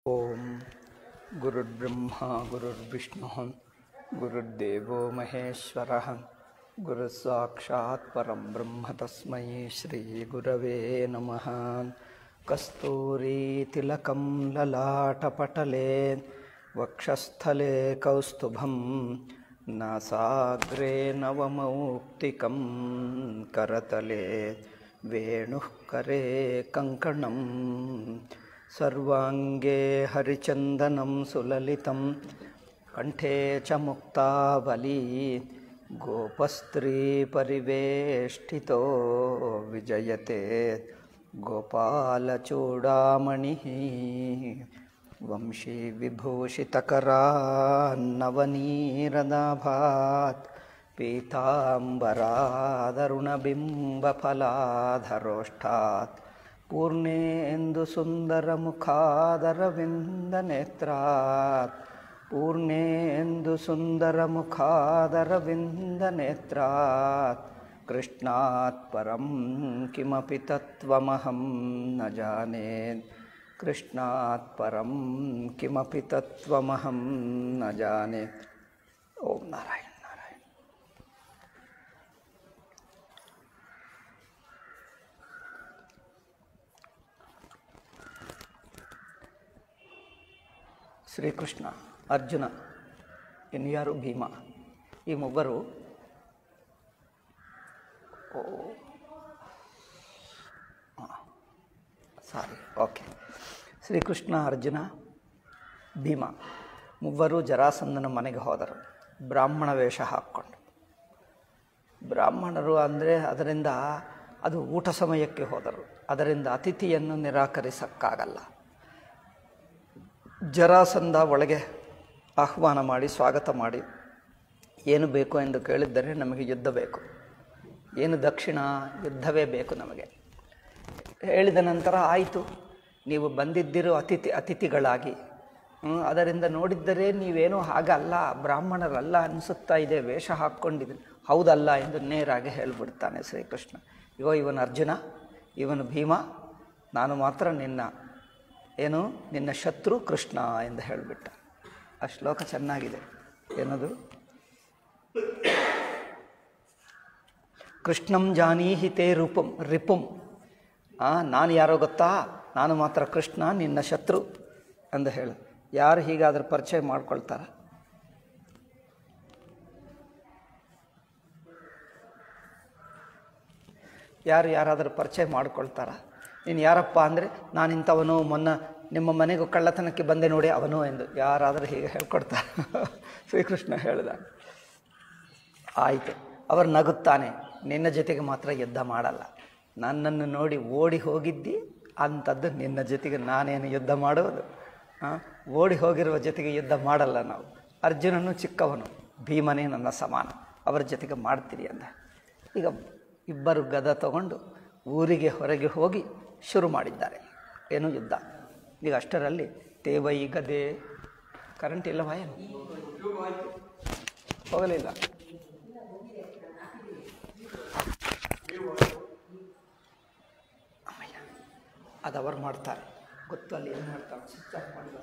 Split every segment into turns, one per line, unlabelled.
ॐ गुरुर्ब्रह्मा गुरुर्विष्णुः गुरुर्देवो महेश्वरः गुरुस्साक्षात् परं ब्रह्म तस्मै श्रीगुरवे नमः कस्तूरीतिलकं ललाटपटले वक्षस्थले कौस्तुभं नासाग्रे नवमौक्तिकं करतले वेणुः करे कङ्कणम् सर्वाङ्गे हरिचन्दनं सुललितं कण्ठे च मुक्तावली गोपस्त्रीपरिवेष्टितो विजयते गोपालचूडामणिः वंशीविभूषितकरान्नवनीरदाभात् पीताम्बरादरुणबिम्बफलाधरोष्ठात् पूर्णेन्दुसुन्दरमुखादरविन्दनेत्रात् पूर्णेन्दुसुन्दरमुखादरविन्दनेत्रात् कृष्णात् परं किमपि तत्त्वमहं न जाने कृष्णात् परं किमपि तत्त्वमहं न जाने ॐ नारायण नारायण ಶ್ರೀಕೃಷ್ಣ ಅರ್ಜುನ ಇನ್ಯಾರು ಭೀಮ ಈ ಮೂವರು oh sorry okay Sri Krishna Arjuna Bheema ಮೂವರು ಜರಾಸಂದನ ಮನೆಗೆ ಹೋದರು ಬ್ರಾಹ್ಮಣ ವೇಷ ಹಾಕ್ಕೊಂಡು ಬ್ರಾಹ್ಮಣರು ಅಂದರೆ ಅದರಿಂದ ಅದು ಊಟ ಸಮಯಕ್ಕೆ ಹೋದರು ಅದರಿಂದ ಅತಿಥಿಯನ್ನು ನಿರಾಕರಿಸಕ್ಕಾಗಲ್ಲ ಜರಾಸಂಧ ಒಳಗೆ ಆಹ್ವಾನ ಮಾಡಿ ಸ್ವಾಗತ ಮಾಡಿ ಏನು ಬೇಕು ಎಂದು ಕೇಳಿದ್ದರೆ ನಮಗೆ ಯುದ್ಧ ಬೇಕು ಏನು ದಕ್ಷಿಣ ಯುದ್ಧವೇ ಬೇಕು ನಮಗೆ ಹೇಳಿದ ನಂತರ ಆಯಿತು ನೀವು ಬಂದಿದ್ದಿರೋ ಅತಿಥಿ ಅತಿಥಿಗಳಾಗಿ ಅದರಿಂದ ನೋಡಿದ್ದರೆ ನೀವೇನೋ ಹಾಗಲ್ಲ ಬ್ರಾಹ್ಮಣರಲ್ಲ ಅನಿಸುತ್ತಾ ಇದೆ ವೇಷ ಹಾಕ್ಕೊಂಡಿದ್ದೀನಿ ಹೌದಲ್ಲ ಎಂದು ನೇರಾಗಿ ಹೇಳಿಬಿಡ್ತಾನೆ ಶ್ರೀಕೃಷ್ಣ ಇಗೋ ಇವನು ಅರ್ಜುನ ಇವನು ಭೀಮ ನಾನು ಮಾತ್ರ ನಿನ್ನ ಏನು ನಿನ್ನ ಶತ್ರು ಕೃಷ್ಣ ಎಂದು ಹೇಳಿಬಿಟ್ಟ ಆ ಶ್ಲೋಕ ಚೆನ್ನಾಗಿದೆ ಏನದು ಕೃಷ್ಣಂ ಜಾನೀಹಿ ತೇ ರೂಪಂ ರಿಪುಂ ನಾನು ಯಾರೋ ಗೊತ್ತಾ ನಾನು ಮಾತ್ರ ಕೃಷ್ಣ ನಿನ್ನ ಶತ್ರು ಎಂದು ಹೇಳು ಯಾರು ಹೀಗಾದ್ರೆ ಪರಿಚಯ ಮಾಡ್ಕೊಳ್ತಾರೆ ಯಾರು ಯಾರಾದರೂ ಪರಿಚಯ ಮಾಡ್ಕೊಳ್ತಾರ ನೀನು ಯಾರಪ್ಪ ಅಂದರೆ ನಾನು ಇಂಥವನು ಮೊನ್ನೆ ನಿಮ್ಮ ಮನೆಗೂ ಕಳ್ಳತನಕ್ಕೆ ಬಂದೆ ನೋಡಿ ಅವನು ಎಂದು ಯಾರಾದರೂ ಹೀಗೆ ಹೇಳ್ಕೊಡ್ತಾರೆ ಶ್ರೀಕೃಷ್ಣ ಹೇಳ್ದ ಆಯಿತು ಅವರು ನಗುತ್ತಾನೆ ನಿನ್ನ ಜೊತೆಗೆ ಮಾತ್ರ ಯುದ್ಧ ಮಾಡಲ್ಲ ನನ್ನನ್ನು ನೋಡಿ ಓಡಿ ಹೋಗಿದ್ದಿ ಅಂಥದ್ದು ನಿನ್ನ ಜೊತೆಗೆ ನಾನೇನು ಯುದ್ಧ ಮಾಡೋದು ಓಡಿ ಹೋಗಿರುವ ಜೊತೆಗೆ ಯುದ್ಧ ಮಾಡಲ್ಲ ನಾವು ಅರ್ಜುನನು ಚಿಕ್ಕವನು ಭೀಮನೇ ನನ್ನ ಸಮಾನ ಅವರ ಜೊತೆಗೆ ಮಾಡ್ತೀರಿ ಅಂದ ಈಗ ಇಬ್ಬರು ಗದ ತಗೊಂಡು ಊರಿಗೆ ಹೊರಗೆ ಹೋಗಿ ಶುರು ಮಾಡಿದ್ದಾರೆ ಏನು ಯುದ್ಧ ಈಗ ಅಷ್ಟರಲ್ಲಿ ತೇವೈ ಗದೆ ಕರೆಂಟ್ ಇಲ್ಲವಾ ಏನು ಹೋಗಲಿಲ್ಲ ಅಮ್ಮಯ್ಯ ಅದು ಅವರು ಮಾಡ್ತಾರೆ ಗೊತ್ತು ಅಲ್ಲಿ ಏನು ಮಾಡ್ತಾರೆ ಸ್ವಿಚ್ ಆಫ್ ಮಾಡಿ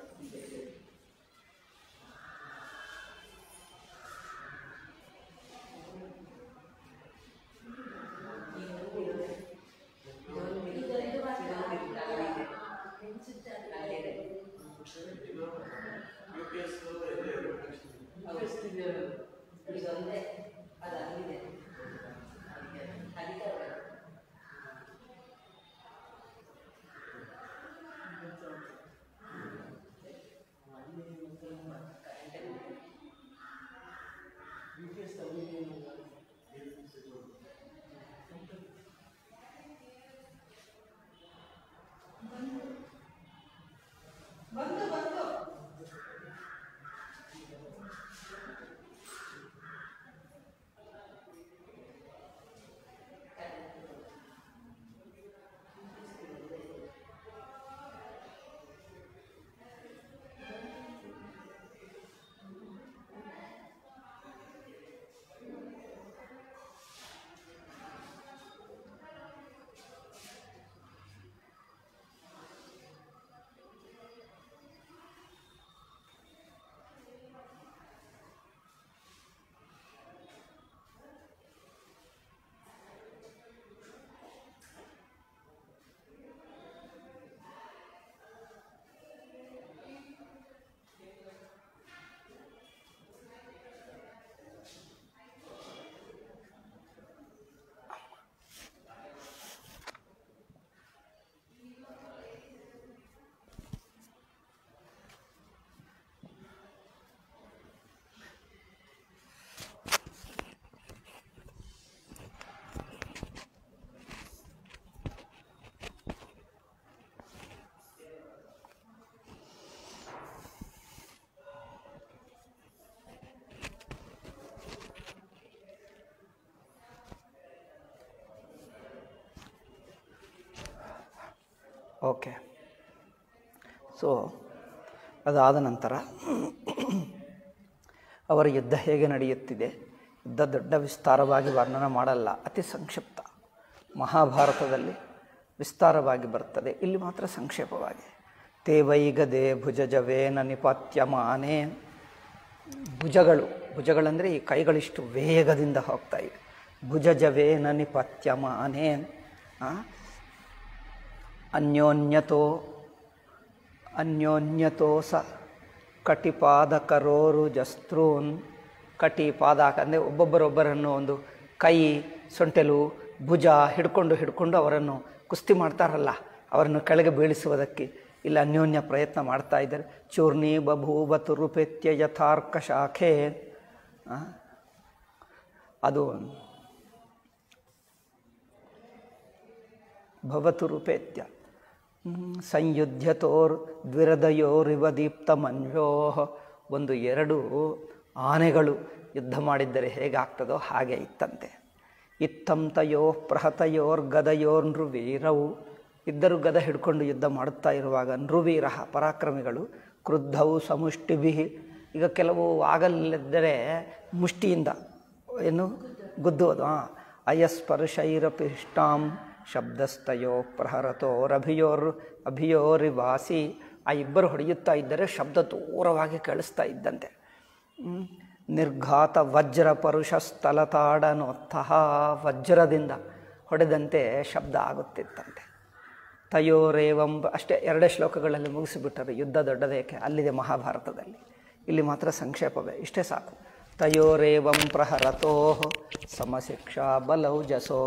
ಓಕೆ ಸೊ ಅದಾದ ನಂತರ ಅವರ ಯುದ್ಧ ಹೇಗೆ ನಡೆಯುತ್ತಿದೆ ಯುದ್ಧ ದೊಡ್ಡ ವಿಸ್ತಾರವಾಗಿ ವರ್ಣನೆ ಮಾಡಲ್ಲ ಅತಿ ಸಂಕ್ಷಿಪ್ತ ಮಹಾಭಾರತದಲ್ಲಿ ವಿಸ್ತಾರವಾಗಿ ಬರ್ತದೆ ಇಲ್ಲಿ ಮಾತ್ರ ಸಂಕ್ಷೇಪವಾಗಿ ತೇವೈಗದೆ ಭುಜಜವೇನ ನಿಪಾತ್ಯಮಾನೆ ಭುಜಗಳು ಭುಜಗಳಂದರೆ ಈ ಕೈಗಳಿಷ್ಟು ವೇಗದಿಂದ ಹೋಗ್ತಾ ಇವೆ ಭುಜಜವೇನ ನಿಪತ್ಯಮಾನೆ ಅನ್ಯೋನ್ಯತೋ ಅನ್ಯೋನ್ಯತೋ ಸ ಕಟಿಪಾದಕರೋರು ಜಸ್ತ್ರೂನ್ ಕಟಿ ಪಾದಕ ಅಂದರೆ ಒಬ್ಬೊಬ್ಬರೊಬ್ಬರನ್ನು ಒಂದು ಕೈ ಸೊಂಟೆಲು ಭುಜ ಹಿಡ್ಕೊಂಡು ಹಿಡ್ಕೊಂಡು ಅವರನ್ನು ಕುಸ್ತಿ ಮಾಡ್ತಾರಲ್ಲ ಅವರನ್ನು ಕೆಳಗೆ ಬೀಳಿಸುವುದಕ್ಕೆ ಇಲ್ಲಿ ಅನ್ಯೋನ್ಯ ಪ್ರಯತ್ನ ಮಾಡ್ತಾ ಇದ್ದಾರೆ ಚೂರ್ಣಿ ಬಭೂವ ತುರುಪೆತ್ಯ ಯಥಾರ್ಕ ಶಾಖೆ ಆ, ಅದು ಭವತು ರೂಪೇತ್ಯ ಸಂಯುಧ್ಯತೋರ್ ದ್ವಿರದಯೋರಿವ ದೀಪ್ತ ಮನ್ಯೋ ಒಂದು ಎರಡು ಆನೆಗಳು ಯುದ್ಧ ಮಾಡಿದ್ದರೆ ಹೇಗಾಗ್ತದೋ ಹಾಗೆ ಇತ್ತಂತೆ ಇತ್ತಂ ತಯೋ ಪ್ರಹತಯೋರ್ ಗದಯೋರ್ ನೃವೀರವು ಇದ್ದರು ಗದ ಹಿಡ್ಕೊಂಡು ಯುದ್ಧ ಮಾಡುತ್ತಾ ಇರುವಾಗ ನೃವೀರ ಪರಾಕ್ರಮಿಗಳು ಕ್ರುದ್ಧವು ಸಮುಷ್ಟಿಭಿ ಈಗ ಕೆಲವು ಆಗಲಿದ್ದರೆ ಮುಷ್ಟಿಯಿಂದ ಏನು ಗುದ್ದೋದು ಹಾಂ ಅಯಸ್ಪರ್ಶೈರಪಿಷ್ಟಾಂ ಶಬ್ದಸ್ತಯೋ ಪ್ರಹರತೋರಭಿಯೋರ್ ಅಭಿಯೋರಿವಾಸಿ ಆ ಇಬ್ಬರು ಹೊಡೆಯುತ್ತಾ ಇದ್ದರೆ ಶಬ್ದ ದೂರವಾಗಿ ಕೇಳಿಸ್ತಾ ಇದ್ದಂತೆ ಹ್ಮ್. ನಿರ್ಘಾತ ವಜ್ರ ಪರುಷ ಸ್ಥಲತಾಡನೋತ್ಥಃ ವಜ್ರದಿಂದ ಹೊಡೆದಂತೆ ಶಬ್ದ ಆಗುತ್ತಿತ್ತಂತೆ ತಯೋರೇವಂ ಅಷ್ಟೇ ಎರಡೇ ಶ್ಲೋಕಗಳಲ್ಲಿ ಮುಗಿಸಿಬಿಟ್ಟರು ಯುದ್ಧ ದೊಡ್ಡದೇಕೆ ಅಲ್ಲಿದೆ ಮಹಾಭಾರತದಲ್ಲಿ ಇಲ್ಲಿ ಮಾತ್ರ ಸಂಕ್ಷೇಪವೇ ಇಷ್ಟೇ ಸಾಕು ತಯೋರೇವಂ ಪ್ರಹರತೋ ಸಮಶಿಕ್ಷಾ ಬಲೌಜಸೋ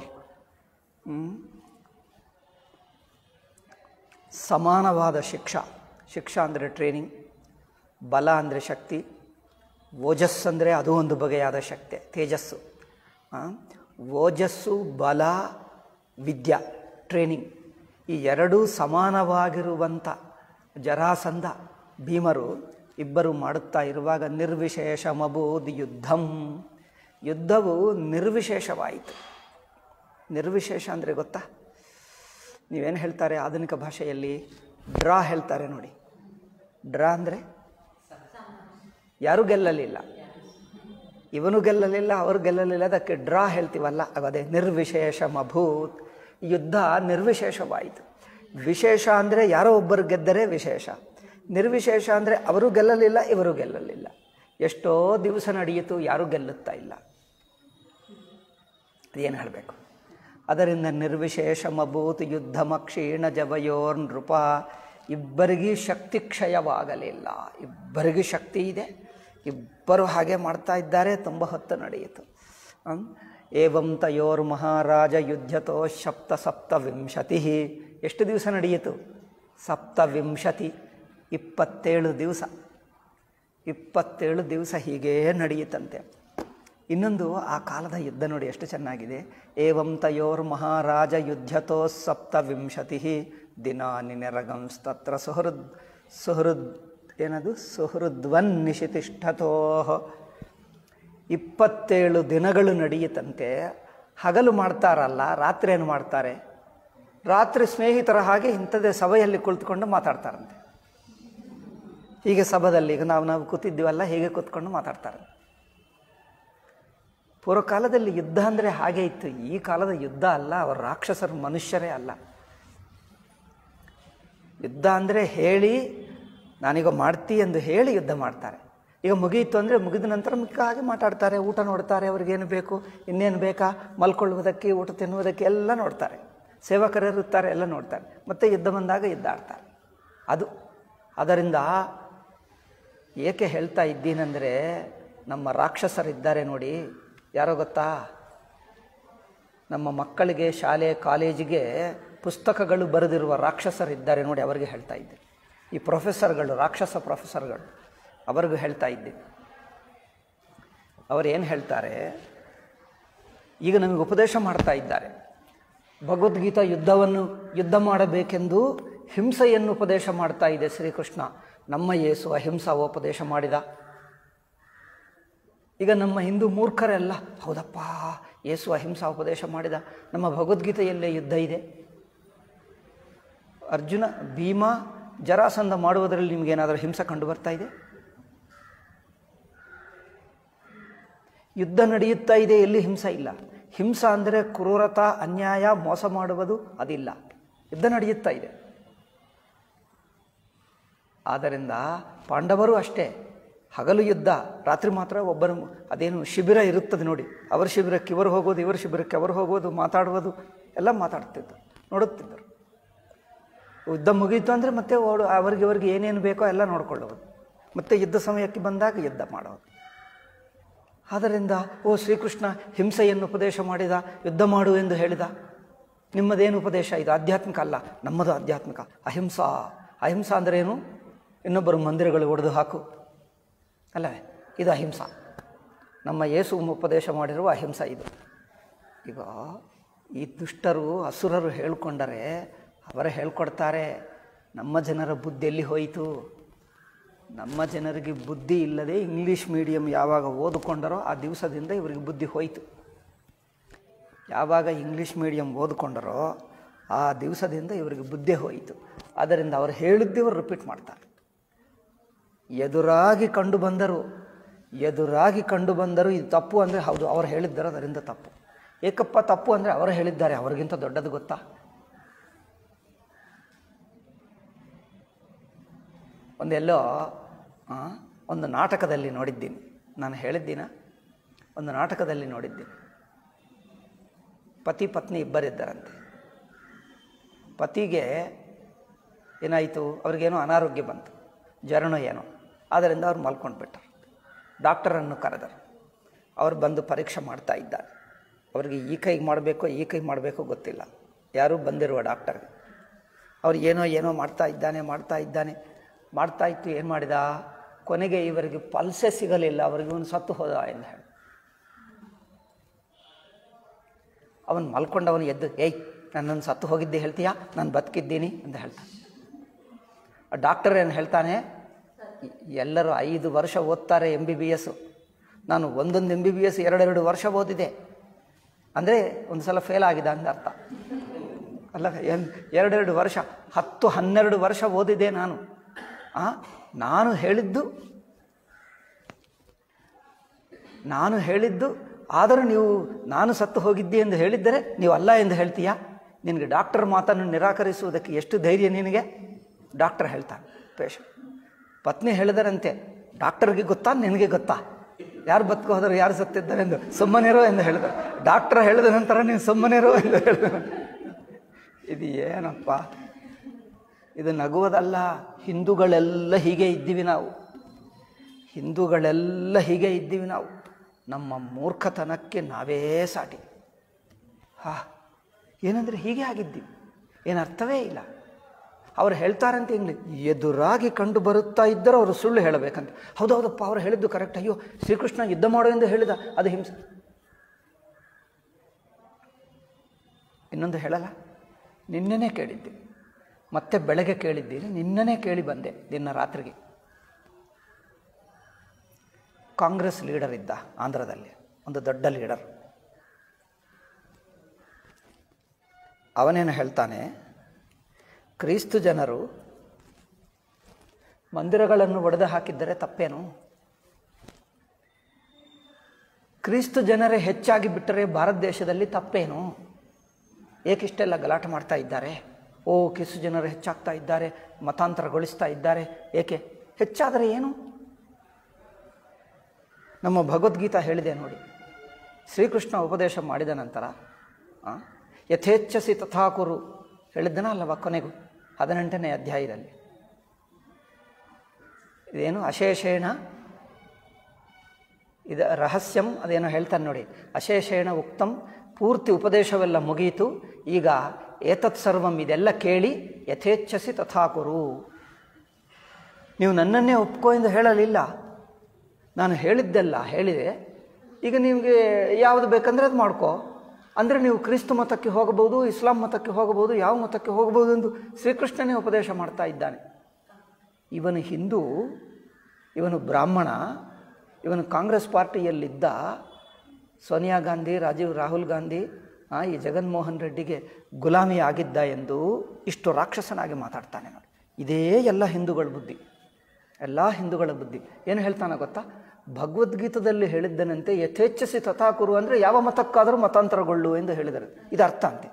ಸಮಾನವಾದ ಶಿಕ್ಷಾ ಶಿಕ್ಷಾ ಅಂದರೆ ಟ್ರೈನಿಂಗ್ ಬಲ ಅಂದರೆ ಶಕ್ತಿ ಓಜಸ್ಸು ಅಂದರೆ ಅದು ಒಂದು ಬಗೆಯಾದ ಶಕ್ತಿ ತೇಜಸ್ಸು ಆ, ಓಜಸ್ಸು ಬಲ ವಿದ್ಯಾ ಟ್ರೈನಿಂಗ್ ಈ ಎರಡೂ ಸಮಾನವಾಗಿರುವಂಥ ಜರಾಸಂಧ ಭೀಮರು ಇಬ್ಬರು ಮಾಡುತ್ತಾ ಇರುವಾಗ ನಿರ್ವಿಶೇಷ ಮಬೂದ್ ಯುದ್ಧಂ ಯುದ್ಧವು ನಿರ್ವಿಶೇಷವಾಯಿತು ನಿರ್ವಿಶೇಷ ಅಂದರೆ ಗೊತ್ತಾ ನೀವೇನು ಹೇಳ್ತಾರೆ ಆಧುನಿಕ ಭಾಷೆಯಲ್ಲಿ ಡ್ರಾ ಹೇಳ್ತಾರೆ ನೋಡಿ ಡ್ರಾ ಅಂದರೆ ಯಾರೂ ಗೆಲ್ಲಲಿಲ್ಲ ಇವನು ಗೆಲ್ಲಲಿಲ್ಲ ಅವರು ಗೆಲ್ಲಲಿಲ್ಲ ಅದಕ್ಕೆ ಡ್ರಾ ಹೇಳ್ತೀವಲ್ಲ ಅದೇ ನಿರ್ವಿಶೇಷ ಮಭೂತ್ ಯುದ್ಧ ನಿರ್ವಿಶೇಷವಾಯಿತು ವಿಶೇಷ ಅಂದರೆ ಯಾರೋ ಒಬ್ಬರು ಗೆದ್ದರೆ ವಿಶೇಷ ನಿರ್ವಿಶೇಷ ಅಂದರೆ ಅವರು ಗೆಲ್ಲಲಿಲ್ಲ ಇವರು ಗೆಲ್ಲಲಿಲ್ಲ ಎಷ್ಟೋ ದಿವಸ ನಡೆಯಿತು ಯಾರೂ ಗೆಲ್ಲುತ್ತಾ ಇಲ್ಲ ಅದೇನು ಹೇಳಬೇಕು ಅದರಿಂದ ನಿರ್ವಿಶೇಷ ಮಭೂತ್ ಯುದ್ಧಮ ಕ್ಷೀಣ ಜವಯೋರ್ ನೃಪ ಇಬ್ಬರಿಗೂ ಶಕ್ತಿ ಕ್ಷಯವಾಗಲಿಲ್ಲ ಇಬ್ಬರಿಗೂ ಶಕ್ತಿ ಇದೆ ಇಬ್ಬರು ಹಾಗೆ ಮಾಡ್ತಾ ಇದ್ದಾರೆ ತುಂಬ ಹೊತ್ತು ನಡೆಯಿತು ಹ್ಮ್? ಏವಂ ತಯೋರ್ ಮಹಾರಾಜ ಯುದ್ಧತೋ ಸಪ್ತ ಸಪ್ತವಿಂಶತಿ ಎಷ್ಟು ದಿವಸ ನಡೆಯಿತು ಸಪ್ತವಿಂಶತಿ ಇಪ್ಪತ್ತೇಳು ದಿವಸ ಇಪ್ಪತ್ತೇಳು ದಿವಸ ಹೀಗೇ ನಡೆಯಿತಂತೆ ಇನ್ನೊಂದು ಆ ಕಾಲದ ಯುದ್ಧ ನೋಡಿ ಎಷ್ಟು ಚೆನ್ನಾಗಿದೆ ಏವಂ ತಯೋರ್ ಮಹಾರಾಜ ಯುದ್ಧತೋ ಸಪ್ತವಿಂಶತಿ ದಿನಾನಿ ನೆರಗಂಸ್ತತ್ರ ಸುಹೃದ್ ಸುಹೃದ್ ಏನದು ಸುಹೃದ್ವನ್ ನಿಶಿತಿಷ್ಠತೋ ಇಪ್ಪತ್ತೇಳು ದಿನಗಳು ನಡೆಯಿತಂತೆ ಹಗಲು ಮಾಡ್ತಾರಲ್ಲ ರಾತ್ರಿ ಏನು ಮಾಡ್ತಾರೆ ರಾತ್ರಿ ಸ್ನೇಹಿತರ ಹಾಗೆ ಇಂಥದ್ದೇ ಸಭೆಯಲ್ಲಿ ಕುಳಿತುಕೊಂಡು ಮಾತಾಡ್ತಾರಂತೆ ಹೀಗೆ ಸಭದಲ್ಲಿ ಈಗ ನಾವು ನಾವು ಕೂತಿದ್ದೀವಲ್ಲ ಹೀಗೆ ಕೂತ್ಕೊಂಡು ಮಾತಾಡ್ತಾರೆ ಪೂರ್ವಕಾಲದಲ್ಲಿ ಯುದ್ಧ ಅಂದರೆ ಹಾಗೆ ಇತ್ತು ಈ ಕಾಲದ ಯುದ್ಧ ಅಲ್ಲ ಅವರು ರಾಕ್ಷಸರು ಮನುಷ್ಯರೇ ಅಲ್ಲ ಯುದ್ಧ ಅಂದರೆ ಹೇಳಿ ನಾನೀಗ ಮಾಡ್ತಿ ಎಂದು ಹೇಳಿ ಯುದ್ಧ ಮಾಡ್ತಾರೆ ಈಗ ಮುಗಿಯಿತು ಅಂದರೆ ಮುಗಿದ ನಂತರ ಮಿಕ್ಕ ಹಾಗೆ ಮಾತಾಡ್ತಾರೆ ಊಟ ನೋಡ್ತಾರೆ ಅವ್ರಿಗೇನು ಬೇಕು ಇನ್ನೇನು ಬೇಕಾ ಮಲ್ಕೊಳ್ಳುವುದಕ್ಕೆ ಊಟ ತಿನ್ನುವುದಕ್ಕೆ ಎಲ್ಲ ನೋಡ್ತಾರೆ ಸೇವಕರು ಇರುತ್ತಾರೆ ಎಲ್ಲ ನೋಡ್ತಾರೆ ಮತ್ತು ಯುದ್ಧ ಬಂದಾಗ ಯುದ್ಧ ಆಡ್ತಾರೆ ಅದು ಅದರಿಂದ ಏಕೆ ಹೇಳ್ತಾ ಇದ್ದೀನಂದರೆ ನಮ್ಮ ರಾಕ್ಷಸರಿದ್ದಾರೆ ನೋಡಿ ಯಾರೋ ಗೊತ್ತಾ ನಮ್ಮ ಮಕ್ಕಳಿಗೆ ಶಾಲೆ ಕಾಲೇಜಿಗೆ ಪುಸ್ತಕಗಳು ಬರೆದಿರುವ ರಾಕ್ಷಸರಿದ್ದಾರೆ ನೋಡಿ ಅವರಿಗೆ ಹೇಳ್ತಾ ಇದ್ದೆ ಈ ಪ್ರೊಫೆಸರ್ಗಳು ರಾಕ್ಷಸ ಪ್ರೊಫೆಸರ್ಗಳು ಅವರಿಗೂ ಹೇಳ್ತಾ ಇದ್ದೆ ಅವರು ಏನು ಹೇಳ್ತಾರೆ ಈಗ ನಮಗೆ ಉಪದೇಶ ಮಾಡ್ತಾ ಇದ್ದಾರೆ ಭಗವದ್ಗೀತಾ ಯುದ್ಧವನ್ನು ಯುದ್ಧ ಮಾಡಬೇಕೆಂದು ಹಿಂಸೆಯನ್ನು ಉಪದೇಶ ಮಾಡ್ತಾ ಇದೆ ಶ್ರೀಕೃಷ್ಣ ನಮ್ಮ ಯೇಸು ಅಹಿಂಸಾ ಉಪದೇಶ ಮಾಡಿದ ಈಗ ನಮ್ಮ ಹಿಂದೂ ಮೂರ್ಖರೆಲ್ಲ ಹೌದಪ್ಪ ಯೇಸು ಅಹಿಂಸಾ ಉಪದೇಶ ಮಾಡಿದ ನಮ್ಮ ಭಗವದ್ಗೀತೆಯಲ್ಲೇ ಯುದ್ಧ ಇದೆ ಅರ್ಜುನ ಭೀಮ ಜರಾಸಂಧ ಮಾಡುವುದರಲ್ಲಿ ನಿಮಗೇನಾದರೂ ಹಿಂಸೆ ಕಂಡು ಬರ್ತಾ ಇದೆ ಯುದ್ಧ ನಡೆಯುತ್ತಾ ಇದೆ ಎಲ್ಲಿ ಹಿಂಸೆ ಇಲ್ಲ ಹಿಂಸೆ ಅಂದರೆ ಕ್ರೂರತ ಅನ್ಯಾಯ ಮೋಸ ಮಾಡುವುದು ಅದಿಲ್ಲ ಯುದ್ಧ ನಡೆಯುತ್ತಾ ಇದೆ ಆದ್ದರಿಂದ ಪಾಂಡವರು ಅಷ್ಟೇ ಹಗಲು ಯುದ್ಧ ರಾತ್ರಿ ಮಾತ್ರ ಒಬ್ಬರ ಅದೇನು ಶಿಬಿರ ಇರುತ್ತದೆ ನೋಡಿ ಅವರ ಶಿಬಿರಕ್ಕೆ ಇವರು ಹೋಗೋದು ಇವರ ಶಿಬಿರಕ್ಕೆ ಅವರು ಹೋಗೋದು ಮಾತಾಡುವುದು ಎಲ್ಲ ಮಾತಾಡ್ತಿದ್ದರು ನೋಡುತ್ತಿದ್ದರು ಯುದ್ಧ ಮುಗೀತು ಅಂದರೆ ಮತ್ತೆ ಓಡು ಅವರಿಗೆ ಅವರಿಗೆ ಏನೇನು ಬೇಕೋ ಎಲ್ಲ ನೋಡ್ಕೊಳ್ಳೋದು ಮತ್ತೆ ಯುದ್ಧ ಸಮಯಕ್ಕೆ ಬಂದಾಗ ಯುದ್ಧ ಮಾಡೋದು ಆದ್ದರಿಂದ ಓ ಶ್ರೀಕೃಷ್ಣ ಹಿಂಸೆಯನ್ನು ಉಪದೇಶ ಮಾಡಿದ ಯುದ್ಧ ಮಾಡು ಎಂದು ಹೇಳಿದ ನಿಮ್ಮದೇನು ಉಪದೇಶ ಇದು ಆಧ್ಯಾತ್ಮಿಕ ಅಲ್ಲ ನಮ್ಮದು ಆಧ್ಯಾತ್ಮಿಕ ಅಹಿಂಸಾ ಅಹಿಂಸಾ ಅಂದರೆ ಏನು ಇನ್ನೊಬ್ಬರು ಮಂದಿರಗಳು ಒಡೆದು ಹಾಕು ಅಲ್ಲವೇ ಇದು ಅಹಿಂಸಾ ನಮ್ಮ ಯೇಸು ಉಪದೇಶ ಮಾಡಿರುವ ಅಹಿಂಸಾ ಇದು ಈಗ ಈ ದುಷ್ಟರು ಅಸುರರು ಹೇಳ್ಕೊಂಡರೆ ಅವರೇ ಹೇಳ್ಕೊಡ್ತಾರೆ ನಮ್ಮ ಜನರ ಬುದ್ಧಿ ಎಲ್ಲಿ ಹೋಯಿತು ನಮ್ಮ ಜನರಿಗೆ ಬುದ್ಧಿ ಇಲ್ಲದೆ ಇಂಗ್ಲೀಷ್ ಮೀಡಿಯಂ ಯಾವಾಗ ಓದಿಕೊಂಡರೋ ಆ ದಿವಸದಿಂದ ಇವರಿಗೆ ಬುದ್ಧಿ ಹೋಯಿತು ಯಾವಾಗ ಇಂಗ್ಲೀಷ್ ಮೀಡಿಯಂ ಓದ್ಕೊಂಡರೋ ಆ ದಿವಸದಿಂದ ಇವರಿಗೆ ಬುದ್ಧಿ ಹೋಯಿತು ಆದ್ದರಿಂದ ಅವರು ಹೇಳಿದ್ದೇ ಇವರು ರಿಪೀಟ್ ಮಾಡ್ತಾರೆ ಎದುರಾಗಿ ಕಂಡು ಬಂದರು ಎದುರಾಗಿ ಕಂಡು ಬಂದರು ಇದು ತಪ್ಪು ಅಂದರೆ ಹೌದು ಅವರು ಹೇಳಿದ್ದಾರೆ ಅದರಿಂದ ತಪ್ಪು ಏಕಪ್ಪ ತಪ್ಪು ಅಂದರೆ ಅವರು ಹೇಳಿದ್ದಾರೆ ಅವರಿಗಿಂತ ದೊಡ್ಡದು ಗೊತ್ತಾ ಒಂದೆಲ್ಲೋ ಆ, ಒಂದು ನಾಟಕದಲ್ಲಿ ನೋಡಿದ್ದೀನಿ ನಾನು ಹೇಳಿದ್ದೀನ ಒಂದು ನಾಟಕದಲ್ಲಿ ನೋಡಿದ್ದೀನಿ ಪತಿ ಪತ್ನಿ ಇಬ್ಬರಿದ್ದಾರಂತೆ ಪತಿಗೆ ಏನಾಯಿತು ಅವ್ರಿಗೇನೋ ಅನಾರೋಗ್ಯ ಬಂತು ಜ್ವರನೋ ಏನೋ ಆದ್ದರಿಂದ ಅವ್ರು ಮಲ್ಕೊಂಡು ಬಿಟ್ಟರು ಡಾಕ್ಟರನ್ನು ಕರೆದರು ಅವ್ರು ಬಂದು ಪರೀಕ್ಷೆ ಮಾಡ್ತಾ ಇದ್ದಾರೆ ಅವ್ರಿಗೆ ಈ ಕೈಗೆ ಮಾಡಬೇಕೋ ಈ ಕೈಗೆ ಮಾಡಬೇಕೋ ಗೊತ್ತಿಲ್ಲ ಯಾರೂ ಬಂದಿರುವ ಡಾಕ್ಟರ್ಗೆ ಅವ್ರು ಏನೋ ಏನೋ ಮಾಡ್ತಾ ಇದ್ದಾನೆ ಮಾಡ್ತಾ ಇದ್ದಾನೆ ಮಾಡ್ತಾ ಇತ್ತು ಏನು ಮಾಡಿದ ಕೊನೆಗೆ ಇವರಿಗೆ ಪಲ್ಸೆ ಸಿಗಲಿಲ್ಲ ಅವರಿಗೆ ಇವನು ಸತ್ತು ಹೋದ ಎಂದು ಹೇಳಿ ಅವನು ಮಲ್ಕೊಂಡವನು ಎದ್ದು ಏಯ್ ನನ್ನನ್ನು ಸತ್ತು ಹೋಗಿದ್ದೆ ಹೇಳ್ತೀಯಾ ನಾನು ಬದುಕಿದ್ದೀನಿ ಅಂತ ಹೇಳ್ತಾನೆ ಆ ಡಾಕ್ಟರ್ ಏನು ಹೇಳ್ತಾನೆ ಎಲ್ಲರೂ ಐದು ವರ್ಷ ಓದ್ತಾರೆ ಎಮ್ ಬಿ ಬಿ ಎಸ್ಸು ನಾನು ಒಂದೊಂದು ಎಮ್ ಬಿ ಬಿ ಎಸ್ ಎರಡೆರಡು ವರ್ಷ ಓದಿದೆ ಅಂದರೆ ಒಂದು ಸಲ ಫೇಲ್ ಆಗಿದೆ ಅಂತ ಅರ್ಥ ಅಲ್ಲ ಎನ್ ಎರಡೆರಡು ವರ್ಷ ಹತ್ತು ಹನ್ನೆರಡು ವರ್ಷ ಓದಿದೆ ನಾನು ಆ ನಾನು ಹೇಳಿದ್ದು ನಾನು ಹೇಳಿದ್ದು ಆದರೂ ನೀವು ನಾನು ಸತ್ತು ಹೋಗಿದ್ದೆ ಎಂದು ಹೇಳಿದ್ದರೆ ನೀವು ಅಲ್ಲ ಎಂದು ಹೇಳ್ತೀಯಾ ನಿನಗೆ ಡಾಕ್ಟರ್ ಮಾತನ್ನು ನಿರಾಕರಿಸುವುದಕ್ಕೆ ಎಷ್ಟು ಧೈರ್ಯ ನಿನಗೆ ಡಾಕ್ಟರ್ ಹೇಳ್ತಾನೆ ಪೇಷಂಟ್ ಪತ್ನಿ ಹೇಳಿದರಂತೆ ಡಾಕ್ಟರ್ಗೆ ಗೊತ್ತಾ ನಿನಗೆ ಗೊತ್ತಾ ಯಾರು ಬದುಕು ಹೋದರು ಯಾರು ಸತ್ತಿದ್ದಾರೆ ಎಂದು ಸುಮ್ಮನಿರೋ ಎಂದು ಹೇಳಿದರು ಡಾಕ್ಟರ್ ಹೇಳಿದ ನಂತರ ನೀವು ಸುಮ್ಮನಿರೋ ಎಂದು ಹೇಳಿದರು ಇದು ಏನಪ್ಪ ಇದು ನಗುವುದಲ್ಲ ಹಿಂದೂಗಳೆಲ್ಲ ಹೀಗೆ ಇದ್ದೀವಿ ನಾವು ಹಿಂದೂಗಳೆಲ್ಲ ಹೀಗೆ ಇದ್ದೀವಿ ನಾವು ನಮ್ಮ ಮೂರ್ಖತನಕ್ಕೆ ನಾವೇ ಸಾಟಿ ಹಾ ಏನಂದರೆ ಹೀಗೆ ಆಗಿದ್ದೀವಿ ಏನು ಅರ್ಥವೇ ಇಲ್ಲ ಅವ್ರು ಹೇಳ್ತಾರಂತೆ ಇಂಗ್ಲಿ ಎದುರಾಗಿ ಕಂಡು ಬರುತ್ತಾ ಇದ್ದರೂ ಅವರು ಸುಳ್ಳು ಹೇಳಬೇಕಂತ ಹೌದೌದಪ್ಪ ಅವ್ರು ಹೇಳಿದ್ದು ಕರೆಕ್ಟ್ ಅಯ್ಯೋ ಶ್ರೀಕೃಷ್ಣ ಯುದ್ಧ ಮಾಡು ಎಂದು ಹೇಳಿದ ಅದು ಹಿಂಸೆ ಇನ್ನೊಂದು ಹೇಳಲ್ಲ ನಿನ್ನೆನೇ ಕೇಳಿದ್ದೀನಿ ಮತ್ತೆ ಬೆಳಗ್ಗೆ ಕೇಳಿದ್ದೀನಿ ನಿನ್ನೆನೇ ಕೇಳಿ ಬಂದೆ ನಿನ್ನ ರಾತ್ರಿಗೆ ಕಾಂಗ್ರೆಸ್ ಲೀಡರ್ ಇದ್ದ ಆಂಧ್ರದಲ್ಲಿ ಒಂದು ದೊಡ್ಡ ಲೀಡರ್ ಅವನೇನು ಹೇಳ್ತಾನೆ ಕ್ರಿಸ್ತು ಜನರು ಮಂದಿರಗಳನ್ನು ಒಡೆದು ಹಾಕಿದ್ದರೆ ತಪ್ಪೇನು ಕ್ರಿಸ್ತು ಜನರೇ ಹೆಚ್ಚಾಗಿ ಬಿಟ್ಟರೆ ಭಾರತ ದೇಶದಲ್ಲಿ ತಪ್ಪೇನು ಏಕಿಷ್ಟೆಲ್ಲ ಗಲಾಟೆ ಮಾಡ್ತಾ ಇದ್ದಾರೆ ಓ ಕ್ರಿಸ್ತು ಜನರು ಹೆಚ್ಚಾಗ್ತಾ ಇದ್ದಾರೆ ಮತಾಂತರಗೊಳಿಸ್ತಾ ಇದ್ದಾರೆ ಏಕೆ ಹೆಚ್ಚಾದರೆ ಏನು ನಮ್ಮ ಭಗವದ್ಗೀತಾ ಹೇಳಿದೆ ನೋಡಿ ಶ್ರೀಕೃಷ್ಣ ಉಪದೇಶ ಮಾಡಿದ ನಂತರ ಆ, ಯಥೇಚ್ಛಸಿ ತಥಾಕುರು ಹೇಳಿದ್ದನ ಅಲ್ಲವ ಕೊನೆಗೂ ಹದಿನೆಂಟನೇ ಅಧ್ಯಾಯದಲ್ಲಿ ಇದೇನು ಅಶೇಷೇಣ ಇದು ರಹಸ್ಯಂ ಅದೇನೋ ಹೇಳ್ತಾನೆ ನೋಡಿ ಅಶೇಷೇಣ ಉಕ್ತಂ ಪೂರ್ತಿ ಉಪದೇಶವೆಲ್ಲ ಮುಗಿಯಿತು ಈಗ ಏತತ್ ಸರ್ವಂ ಇದೆಲ್ಲ ಕೇಳಿ ಯಥೇಚ್ಛಸಿ ತಥಾಕುರು ನೀವು ನನ್ನನ್ನೇ ಒಪ್ಕೋ ಎಂದು ಹೇಳಲಿಲ್ಲ ನಾನು ಹೇಳಿದ್ದೆಲ್ಲ ಹೇಳಿದೆ ಈಗ ನಿಮಗೆ ಯಾವುದು ಬೇಕಂದರೆ ಅದು ಮಾಡ್ಕೋ ಅಂದರೆ ನೀವು ಕ್ರಿಸ್ತು ಮತಕ್ಕೆ ಹೋಗಬಹುದು ಇಸ್ಲಾಂ ಮತಕ್ಕೆ ಹೋಗಬಹುದು ಯಾವ ಮತಕ್ಕೆ ಹೋಗಬಹುದು ಎಂದು ಶ್ರೀಕೃಷ್ಣನೇ ಉಪದೇಶ ಮಾಡ್ತಾ ಇದ್ದಾನೆ ಇವನು ಹಿಂದೂ ಇವನು ಬ್ರಾಹ್ಮಣ ಇವನು ಕಾಂಗ್ರೆಸ್ ಪಾರ್ಟಿಯಲ್ಲಿದ್ದ ಸೋನಿಯಾ ಗಾಂಧಿ ರಾಜೀವ್ ರಾಹುಲ್ ಗಾಂಧಿ ಆ, ಈ ಜಗನ್ಮೋಹನ್ ರೆಡ್ಡಿಗೆ ಗುಲಾಮಿ ಆಗಿದ್ದ ಎಂದು ಇಷ್ಟು ರಾಕ್ಷಸನಾಗಿ ಮಾತಾಡ್ತಾನೆ ನೋಡಿ ಇದೇ ಎಲ್ಲ ಹಿಂದೂಗಳ ಬುದ್ಧಿ ಎಲ್ಲ ಹಿಂದೂಗಳ ಬುದ್ಧಿ ಏನು ಹೇಳ್ತಾನೆ ಗೊತ್ತಾ ಭಗವದ್ಗೀತದಲ್ಲಿ ಹೇಳಿದ್ದನಂತೆ ಯಥೇಚ್ಛಸಿ ತಥಾಕುರು ಅಂದರೆ ಯಾವ ಮತಕ್ಕಾದರೂ ಮತಾಂತರಗೊಳ್ಳು ಎಂದು ಹೇಳಿದರು ಇದು ಅರ್ಥ ಅಂತೆ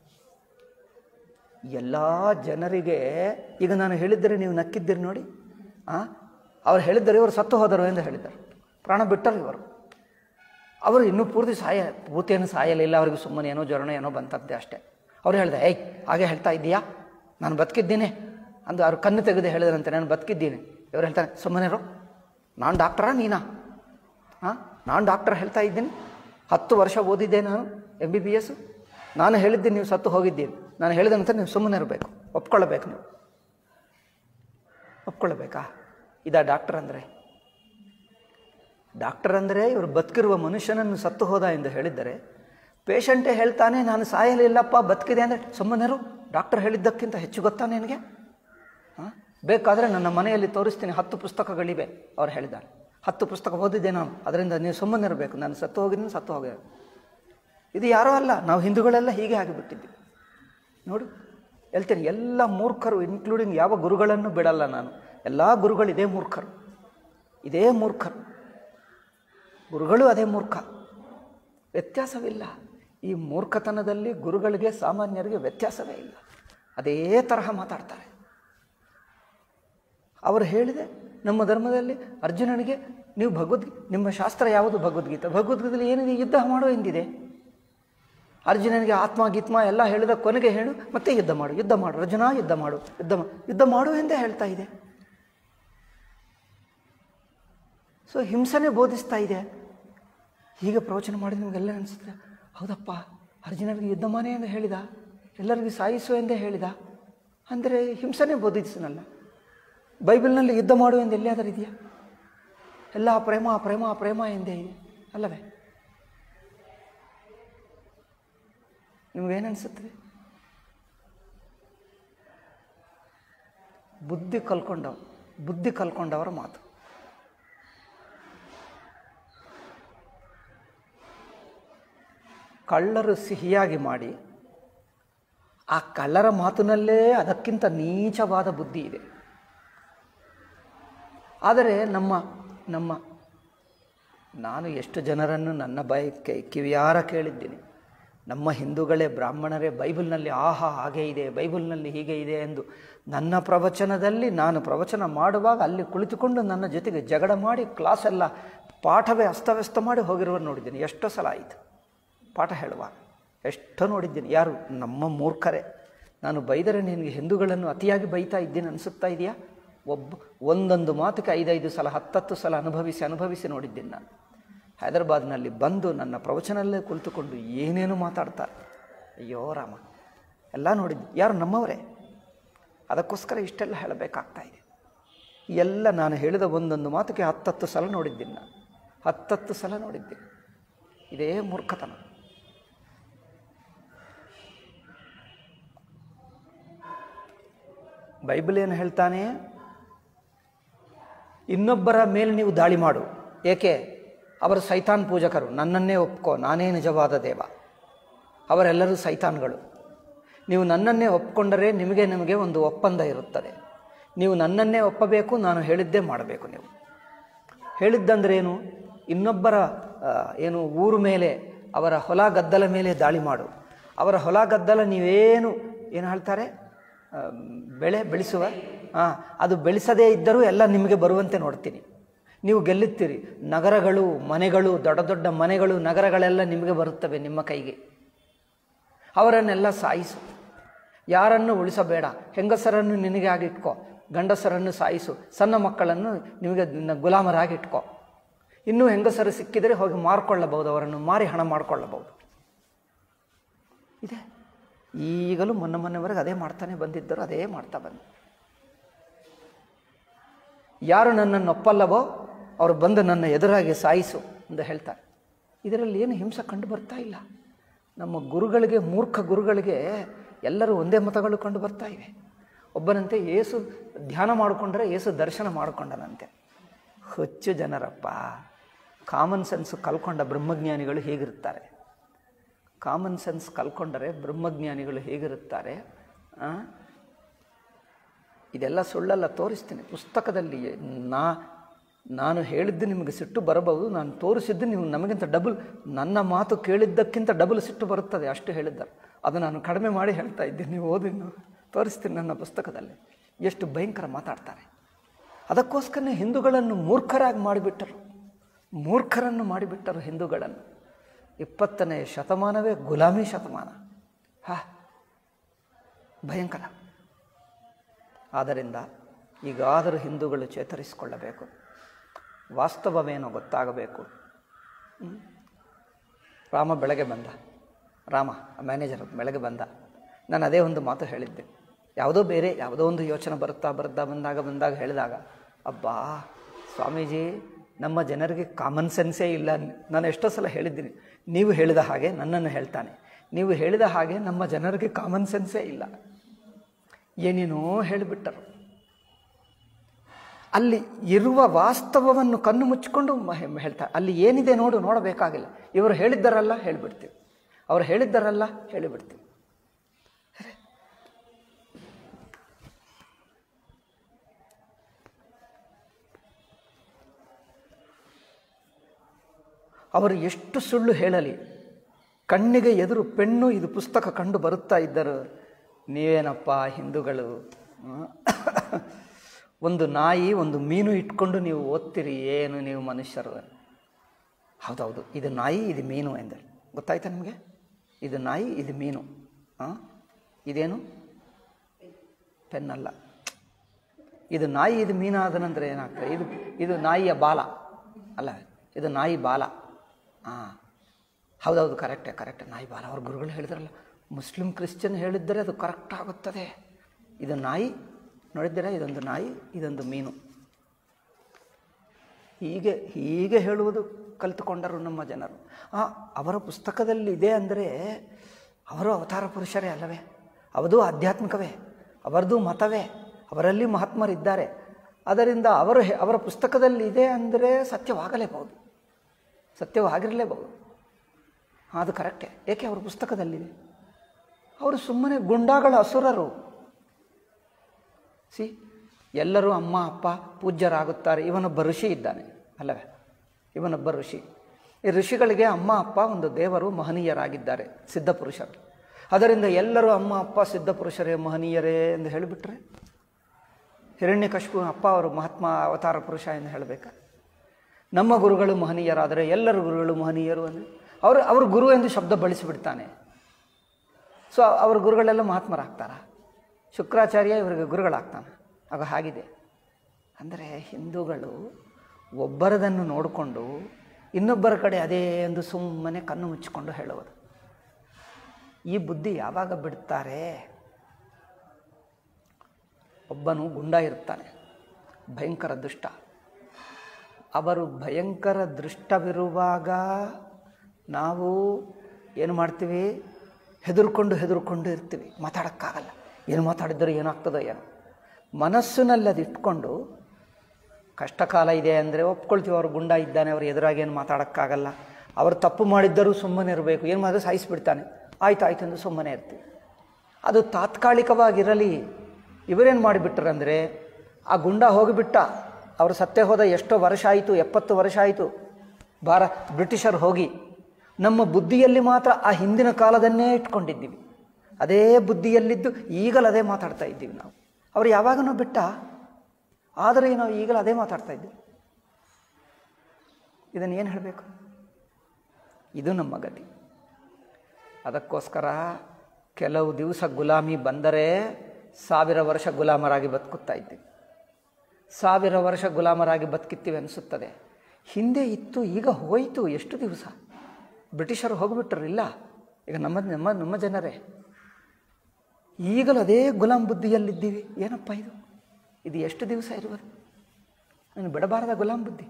ಎಲ್ಲ ಜನರಿಗೆ ಈಗ ನಾನು ಹೇಳಿದ್ದರೆ ನೀವು ನಕ್ಕಿದ್ದೀರಿ ನೋಡಿ ಆ ಅವ್ರು ಹೇಳಿದ್ದರೆ ಇವರು ಸತ್ತು ಹೋದರು ಎಂದು ಹೇಳಿದ್ದಾರೆ ಪ್ರಾಣ ಬಿಟ್ಟರು ಇವರು ಅವರು ಇನ್ನೂ ಪೂರ್ತಿ ಸಾಯ ಪೂರ್ತಿಯನ್ನು ಸಾಯಲಿಲ್ಲ ಅವರಿಗೆ ಸುಮ್ಮನೆ ಏನೋ ಜ್ವರಣ ಏನೋ ಬಂತಂತೆ ಅಷ್ಟೇ ಅವ್ರು ಹೇಳಿದೆ ಏಯ್ ಹಾಗೆ ಹೇಳ್ತಾ ಇದ್ದೀಯಾ ನಾನು ಬದುಕಿದ್ದೀನಿ ಅಂದು ಅವ್ರು ಕಣ್ಣು ತೆಗೆದು ಹೇಳಿದ್ರಂತೆ ನಾನು ಬದುಕಿದ್ದೀನಿ ಇವ್ರು ಹೇಳ್ತಾರೆ ಸುಮ್ಮನೆರು ನಾನು ಡಾಕ್ಟ್ರಾ ನೀನಾ ಹಾಂ ನಾನು ಡಾಕ್ಟರ್ ಹೇಳ್ತಾ ಇದ್ದೀನಿ ಹತ್ತು ವರ್ಷ ಓದಿದ್ದೆ ನಾನು ಎಮ್ ಬಿ ಬಿ ಎಸ್ ನಾನು ಹೇಳಿದ್ದೀನಿ ನೀವು ಸತ್ತು ಹೋಗಿದ್ದೀನಿ ನಾನು ಹೇಳಿದ ನಂತರ ನೀವು ಸುಮ್ಮನೆ ಇರಬೇಕು ಒಪ್ಕೊಳ್ಳಬೇಕು ನೀವು ಒಪ್ಕೊಳ್ಬೇಕಾ ಇದಾ ಡಾಕ್ಟರ್ ಅಂದರೆ ಡಾಕ್ಟರ್ ಅಂದರೆ ಇವರು ಬದುಕಿರುವ ಮನುಷ್ಯನನ್ನು ಸತ್ತು ಹೋದ ಎಂದು ಹೇಳಿದ್ದರೆ ಪೇಷಂಟೇ ಹೇಳ್ತಾನೆ ನಾನು ಸಾಯಲಿಲ್ಲಪ್ಪ ಬದುಕಿದೆ ಅಂದರೆ ಸುಮ್ಮನೆರು ಡಾಕ್ಟರ್ ಹೇಳಿದ್ದಕ್ಕಿಂತ ಹೆಚ್ಚು ಗೊತ್ತಾ ನಿನಗೆ ಹಾಂ ಬೇಕಾದರೆ ನನ್ನ ಮನೆಯಲ್ಲಿ ತೋರಿಸ್ತೀನಿ ಹತ್ತು ಪುಸ್ತಕಗಳಿವೆ ಅವ್ರು ಹೇಳಿದ್ದಾರೆ ಹತ್ತು ಪುಸ್ತಕ ಓದಿದ್ದೆ ನಾನು ಅದರಿಂದ ನೀವು ಸುಮ್ಮನೆ ಇರಬೇಕು ನಾನು ಸತ್ತು ಹೋಗಿದ್ದೀನಿ ಸತ್ತು ಹೋಗಿದೆ ಇದು ಯಾರೋ ಅಲ್ಲ ನಾವು ಹಿಂದೂಗಳೆಲ್ಲ ಹೀಗೆ ಆಗಿಬಿಟ್ಟಿದ್ವಿ ನೋಡು ಹೇಳ್ತೇನೆ ಎಲ್ಲ ಮೂರ್ಖರು ಇನ್ಕ್ಲೂಡಿಂಗ್ ಯಾವ ಗುರುಗಳನ್ನು ಬಿಡಲ್ಲ ನಾನು ಎಲ್ಲ ಗುರುಗಳು ಇದೇ ಮೂರ್ಖರು ಇದೇ ಮೂರ್ಖರು ಗುರುಗಳು ಅದೇ ಮೂರ್ಖ ವ್ಯತ್ಯಾಸವಿಲ್ಲ ಈ ಮೂರ್ಖತನದಲ್ಲಿ ಗುರುಗಳಿಗೆ ಸಾಮಾನ್ಯರಿಗೆ ವ್ಯತ್ಯಾಸವೇ ಇಲ್ಲ ಅದೇ ತರಹ ಮಾತಾಡ್ತಾರೆ ಅವರು ಹೇಳಿದೆ ನಮ್ಮ ಧರ್ಮದಲ್ಲಿ ಅರ್ಜುನನಿಗೆ ನೀವು ಭಗವದ್ಗೀ ನಿಮ್ಮ ಶಾಸ್ತ್ರ ಯಾವುದು ಭಗವದ್ಗೀತೆ ಭಗವದ್ಗೀತೆಯಲ್ಲಿ ಏನಿದೆ ಯುದ್ಧ ಮಾಡೋ ಎಂದಿದೆ ಅರ್ಜುನನಿಗೆ ಆತ್ಮ ಗೀತ್ಮ ಎಲ್ಲ ಹೇಳಿದ ಕೊನೆಗೆ ಹೇಳು ಮತ್ತೆ ಯುದ್ಧ ಮಾಡು ಯುದ್ಧ ಮಾಡು ಅರ್ಜುನ ಯುದ್ಧ ಮಾಡು ಯುದ್ಧ ಮಾ ಯುದ್ಧ ಮಾಡು ಎಂದೇ ಹೇಳ್ತಾ ಇದೆ ಸೊ ಹಿಂಸನೆ ಬೋಧಿಸ್ತಾ ಇದೆ ಹೀಗೆ ಪ್ರವಚನ ಮಾಡಿ ನಿಮಗೆಲ್ಲ ಅನಿಸುತ್ತೆ ಹೌದಪ್ಪ ಅರ್ಜುನನಿಗೆ ಯುದ್ಧ ಮಾನೆ ಎಂದು ಹೇಳಿದ ಎಲ್ಲರಿಗೂ ಸಾಯಿಸು ಎಂದೇ ಹೇಳಿದ ಅಂದರೆ ಹಿಂಸನೆ ಬೋಧಿಸನಲ್ಲ ಬೈಬಲ್ನಲ್ಲಿ ಯುದ್ಧ ಮಾಡು ಎಂದು ಎಲ್ಲಿಯಾದರೂ ಇದೆಯಾ ಎಲ್ಲ ಪ್ರೇಮ ಪ್ರೇಮ ಪ್ರೇಮ ಎಂದೇ ಇದೆ ಅಲ್ಲವೇ ನಿಮಗೇನನ್ಸುತ್ತದೆ ಬುದ್ಧಿ ಕಲ್ಕೊಂಡವ್ ಬುದ್ಧಿ ಕಲ್ಕೊಂಡವರ ಮಾತು ಕಳ್ಳರು ಸಿಹಿಯಾಗಿ ಮಾಡಿ ಆ ಕಳ್ಳರ ಮಾತಿನಲ್ಲೇ ಅದಕ್ಕಿಂತ ನೀಚವಾದ ಬುದ್ಧಿ ಇದೆ ಆದರೆ ನಮ್ಮ ನಮ್ಮ ನಾನು ಎಷ್ಟು ಜನರನ್ನು ನನ್ನ ಬಯಕೆ ಕಿವಿಯಾರ ಕೇಳಿದ್ದೀನಿ ನಮ್ಮ ಹಿಂದೂಗಳೇ ಬ್ರಾಹ್ಮಣರೇ ಬೈಬಲ್ನಲ್ಲಿ ಆಹಾ ಹಾಗೆ ಇದೆ ಬೈಬಲ್ನಲ್ಲಿ ಹೀಗೆ ಇದೆ ಎಂದು ನನ್ನ ಪ್ರವಚನದಲ್ಲಿ ನಾನು ಪ್ರವಚನ ಮಾಡುವಾಗ ಅಲ್ಲಿ ಕುಳಿತುಕೊಂಡು ನನ್ನ ಜೊತೆಗೆ ಜಗಳ ಮಾಡಿ ಕ್ಲಾಸೆಲ್ಲ ಪಾಠವೇ ಅಸ್ತವ್ಯಸ್ತ ಮಾಡಿ ಹೋಗಿರುವರು ನೋಡಿದ್ದೀನಿ ಎಷ್ಟೋ ಸಲ ಆಯಿತು ಪಾಠ ಹೇಳುವಾಗ ಎಷ್ಟೋ ನೋಡಿದ್ದೀನಿ ಯಾರು ನಮ್ಮ ಮೂರ್ಖರೇ ನಾನು ಬೈದರೆ ನಿನಗೆ ಹಿಂದೂಗಳನ್ನು ಅತಿಯಾಗಿ ಬೈತಾ ಇದ್ದೀನಿ ಅನಿಸುತ್ತಾ ಇದೆಯಾ ಒಬ್ಬ ಒಂದೊಂದು ಮಾತಕ್ಕೆ ಐದೈದು ಸಲ ಹತ್ತತ್ತು ಸಲ ಅನುಭವಿಸಿ ಅನುಭವಿಸಿ ನೋಡಿದ್ದೀನಿ ನಾನು ಹೈದರಾಬಾದ್ನಲ್ಲಿ ಬಂದು ನನ್ನ ಪ್ರವಚನಲ್ಲೇ ಕುಳಿತುಕೊಂಡು ಏನೇನು ಮಾತಾಡ್ತಾರೆ ಅಯ್ಯೋ ರಾಮ ಎಲ್ಲ ನೋಡಿದ್ದು ಯಾರು ನಮ್ಮವರೇ ಅದಕ್ಕೋಸ್ಕರ ಇಷ್ಟೆಲ್ಲ ಹೇಳಬೇಕಾಗ್ತಾ ಇದೆ ಎಲ್ಲ ನಾನು ಹೇಳಿದ ಒಂದೊಂದು ಮಾತಕ್ಕೆ ಹತ್ತತ್ತು ಸಲ ನೋಡಿದ್ದೀನಿ ನಾನು ಹತ್ತತ್ತು ಸಲ ನೋಡಿದ್ದೀನಿ ಇದೇ ಮೂರ್ಖತನ ಬೈಬಲ್ ಏನು ಹೇಳ್ತಾನೆ ಇನ್ನೊಬ್ಬರ ಮೇಲೆ ನೀವು ದಾಳಿ ಮಾಡು ಏಕೆ ಅವರು ಸೈತಾನ್ ಪೂಜಕರು ನನ್ನನ್ನೇ ಒಪ್ಕೋ ನಾನೇ ನಿಜವಾದ ದೇವ ಅವರೆಲ್ಲರೂ ಸೈತಾನ್ಗಳು ನೀವು ನನ್ನನ್ನೇ ಒಪ್ಕೊಂಡರೆ ನಿಮಗೆ ನಿಮಗೆ ಒಂದು ಒಪ್ಪಂದ ಇರುತ್ತದೆ ನೀವು ನನ್ನನ್ನೇ ಒಪ್ಪಬೇಕು ನಾನು ಹೇಳಿದ್ದೇ ಮಾಡಬೇಕು ನೀವು ಹೇಳಿದ್ದಂದ್ರೆ ಏನು ಇನ್ನೊಬ್ಬರ ಆ, ಏನು ಊರು ಮೇಲೆ ಅವರ ಹೊಲ ಗದ್ದಲ ಮೇಲೆ ದಾಳಿ ಮಾಡು ಅವರ ಹೊಲ ಗದ್ದಲ ನೀವೇನು ಏನು ಹೇಳ್ತಾರೆ ಆ, ಬೆಳೆ ಬೆಳೆಸುವ ಹಾಂ ಅದು ಬೆಳೆಸದೇ ಇದ್ದರೂ ಎಲ್ಲ ನಿಮಗೆ ಬರುವಂತೆ ನೋಡ್ತೀನಿ ನೀವು ಗೆಲ್ಲುತ್ತೀರಿ ನಗರಗಳು ಮನೆಗಳು ದೊಡ್ಡ ದೊಡ್ಡ ಮನೆಗಳು ನಗರಗಳೆಲ್ಲ ನಿಮಗೆ ಬರುತ್ತವೆ ನಿಮ್ಮ ಕೈಗೆ ಅವರನ್ನೆಲ್ಲ ಸಾಯಿಸು ಯಾರನ್ನು ಉಳಿಸಬೇಡ ಹೆಂಗಸರನ್ನು ನಿನಗೆ ಆಗಿಟ್ಕೋ ಗಂಡಸರನ್ನು ಸಾಯಿಸು ಸಣ್ಣ ಮಕ್ಕಳನ್ನು ನಿಮಗೆ ನಿನ್ನ ಗುಲಾಮರಾಗಿಟ್ಕೋ ಇನ್ನೂ ಹೆಂಗಸರು ಸಿಕ್ಕಿದರೆ ಹೋಗಿ ಮಾರ್ಕೊಳ್ಳಬಹುದು ಅವರನ್ನು ಮಾರಿ ಹಣ ಮಾಡಿಕೊಳ್ಳಬಹುದು ಇದೆ ಈಗಲೂ ಮೊನ್ನೆ ಮೊನ್ನೆವರೆಗೆ ಅದೇ ಮಾಡ್ತಾನೆ ಬಂದಿದ್ದರು ಅದೇ ಮಾಡ್ತಾ ಬಂದು ಯಾರು ನನ್ನನ್ನು ಒಪ್ಪಲ್ಲವೋ ಅವರು ಬಂದು ನನ್ನ ಎದುರಾಗಿ ಸಾಯಿಸು ಅಂತ ಹೇಳ್ತಾರೆ ಇದರಲ್ಲಿ ಏನು ಹಿಂಸೆ ಕಂಡು ಬರ್ತಾ ಇಲ್ಲ ನಮ್ಮ ಗುರುಗಳಿಗೆ ಮೂರ್ಖ ಗುರುಗಳಿಗೆ ಎಲ್ಲರೂ ಒಂದೇ ಮತಗಳು ಕಂಡು ಬರ್ತಾ ಇವೆ ಒಬ್ಬನಂತೆ ಏಸು ಧ್ಯಾನ ಮಾಡಿಕೊಂಡ್ರೆ ಏಸು ದರ್ಶನ ಮಾಡಿಕೊಂಡನಂತೆ ಹುಚ್ಚು ಜನರಪ್ಪ ಕಾಮನ್ ಸೆನ್ಸು ಕಲ್ಕೊಂಡ ಬ್ರಹ್ಮಜ್ಞಾನಿಗಳು ಹೀಗಿರ್ತಾರೆ ಕಾಮನ್ ಸೆನ್ಸ್ ಕಲ್ಕೊಂಡರೆ ಬ್ರಹ್ಮಜ್ಞಾನಿಗಳು ಹೇಗಿರುತ್ತಾರೆ ಆ? ಇದೆಲ್ಲ ಸುಳ್ಳಲ್ಲ ತೋರಿಸ್ತೀನಿ ಪುಸ್ತಕದಲ್ಲಿ ನಾ ನಾನು ಹೇಳಿದ್ದು ನಿಮಗೆ ಸಿಟ್ಟು ಬರಬಹುದು ನಾನು ತೋರಿಸಿದ್ದು ನೀವು ನಮಗಿಂತ ಡಬಲ್ ನನ್ನ ಮಾತು ಕೇಳಿದ್ದಕ್ಕಿಂತ ಡಬಲ್ ಸಿಟ್ಟು ಬರುತ್ತದೆ ಅಷ್ಟು ಹೇಳಿದ್ದಾರೆ ಅದು ನಾನು ಕಡಿಮೆ ಮಾಡಿ ಹೇಳ್ತಾ ಇದ್ದೀನಿ ನೀವು ಓದಿ ನೀವು ತೋರಿಸ್ತೀನಿ ನನ್ನ ಪುಸ್ತಕದಲ್ಲಿ ಎಷ್ಟು ಭಯಂಕರ ಮಾತಾಡ್ತಾರೆ ಅದಕ್ಕೋಸ್ಕರನೇ ಹಿಂದೂಗಳನ್ನು ಮೂರ್ಖರಾಗಿ ಮಾಡಿಬಿಟ್ಟರು ಮೂರ್ಖರನ್ನು ಮಾಡಿಬಿಟ್ಟರು ಹಿಂದೂಗಳನ್ನು ಇಪ್ಪತ್ತನೇ ಶತಮಾನವೇ ಗುಲಾಮಿ ಶತಮಾನ ಹಾ ಭಯಂಕರ ಆದ್ದರಿಂದ ಈಗಾದರೂ ಹಿಂದೂಗಳು ಚೇತರಿಸಿಕೊಳ್ಳಬೇಕು ವಾಸ್ತವವೇನೋ ಗೊತ್ತಾಗಬೇಕು ಹ್ಮ್? ರಾಮ ಬೆಳಗ್ಗೆ ಬಂದ ರಾಮ ಮ್ಯಾನೇಜರ್ ಬೆಳಗ್ಗೆ ಬಂದ ನಾನು ಅದೇ ಒಂದು ಮಾತು ಹೇಳಿದ್ದೆ ಯಾವುದೋ ಬೇರೆ ಯಾವುದೋ ಒಂದು ಯೋಚನೆ ಬರುತ್ತಾ ಬರುತ್ತಾ ಬಂದಾಗ ಬಂದಾಗ ಹೇಳಿದಾಗ ಅಬ್ಬಾ ಸ್ವಾಮೀಜಿ ನಮ್ಮ ಜನರಿಗೆ ಕಾಮನ್ ಸೆನ್ಸೇ ಇಲ್ಲ ನಾನು ಎಷ್ಟೋ ಸಲ ಹೇಳಿದ್ದೀನಿ ನೀವು ಹೇಳಿದ ಹಾಗೆ ನನ್ನನ್ನು ಹೇಳ್ತಾನೆ ನೀವು ಹೇಳಿದ ಹಾಗೆ ನಮ್ಮ ಜನರಿಗೆ ಕಾಮನ್ ಸೆನ್ಸೇ ಇಲ್ಲ ಏನೇನೋ ಹೇಳಿಬಿಟ್ಟರು ಅಲ್ಲಿ ಇರುವ ವಾಸ್ತವವನ್ನು ಕಣ್ಣು ಮುಚ್ಚಿಕೊಂಡು ಮ- ಹೇಳ್ತಾರೆ ಅಲ್ಲಿ ಏನಿದೆ ನೋಡು ನೋಡಬೇಕಾಗಿಲ್ಲ ಇವರು ಹೇಳಿದ್ದಾರಲ್ಲ ಹೇಳಿಬಿಡ್ತೀವಿ ಅವ್ರು ಹೇಳಿದ್ದಾರಲ್ಲ ಹೇಳಿಬಿಡ್ತೀವಿ ಅವರು ಎಷ್ಟು ಸುಳ್ಳು ಹೇಳಲಿ ಕಣ್ಣಿಗೆ ಎದುರು ಪೆಣ್ಣು ಇದು ಪುಸ್ತಕ ಕಂಡು ಬರುತ್ತಾ ಇದ್ದರು ನೀವೇನಪ್ಪ ಹಿಂದೂಗಳು ಹ್ಮ್? ಒಂದು ನಾಯಿ ಒಂದು ಮೀನು ಇಟ್ಕೊಂಡು ನೀವು ಓದ್ತೀರಿ ಏನು ನೀವು ಮನುಷ್ಯರು ಹೌದೌದು ಇದು ನಾಯಿ ಇದು ಮೀನು ಎಂದರು ಗೊತ್ತಾಯ್ತಾ ನಿಮಗೆ ಇದು ನಾಯಿ ಇದು ಮೀನು ಹಾಂ ಇದೇನು ಪೆನ್ನಲ್ಲ ಇದು ನಾಯಿ ಇದು ಮೀನಾದ ನಂತರ ಏನಾಗ್ತದೆ ಇದು ಇದು ನಾಯಿಯ ಬಾಲ ಅಲ್ಲ ಇದು ನಾಯಿ ಬಾಲ ಹಾಂ ಹೌದೌದು ಕರೆಕ್ಟೇ ಕರೆಕ್ಟ್ ನಾಯಿ ಬಾಲ ಅವ್ರ ಗುರುಗಳು ಹೇಳಿದ್ರಲ್ಲ ಮುಸ್ಲಿಂ ಕ್ರಿಶ್ಚಿಯನ್ ಹೇಳಿದ್ದರೆ ಅದು ಕರೆಕ್ಟ್ ಆಗುತ್ತದೆ ಇದು ನಾಯಿ ನೋಡಿದ್ದೀರಾ ಇದೊಂದು ನಾಯಿ ಇದೊಂದು ಮೀನು ಹೀಗೆ ಹೀಗೆ ಹೇಳುವುದು ಕಲಿತುಕೊಂಡರು ನಮ್ಮ ಜನರು ಆ ಅವರ ಪುಸ್ತಕದಲ್ಲಿ ಇದೆ ಅಂದರೆ ಅವರು ಅವತಾರ ಪುರುಷರೇ ಅಲ್ಲವೇ ಅವದು ಆಧ್ಯಾತ್ಮಿಕವೇ ಅವರದು ಮತವೇ ಅವರಲ್ಲಿ ಮಹಾತ್ಮರಿದ್ದಾರೆ ಅದರಿಂದ ಅವರು ಹೆ- ಅವರ ಪುಸ್ತಕದಲ್ಲಿ ಇದೆ ಅಂದರೆ ಸತ್ಯವಾಗಲೇಬಹುದು ಸತ್ಯವಾಗಿರಲೇಬಹುದು ಅದು ಕರೆಕ್ಟೇ ಏಕೆ ಅವರ ಪುಸ್ತಕದಲ್ಲಿದೆ ಅವರು ಸುಮ್ಮನೆ ಗುಂಡಾಗಳ ಅಸುರರು ಸಿ ಎಲ್ಲರೂ ಅಮ್ಮ ಅಪ್ಪ ಪೂಜ್ಯರಾಗುತ್ತಾರೆ ಇವನೊಬ್ಬ ಋಷಿ ಇದ್ದಾನೆ ಅಲ್ಲವೇ ಇವನೊಬ್ಬ ಋಷಿ ಈ ಋಷಿಗಳಿಗೆ ಅಮ್ಮ ಅಪ್ಪ ಒಂದು ದೇವರು ಮಹನೀಯರಾಗಿದ್ದಾರೆ ಸಿದ್ಧಪುರುಷರು ಅದರಿಂದ ಎಲ್ಲರೂ ಅಮ್ಮ ಅಪ್ಪ ಸಿದ್ಧಪುರುಷರೇ ಮಹನೀಯರೇ ಎಂದು ಹೇಳಿಬಿಟ್ರೆ ಹಿರಣ್ಯಕಶಿಪು ಅಪ್ಪ ಅವರು ಮಹಾತ್ಮ ಅವತಾರ ಪುರುಷ ಎಂದು ಹೇಳಬೇಕಾ ನಮ್ಮ ಗುರುಗಳು ಮಹನೀಯರಾದರೆ ಎಲ್ಲರ ಗುರುಗಳು ಮಹನೀಯರು ಅಂದರೆ ಅವರು ಅವರು ಗುರು ಎಂದು ಶಬ್ದ ಬಳಸಿಬಿಡ್ತಾನೆ ಸೊ ಅವ್ರ ಗುರುಗಳೆಲ್ಲ ಮಹಾತ್ಮರಾಗ್ತಾರ ಶುಕ್ರಾಚಾರ್ಯ ಇವರಿಗೆ ಗುರುಗಳಾಗ್ತಾನೆ ಆಗ ಹಾಗಿದೆ ಅಂದರೆ ಹಿಂದೂಗಳು ಒಬ್ಬರದನ್ನು ನೋಡಿಕೊಂಡು ಇನ್ನೊಬ್ಬರ ಕಡೆ ಅದೇ ಎಂದು ಸುಮ್ಮನೆ ಕಣ್ಣು ಮುಚ್ಚಿಕೊಂಡು ಹೇಳುವುದು ಈ ಬುದ್ಧಿ ಯಾವಾಗ ಬಿಡ್ತಾರೆ ಒಬ್ಬನು ಗುಂಡ ಇರ್ತಾನೆ ಭಯಂಕರ ದುಷ್ಟ ಅವರು ಭಯಂಕರ ದೃಷ್ಟವಿರುವಾಗ ನಾವು ಏನು ಮಾಡ್ತೀವಿ ಹೆದರ್ಕೊಂಡು ಹೆದರ್ಕೊಂಡು ಇರ್ತೀವಿ ಮಾತಾಡೋಕ್ಕಾಗಲ್ಲ ಏನು ಮಾತಾಡಿದ್ರೆ ಏನಾಗ್ತದೋ ಏನೋ ಮನಸ್ಸಿನಲ್ಲಿ ಅದು ಇಟ್ಕೊಂಡು ಕಷ್ಟ ಕಾಲ ಇದೆ ಅಂದರೆ ಒಪ್ಕೊಳ್ತೀವಿ ಅವ್ರು ಗುಂಡ ಇದ್ದಾನೆ ಅವ್ರು ಎದುರಾಗಿ ಏನು ಮಾತಾಡೋಕ್ಕಾಗಲ್ಲ ಅವ್ರು ತಪ್ಪು ಮಾಡಿದ್ದರೂ ಸುಮ್ಮನೆ ಇರಬೇಕು ಏನು ಮಾಡಿದ್ರೆ ಸಾಯಿಸಿಬಿಡ್ತಾನೆ ಆಯ್ತು ಆಯ್ತು ಎಂದು ಸುಮ್ಮನೆ ಇರ್ತೀವಿ ಅದು ತಾತ್ಕಾಲಿಕವಾಗಿರಲಿ ಇವರೇನು ಮಾಡಿಬಿಟ್ರಂದರೆ ಆ ಗುಂಡ ಹೋಗಿಬಿಟ್ಟ ಅವರು ಸತ್ತೇ ಹೋದ ಎಷ್ಟೋ ವರ್ಷ ಆಯಿತು ಎಪ್ಪತ್ತು ವರ್ಷ ಆಯಿತು ಭಾರ ಬ್ರಿಟಿಷರು ಹೋಗಿ ನಮ್ಮ ಬುದ್ಧಿಯಲ್ಲಿ ಮಾತ್ರ ಆ ಹಿಂದಿನ ಕಾಲದನ್ನೇ ಇಟ್ಕೊಂಡಿದ್ದೀವಿ ಅದೇ ಬುದ್ಧಿಯಲ್ಲಿದ್ದು ಈಗಲೂ ಅದೇ ಮಾತಾಡ್ತಾ ಇದ್ದೀವಿ ನಾವು ಅವರು ಯಾವಾಗನೂ ಬಿಟ್ಟ ಆದರೆ ನಾವು ಈಗಲೂ ಅದೇ ಮಾತಾಡ್ತಾ ಇದ್ದೀವಿ ಇದನ್ನು ಏನು ಹೇಳಬೇಕು ಇದು ನಮ್ಮ ಗತಿ ಅದಕ್ಕೋಸ್ಕರ ಕೆಲವು ದಿವಸ ಗುಲಾಮಿ ಬಂದರೆ ಸಾವಿರ ವರ್ಷ ಗುಲಾಮರಾಗಿ ಬದುಕುತ್ತಾ ಇದ್ದೀವಿ ಸಾವಿರ ವರ್ಷ ಗುಲಾಮರಾಗಿ ಬದುಕಿತ್ತೀವಿ ಅನಿಸುತ್ತದೆ ಹಿಂದೆ ಇತ್ತು ಈಗ ಹೋಯಿತು ಎಷ್ಟು ದಿವಸ ಬ್ರಿಟಿಷರು ಹೋಗಿಬಿಟ್ರು ಇಲ್ಲ ಈಗ ನಮ್ಮ ನಮ್ಮ ನಮ್ಮ ಜನರೇ ಈಗಲೂ ಅದೇ ಗುಲಾಮ್ ಬುದ್ಧಿಯಲ್ಲಿದ್ದೀವಿ ಏನಪ್ಪ ಇದು ಇದು ಎಷ್ಟು ದಿವಸ ಇರುವುದು ನಾನು ಬಿಡಬಾರದ ಗುಲಾಮ್ ಬುದ್ಧಿ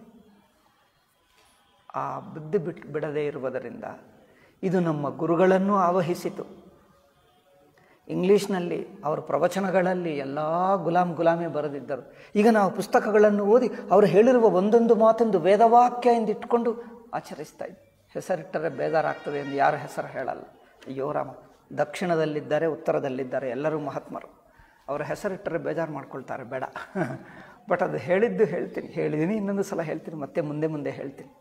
ಆ ಬುದ್ಧಿ ಬಿಟ್ಟು ಬಿಡದೇ ಇರುವುದರಿಂದ ಇದು ನಮ್ಮ ಗುರುಗಳನ್ನು ಆವಹಿಸಿತು ಇಂಗ್ಲೀಷ್ನಲ್ಲಿ ಅವರ ಪ್ರವಚನಗಳಲ್ಲಿ ಎಲ್ಲ ಗುಲಾಮ್ ಗುಲಾಮಿ ಬರೆದಿದ್ದರು ಈಗ ನಾವು ಪುಸ್ತಕಗಳನ್ನು ಓದಿ ಅವರು ಹೇಳಿರುವ ಒಂದೊಂದು ಮಾತೊಂದು ವೇದವಾಕ್ಯ ಎಂದು ಇಟ್ಕೊಂಡು ಆಚರಿಸ್ತಾ ಇದ್ವಿ ಹೆಸರಿಟ್ಟರೆ ಬೇಜಾರಾಗ್ತದೆ ಎಂದು ಯಾರ ಹೆಸರು ಹೇಳಲ್ಲ ಅಯ್ಯೋ ರಾಮ ದಕ್ಷಿಣದಲ್ಲಿದ್ದಾರೆ ಉತ್ತರದಲ್ಲಿದ್ದಾರೆ ಎಲ್ಲರೂ ಮಹಾತ್ಮರು ಅವರ ಹೆಸರಿಟ್ಟರೆ ಬೇಜಾರು ಮಾಡ್ಕೊಳ್ತಾರೆ ಬೇಡ ಬಟ್ ಅದು ಹೇಳಿದ್ದು ಹೇಳ್ತೀನಿ ಹೇಳಿದ್ದೀನಿ ಇನ್ನೊಂದು ಸಲ ಹೇಳ್ತೀನಿ ಮತ್ತೆ ಮುಂದೆ ಮುಂದೆ ಹೇಳ್ತೀನಿ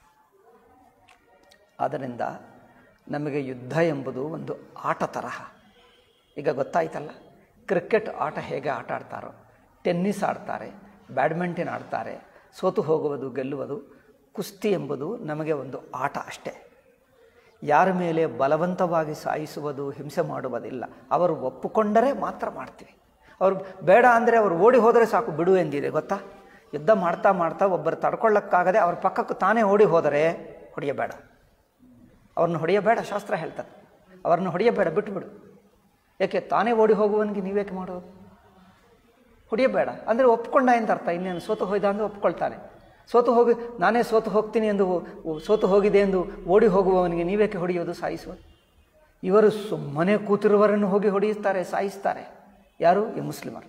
ಆದ್ದರಿಂದ ನಮಗೆ ಯುದ್ಧ ಎಂಬುದು ಒಂದು ಆಟ ತರಹ ಈಗ ಗೊತ್ತಾಯ್ತಲ್ಲ ಕ್ರಿಕೆಟ್ ಆಟ ಹೇಗೆ ಆಟ ಆಡ್ತಾರೋ ಟೆನ್ನಿಸ್ ಆಡ್ತಾರೆ ಬ್ಯಾಡ್ಮಿಂಟನ್ ಆಡ್ತಾರೆ ಸೋತು ಹೋಗುವುದು ಗೆಲ್ಲುವುದು ಕುಸ್ತಿ ಎಂಬುದು ನಮಗೆ ಒಂದು ಆಟ ಅಷ್ಟೇ ಯಾರ ಮೇಲೆ ಬಲವಂತವಾಗಿ ಸಾಯಿಸುವುದು ಹಿಂಸೆ ಮಾಡುವುದಿಲ್ಲ ಅವರು ಒಪ್ಪುಕೊಂಡರೆ ಮಾತ್ರ ಮಾಡ್ತೀವಿ ಅವ್ರು ಬೇಡ ಅಂದರೆ ಅವ್ರು ಓಡಿ ಹೋದರೆ ಸಾಕು ಬಿಡು ಎಂದಿದೆ ಗೊತ್ತಾ ಯುದ್ಧ ಮಾಡ್ತಾ ಮಾಡ್ತಾ ಒಬ್ಬರು ತಡ್ಕೊಳ್ಳೋಕ್ಕಾಗದೆ ಅವ್ರ ಪಕ್ಕಕ್ಕೆ ತಾನೇ ಓಡಿ ಹೋದರೆ ಹೊಡೆಯಬೇಡ ಅವ್ರನ್ನ ಹೊಡೆಯಬೇಡ ಶಾಸ್ತ್ರ ಹೇಳ್ತದೆ ಅವ್ರನ್ನ ಹೊಡೆಯಬೇಡ ಬಿಟ್ಟುಬಿಡು ಯಾಕೆ ತಾನೇ ಓಡಿ ಹೋಗುವವನಿಗೆ ನೀವೇಕೆ ಮಾಡೋದು ಹೊಡೆಯಬೇಡ ಅಂದರೆ ಒಪ್ಕೊಂಡ ಅಂತ ಅರ್ಥ ಇನ್ನೇನು ಸೋತು ಹೋಯ್ದ ಅಂದರೆ ಒಪ್ಕೊಳ್ತಾನೆ ಸೋತು ಹೋಗಿ ನಾನೇ ಸೋತು ಹೋಗ್ತೀನಿ ಎಂದು ಸೋತು ಹೋಗಿದೆ ಎಂದು ಓಡಿ ಹೋಗುವವನಿಗೆ ನೀವೇಕೆ ಹೊಡೆಯೋದು ಸಾಯಿಸುವುದು ಇವರು ಸುಮ್ಮನೆ ಕೂತಿರುವವರನ್ನು ಹೋಗಿ ಹೊಡೆಯುತ್ತಾರೆ ಸಾಯಿಸ್ತಾರೆ ಯಾರು ಈ ಮುಸ್ಲಿಮರು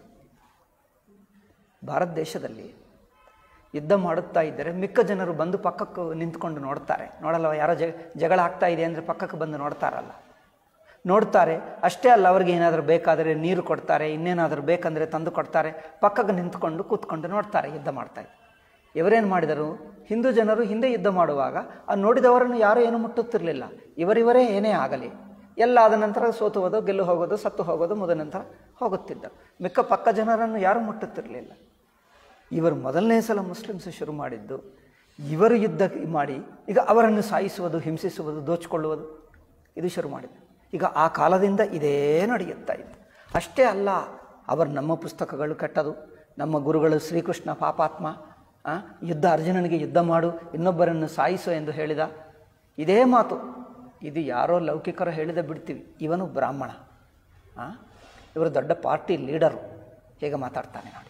ಭಾರತ ದೇಶದಲ್ಲಿ ಯುದ್ಧ ಮಾಡುತ್ತಾ ಇದ್ದರೆ ಮಿಕ್ಕ ಜನರು ಬಂದು ಪಕ್ಕಕ್ಕೆ ನಿಂತ್ಕೊಂಡು ನೋಡ್ತಾರೆ ನೋಡಲ್ವ ಯಾರೋ ಜ ಜಗಳ ಆಗ್ತಾ ಇದೆ ಅಂದರೆ ಪಕ್ಕಕ್ಕೆ ಬಂದು ನೋಡ್ತಾರಲ್ಲ ನೋಡ್ತಾರೆ ಅಷ್ಟೇ ಅಲ್ಲ ಅವ್ರಿಗೆ ಏನಾದರೂ ಬೇಕಾದರೆ ನೀರು ಕೊಡ್ತಾರೆ ಇನ್ನೇನಾದರೂ ಬೇಕಂದರೆ ತಂದು ಕೊಡ್ತಾರೆ ಪಕ್ಕಕ್ಕೆ ನಿಂತ್ಕೊಂಡು ಕೂತ್ಕೊಂಡು ನೋಡ್ತಾರೆ ಯುದ್ಧ ಮಾಡ್ತಾರೆ ಇವರೇನು ಮಾಡಿದರು ಹಿಂದೂ ಜನರು ಹಿಂದೆ ಯುದ್ಧ ಮಾಡುವಾಗ ಆ ನೋಡಿದವರನ್ನು ಯಾರೂ ಏನು ಮುಟ್ಟುತ್ತಿರಲಿಲ್ಲ ಇವರಿವರೇ ಏನೇ ಆಗಲಿ ಎಲ್ಲ ಆದ ನಂತರ ಸೋತು ಹೋದೋ ಗೆಲ್ಲು ಹೋಗೋದು ಸತ್ತು ಹೋಗೋದು ಮುದ ನಂತರ ಹೋಗುತ್ತಿದ್ದರು ಮಿಕ್ಕ ಪಕ್ಕ ಜನರನ್ನು ಯಾರೂ ಮುಟ್ಟುತ್ತಿರಲಿಲ್ಲ ಇವರು ಮೊದಲನೇ ಸಲ ಮುಸ್ಲಿಮ್ಸ್ ಶುರು ಮಾಡಿದ್ದು ಇವರು ಯುದ್ಧ ಮಾಡಿ ಈಗ ಅವರನ್ನು ಸಾಯಿಸುವುದು ಹಿಂಸಿಸುವುದು ದೋಚಿಕೊಳ್ಳುವುದು ಇದು ಶುರು ಮಾಡಿದ್ದು ಈಗ ಆ ಕಾಲದಿಂದ ಇದೇ ನಡೆಯುತ್ತಾ ಇತ್ತು ಅಷ್ಟೇ ಅಲ್ಲ ಅವರು ನಮ್ಮ ಪುಸ್ತಕಗಳು ಕೆಟ್ಟದು ನಮ್ಮ ಗುರುಗಳು ಶ್ರೀಕೃಷ್ಣ ಪಾಪಾತ್ಮ ಆ, ಯುದ್ಧ ಅರ್ಜುನನಿಗೆ ಯುದ್ಧ ಮಾಡು ಇನ್ನೊಬ್ಬರನ್ನು ಸಾಯಿಸು ಎಂದು ಹೇಳಿದ ಇದೇ ಮಾತು ಇದು ಯಾರೋ ಲೌಕಿಕರು ಹೇಳಿದ ಬಿಡ್ತೀವಿ ಇವನು ಬ್ರಾಹ್ಮಣ ಆ, ಇವರು ದೊಡ್ಡ ಪಾರ್ಟಿ ಲೀಡರು ಹೇಗೆ ಮಾತಾಡ್ತಾನೆ ನೋಡಿ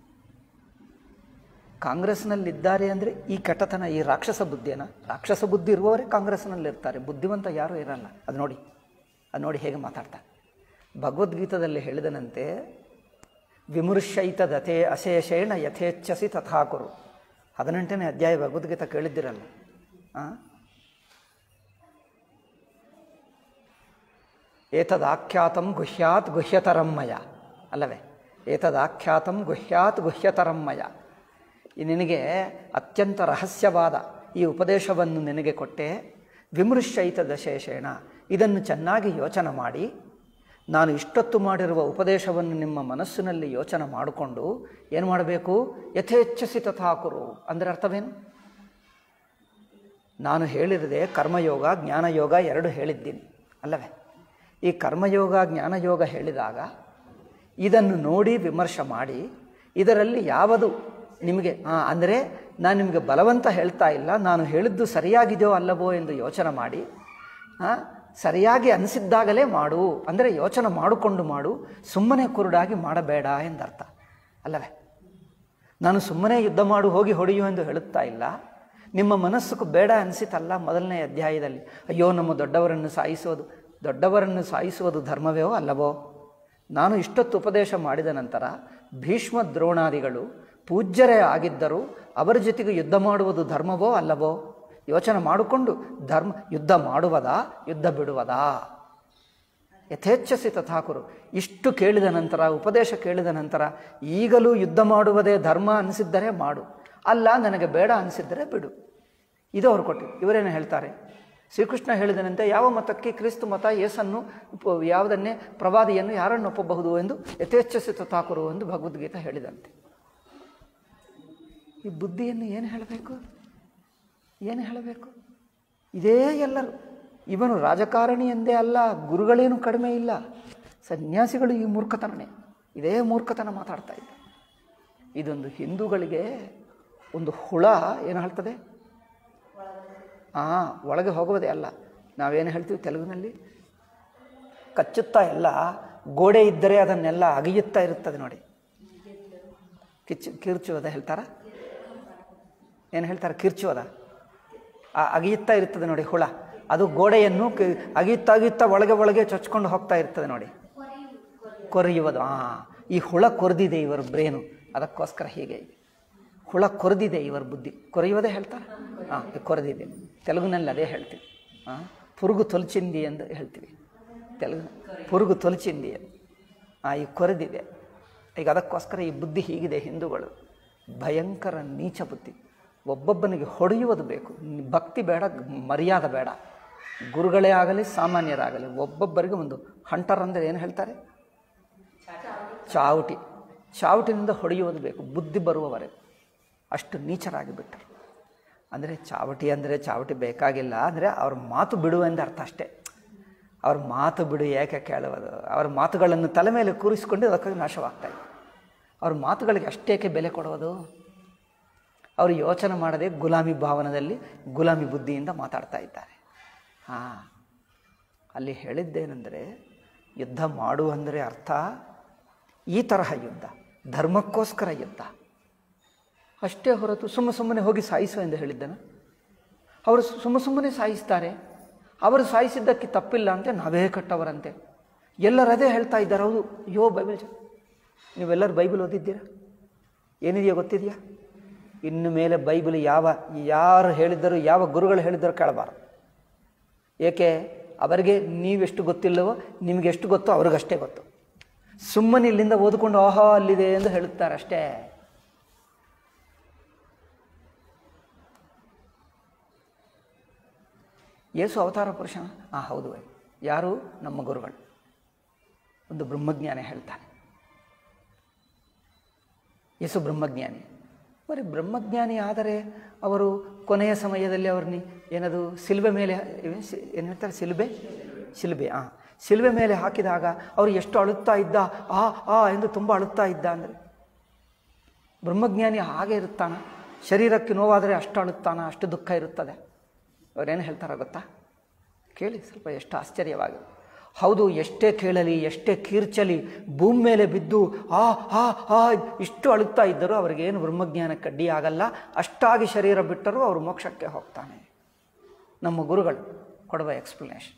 ಕಾಂಗ್ರೆಸ್ನಲ್ಲಿದ್ದಾರೆ ಅಂದರೆ ಈ ಕೆಟ್ಟತನ ಈ ರಾಕ್ಷಸ ಬುದ್ಧಿಯನ್ನ ರಾಕ್ಷಸ ಬುದ್ಧಿ ಇರುವವರೇ ಕಾಂಗ್ರೆಸ್ನಲ್ಲಿರ್ತಾರೆ ಬುದ್ಧಿವಂತ ಯಾರೂ ಇರಲ್ಲ ಅದು ನೋಡಿ ಅದು ನೋಡಿ ಹೇಗೆ ಮಾತಾಡ್ತಾರೆ ಭಗವದ್ಗೀತದಲ್ಲಿ ಹೇಳಿದನಂತೆ ವಿಮೃಶೈತದತೆ ಅಶೇಷೇಣ ಯಥೇಚ್ಛಸಿ ತಥಾಕುರು ಹದಿನೆಂಟನೇ ಅಧ್ಯಾಯ ಭಗವದ್ಗೀತ ಕೇಳಿದ್ದಿರಲ್ಲ ಆ? ಏತದಾಖ್ಯಾತಂ ಗುಹ್ಯಾತ್ ಗುಹ್ಯತರಂ ಮಯ ಅಲ್ಲವೇ ಏತದಾಖ್ಯಾತಂ ಗುಹ್ಯಾತ್ ಗುಹ್ಯತರಂ ಮಯ ಈ ನಿನಗೆ ಅತ್ಯಂತ ರಹಸ್ಯವಾದ ಈ ಉಪದೇಶವನ್ನು ನಿನಗೆ ಕೊಟ್ಟೆ ವಿಮೃಶೈತ ದಶೇಷೇಣ ಇದನ್ನು ಚೆನ್ನಾಗಿ ಯೋಚನೆ ಮಾಡಿ ನಾನು ಇಷ್ಟೊತ್ತು ಮಾಡಿರುವ ಉಪದೇಶವನ್ನು ನಿಮ್ಮ ಮನಸ್ಸಿನಲ್ಲಿ ಯೋಚನೆ ಮಾಡಿಕೊಂಡು ಏನು ಮಾಡಬೇಕು ಯಥೇಚ್ಛಸಿ ತಥಾಕುರು ಅಂದರೆ ಅರ್ಥವೇನು ನಾನು ಹೇಳಿರದೆ ಕರ್ಮಯೋಗ ಜ್ಞಾನಯೋಗ ಎರಡು ಹೇಳಿದ್ದೀನಿ ಅಲ್ಲವೇ ಈ ಕರ್ಮಯೋಗ ಜ್ಞಾನಯೋಗ ಹೇಳಿದಾಗ ಇದನ್ನು ನೋಡಿ ವಿಮರ್ಶೆ ಮಾಡಿ ಇದರಲ್ಲಿ ಯಾವುದು ನಿಮಗೆ ಅಂದರೆ ನಾನು ನಿಮಗೆ ಬಲವಂತ ಹೇಳ್ತಾ ಇಲ್ಲ ನಾನು ಹೇಳಿದ್ದು ಸರಿಯಾಗಿದೆಯೋ ಅಲ್ಲವೋ ಎಂದು ಯೋಚನೆ ಮಾಡಿ ಆ, ಸರಿಯಾಗಿ ಅನಿಸಿದ್ದಾಗಲೇ ಮಾಡು ಅಂದರೆ ಯೋಚನೆ ಮಾಡಿಕೊಂಡು ಮಾಡು ಸುಮ್ಮನೆ ಕುರುಡಾಗಿ ಮಾಡಬೇಡ ಎಂದರ್ಥ ಅಲ್ಲವೇ ನಾನು ಸುಮ್ಮನೆ ಯುದ್ಧ ಮಾಡು ಹೋಗಿ ಹೊಡೆಯು ಎಂದು ಹೇಳುತ್ತಾ ಇಲ್ಲ ನಿಮ್ಮ ಮನಸ್ಸು ಬೇಡ ಅನಿಸಿತಲ್ಲ ಮೊದಲನೇ ಅಧ್ಯಾಯದಲ್ಲಿ ಅಯ್ಯೋ ನಮ್ಮ ದೊಡ್ಡವರನ್ನು ಸಾಯಿಸೋದು ದೊಡ್ಡವರನ್ನು ಸಾಯಿಸುವುದು ಧರ್ಮವೋ ಅಲ್ಲವೋ ನಾನು ಇಷ್ಟೊತ್ತು ಉಪದೇಶ ಮಾಡಿದ ನಂತರ ಭೀಷ್ಮ ದ್ರೋಣಾದಿಗಳು ಪೂಜ್ಯರೇ ಆಗಿದ್ದರೂ ಅವರ ಜೊತೆಗೆ ಯುದ್ಧ ಮಾಡುವುದು ಧರ್ಮವೋ ಅಲ್ಲವೋ ಯೋಚನೆ ಮಾಡಿಕೊಂಡು ಧರ್ಮ ಯುದ್ಧ ಮಾಡುವುದಾ ಯುದ್ಧ ಬಿಡುವುದಾ ಯಥೇಚ್ಛಸಿ ತಥಾಕುರು ಇಷ್ಟು ಕೇಳಿದ ನಂತರ ಉಪದೇಶ ಕೇಳಿದ ನಂತರ ಈಗಲೂ ಯುದ್ಧ ಮಾಡುವುದೇ ಧರ್ಮ ಅನಿಸಿದ್ದರೆ ಮಾಡು ಅಲ್ಲ ನನಗೆ ಬೇಡ ಅನಿಸಿದ್ದರೆ ಬಿಡು ಇದು ಅವರು ಕೊಟ್ಟು ಇವರೇನು ಹೇಳ್ತಾರೆ ಶ್ರೀಕೃಷ್ಣ ಹೇಳಿದನಂತೆ ಯಾವ ಮತಕ್ಕೆ ಕ್ರಿಸ್ತು ಮತ ಯೇಸನ್ನು ಉಪ- ಯಾವುದನ್ನೇ ಪ್ರವಾದಿಯನ್ನು ಯಾರನ್ನು ಒಪ್ಪಬಹುದು ಎಂದು ಯಥೇಚ್ಛಸಿ ತಥಾಕುರು ಎಂದು ಭಗವದ್ಗೀತೆ ಹೇಳಿದಂತೆ ಈ ಬುದ್ಧಿಯನ್ನು ಏನು ಹೇಳಬೇಕು ಏನು ಹೇಳಬೇಕು ಇದೇ ಎಲ್ಲರೂ ಇವನು ರಾಜಕಾರಣಿ ಎಂದೇ ಅಲ್ಲ ಗುರುಗಳೇನು ಕಡಿಮೆ ಇಲ್ಲ ಸನ್ಯಾಸಿಗಳು ಈ ಮೂರ್ಖತನನೇ ಇದೇ ಮೂರ್ಖತನ ಮಾತಾಡ್ತಾ ಇದ್ದ ಇದೊಂದು ಹಿಂದೂಗಳಿಗೆ ಒಂದು ಹುಳ ಏನು ಹೇಳ್ತದೆ ಹಾಂ ಒಳಗೆ ಹೋಗುವುದೇ ಅಲ್ಲ ನಾವೇನು ಹೇಳ್ತೀವಿ ತೆಲುಗಿನಲ್ಲಿ ಕಚ್ಚುತ್ತಾ ಎಲ್ಲ ಗೋಡೆ ಇದ್ದರೆ ಅದನ್ನೆಲ್ಲ ಅಗಿಯುತ್ತಾ ಇರುತ್ತದೆ ನೋಡಿ ಕಿಚ್ಚು ಕಿರ್ಚುವುದ ಹೇಳ್ತಾರ ಏನು ಹೇಳ್ತಾರೆ ಕಿರ್ಚುವುದ ಆ ಅಗಿಯುತ್ತಾ ಇರ್ತದೆ ನೋಡಿ ಹುಳ ಅದು ಗೋಡೆಯನ್ನು ಕಿ- ಅಗಿಯುತ್ತಾ ಅಗಿಯುತ್ತಾ ಒಳಗೆ ಒಳಗೆ ಚೊಚ್ಕೊಂಡು ಹೋಗ್ತಾ ಇರ್ತದೆ ನೋಡಿ ಕೊರೆಯುವುದು ಹಾಂ ಈ ಹುಳ ಕೊರೆದಿದೆ ಇವರ ಬ್ರೇನು ಅದಕ್ಕೋಸ್ಕರ ಹೀಗೆ ಇದೆ ಹುಳ ಕೊರೆದಿದೆ ಇವರ ಬುದ್ಧಿ ಕೊರೆಯುವುದೇ ಹೇಳ್ತಾರೆ ಹಾಂ ಕೊರೆದಿದೆ ತೆಲುಗಿನಲ್ಲಿ ಅದೇ ಹೇಳ್ತೀವಿ ಹಾಂ ಪುರುಗು ತೊಲ್ಚಿಂದಿ ಎಂದು ಹೇಳ್ತೀವಿ ತೆಲುಗು ಪುರುಗು ತೊಲಚಿಂದಿ ಆ ಈ ಕೊರೆದಿದೆ ಈಗ ಅದಕ್ಕೋಸ್ಕರ ಈ ಬುದ್ಧಿ ಹೀಗಿದೆ ಹಿಂದೂಗಳು ಭಯಂಕರ ನೀಚ ಬುದ್ಧಿ ಒಬ್ಬೊಬ್ಬನಿಗೆ ಹೊಡೆಯುವುದು ಬೇಕು ಭಕ್ತಿ ಬೇಡ ಮರ್ಯಾದೆ ಬೇಡ ಗುರುಗಳೇ ಆಗಲಿ ಸಾಮಾನ್ಯರಾಗಲಿ ಒಬ್ಬೊಬ್ಬರಿಗೆ ಒಂದು ಹಂಟರ್ ಅಂದರೆ ಏನು ಹೇಳ್ತಾರೆ ಚಾವುಟಿ ಚಾವುಟಿನಿಂದ ಹೊಡೆಯುವುದು ಬೇಕು ಬುದ್ಧಿ ಬರುವವರೆಗೆ ಅಷ್ಟು ನೀಚರಾಗಿ ಬಿಟ್ಟರು ಅಂದರೆ ಚಾವಟಿ ಅಂದರೆ ಚಾವಟಿ ಬೇಕಾಗಿಲ್ಲ ಅಂದರೆ ಅವ್ರ ಮಾತು ಬಿಡುವೆಂದು ಅರ್ಥ ಅಷ್ಟೇ ಅವ್ರ ಮಾತು ಬಿಡು ಏಕೆ ಕೇಳುವುದು ಅವ್ರ ಮಾತುಗಳನ್ನು ತಲೆ ಮೇಲೆ ಕೂರಿಸಿಕೊಂಡು ಅದಕ್ಕಾಗಿ ನಾಶವಾಗ್ತಾ ಇದೆ ಅವ್ರ ಮಾತುಗಳಿಗೆ ಅಷ್ಟೇಕೆ ಬೆಲೆ ಕೊಡುವುದು ಅವರು ಯೋಚನೆ ಮಾಡದೆ ಗುಲಾಮಿ ಭಾವನದಲ್ಲಿ ಗುಲಾಮಿ ಬುದ್ಧಿಯಿಂದ ಮಾತಾಡ್ತಾ ಇದ್ದಾರೆ ಹಾಂ ಅಲ್ಲಿ ಹೇಳಿದ್ದೇನೆಂದರೆ ಯುದ್ಧ ಮಾಡು ಅಂದರೆ ಅರ್ಥ ಈ ತರಹ ಯುದ್ಧ ಧರ್ಮಕ್ಕೋಸ್ಕರ ಯುದ್ಧ ಅಷ್ಟೇ ಹೊರತು ಸುಮ್ಮ ಸುಮ್ಮನೆ ಹೋಗಿ ಸಾಯಿಸು ಎಂದು ಹೇಳಿದ್ದನು ಅವರು ಸುಮ್ಮ ಸುಮ್ಮನೆ ಸಾಯಿಸ್ತಾರೆ ಅವರು ಸಾಯಿಸಿದ್ದಕ್ಕೆ ತಪ್ಪಿಲ್ಲ ಅಂತೆ ನಾವೇ ಕಟ್ಟವರಂತೆ ಎಲ್ಲರೂ ಅದೇ ಹೇಳ್ತಾ ಇದ್ದಾರೆ ಹೌದು ಯೋ ಬೈಬಲ್ ಚ- ನೀವೆಲ್ಲರೂ ಬೈಬಲ್ ಓದಿದ್ದೀರಾ ಏನಿದೆಯೋ ಗೊತ್ತಿದೆಯಾ ಇನ್ನು ಮೇಲೆ ಬೈಬಲ್ ಯಾವ ಯಾರು ಹೇಳಿದ್ದರು ಯಾವ ಗುರುಗಳು ಹೇಳಿದ್ದರು ಕೇಳಬಾರ್ದು ಏಕೆ ಅವರಿಗೆ ನೀವೆಷ್ಟು ಗೊತ್ತಿಲ್ಲವೋ ನಿಮಗೆ ಎಷ್ಟು ಗೊತ್ತೋ ಅವ್ರಿಗಷ್ಟೇ ಗೊತ್ತು ಸುಮ್ಮನೆ ಇಲ್ಲಿಂದ ಓದ್ಕೊಂಡು ಆಹಾ ಅಲ್ಲಿದೆ ಎಂದು ಹೇಳುತ್ತಾರೆ ಅಷ್ಟೇ ಯೇಸು ಅವತಾರ ಪುರುಷ ಹಾಂ ಹೌದು ವೈ. ಯಾರು ನಮ್ಮ ಗುರುಗಳು ಒಂದು ಬ್ರಹ್ಮಜ್ಞಾನಿ ಹೇಳ್ತಾನೆ ಯೇಸು ಬ್ರಹ್ಮಜ್ಞಾನಿ మరి ಬ್ರಹ್ಮಜ್ಞಾನಿ ಆದರೆ ಅವರು ಕೊನೆಯ ಸಮಯದಲ್ಲಿ ಅವ್ರನ್ನ ಏನದು ಸಿಲ್ಬೆ ಮೇಲೆ ಏನು ಹೇಳ್ತಾರೆ ಸಿಲ್ಬೆ ಶಿಲ್ಬೆ ಹಾಂ ಶಿಲ್ಬೆ ಮೇಲೆ ಹಾಕಿದಾಗ ಅವರು ಎಷ್ಟು ಅಳುತ್ತಾ ಇದ್ದ ಆ ಆ ಎಂದು ತುಂಬ ಅಳುತ್ತಾ ಇದ್ದ ಅಂದರೆ ಬ್ರಹ್ಮಜ್ಞಾನಿ ಹಾಗೆ ಇರುತ್ತಾನ ಶರೀರಕ್ಕೆ ನೋವಾದರೆ ಅಷ್ಟು ಅಳುತ್ತಾನ ಅಷ್ಟು ದುಃಖ ಇರುತ್ತದೆ ಅವರೇನು ಹೇಳ್ತಾರ ಗೊತ್ತಾ ಕೇಳಿ ಸ್ವಲ್ಪ ಎಷ್ಟು ಆಶ್ಚರ್ಯವಾಗಿದೆ ಹೌದು ಎಷ್ಟೇ ಕೇಳಲಿ ಎಷ್ಟೇ ಕೀರ್ಚಲಿ ಭೂಮಿ ಮೇಲೆ ಬಿದ್ದು ಆ ಆ ಆ ಇಷ್ಟು ಅಳುತ್ತಾ ಇದ್ದರೂ ಅವರಿಗೇನು ಬ್ರಹ್ಮಜ್ಞಾನಕ್ಕೆ ಅಡ್ಡಿ ಆಗಲ್ಲ ಅಷ್ಟಾಗಿ ಶರೀರ ಬಿಟ್ಟರೂ ಅವರು ಮೋಕ್ಷಕ್ಕೆ ಹೋಗ್ತಾನೆ ನಮ್ಮ ಗುರುಗಳು ಕೊಡುವ ಎಕ್ಸ್ಪ್ಲನೇಷನ್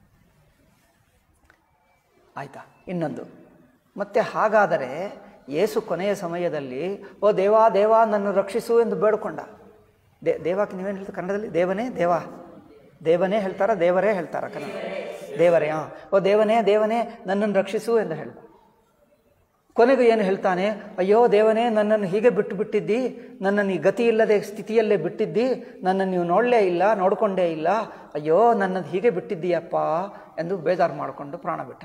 ಆಯಿತಾ ಇನ್ನೊಂದು ಮತ್ತೆ ಹಾಗಾದರೆ ಯೇಸು ಕೊನೆಯ ಸಮಯದಲ್ಲಿ ಓ ದೇವಾ ದೇವಾ ನನ್ನು ರಕ್ಷಿಸು ಎಂದು ಬೇಡ್ಕೊಂಡ ದೇ ದೇವಾಕ್ಕೆ ನೀವೇನು ಹೇಳ್ತಾರೆ ಕನ್ನಡದಲ್ಲಿ ದೇವನೇ ದೇವಾ ದೇವನೇ ಹೇಳ್ತಾರ ದೇವರೇ ಹೇಳ್ತಾರ ಕನ್ನಡ ದೇವರೇ ಹಾಂ ಓ ದೇವನೇ ದೇವನೇ ನನ್ನನ್ನು ರಕ್ಷಿಸು ಎಂದು ಹೇಳ್ದ ಕೊನೆಗೂ ಏನು ಹೇಳ್ತಾನೆ ಅಯ್ಯೋ ದೇವನೇ ನನ್ನನ್ನು ಹೀಗೆ ಬಿಟ್ಟು ಬಿಟ್ಟಿದ್ದಿ ನನ್ನನ್ನು ಈ ಗತಿ ಇಲ್ಲದೆ ಸ್ಥಿತಿಯಲ್ಲೇ ಬಿಟ್ಟಿದ್ದಿ ನನ್ನನ್ನು ನೀವು ನೋಡಲೇ ಇಲ್ಲ ನೋಡಿಕೊಂಡೇ ಇಲ್ಲ ಅಯ್ಯೋ ನನ್ನನ್ನು ಹೀಗೆ ಬಿಟ್ಟಿದ್ದೀಯಪ್ಪ ಎಂದು ಬೇಜಾರು ಮಾಡಿಕೊಂಡು ಪ್ರಾಣ ಬಿಟ್ಟ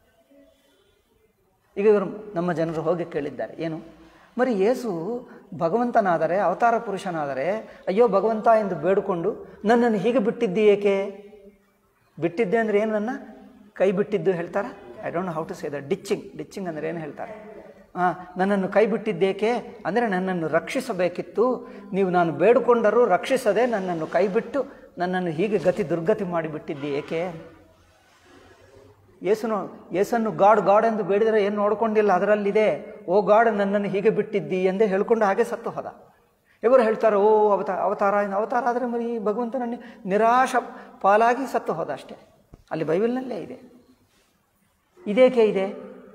ಈಗ ಇವರು ನಮ್ಮ ಜನರು ಹೋಗಿ ಕೇಳಿದ್ದಾರೆ ಏನು ಮರಿ ಯೇಸು ಭಗವಂತನಾದರೆ ಅವತಾರ ಪುರುಷನಾದರೆ ಅಯ್ಯೋ ಭಗವಂತ ಎಂದು ಬೇಡಿಕೊಂಡು ನನ್ನನ್ನು ಹೀಗೆ ಬಿಟ್ಟಿದ್ದಿ ಏಕೆ ಬಿಟ್ಟಿದ್ದೆ ಅಂದರೆ ಏನು ನನ್ನ ಕೈ ಬಿಟ್ಟಿದ್ದು ಹೇಳ್ತಾರ I don't know how to say the ditching ditching ಅಂದರೆ ಏನು ಹೇಳ್ತಾರೆ ಹಾಂ ನನ್ನನ್ನು ಕೈ ಬಿಟ್ಟಿದ್ದೇಕೆ ಅಂದರೆ ನನ್ನನ್ನು ರಕ್ಷಿಸಬೇಕಿತ್ತು ನೀವು ನಾನು ಬೇಡಿಕೊಂಡರೂ ರಕ್ಷಿಸದೆ ನನ್ನನ್ನು ಕೈ ಬಿಟ್ಟು ನನ್ನನ್ನು ಹೀಗೆ ಗತಿ ದುರ್ಗತಿ ಮಾಡಿಬಿಟ್ಟಿದ್ದಿ ಏಕೆ ಯೇಸುನು ಯೇಸನ್ನು ಗಾಡ್ ಗಾಡ್ ಎಂದು ಬೇಡಿದರೆ ಏನು ನೋಡ್ಕೊಂಡಿಲ್ಲ ಅದರಲ್ಲಿದೆ ಓ ಗಾಡ್ ನನ್ನನ್ನು ಹೀಗೆ ಬಿಟ್ಟಿದ್ದಿ ಎಂದೇ ಹೇಳ್ಕೊಂಡು ಹಾಗೆ ಸತ್ತು ಹೋದ ಇವರು ಹೇಳ್ತಾರೆ ಓ ಅವತಾರ ಅವತಾರ ಇನ್ನು ಅವತಾರ ಆದರೆ ಮರಿ ಭಗವಂತನನ್ನು ನಿರಾಶ ಪಾಲಾಗಿ ಸತ್ತು ಹೋದ ಅಷ್ಟೇ ಅಲ್ಲಿ ಬೈಬಲ್ನಲ್ಲೇ ಇದೆ ಇದೇಕೆ ಇದೆ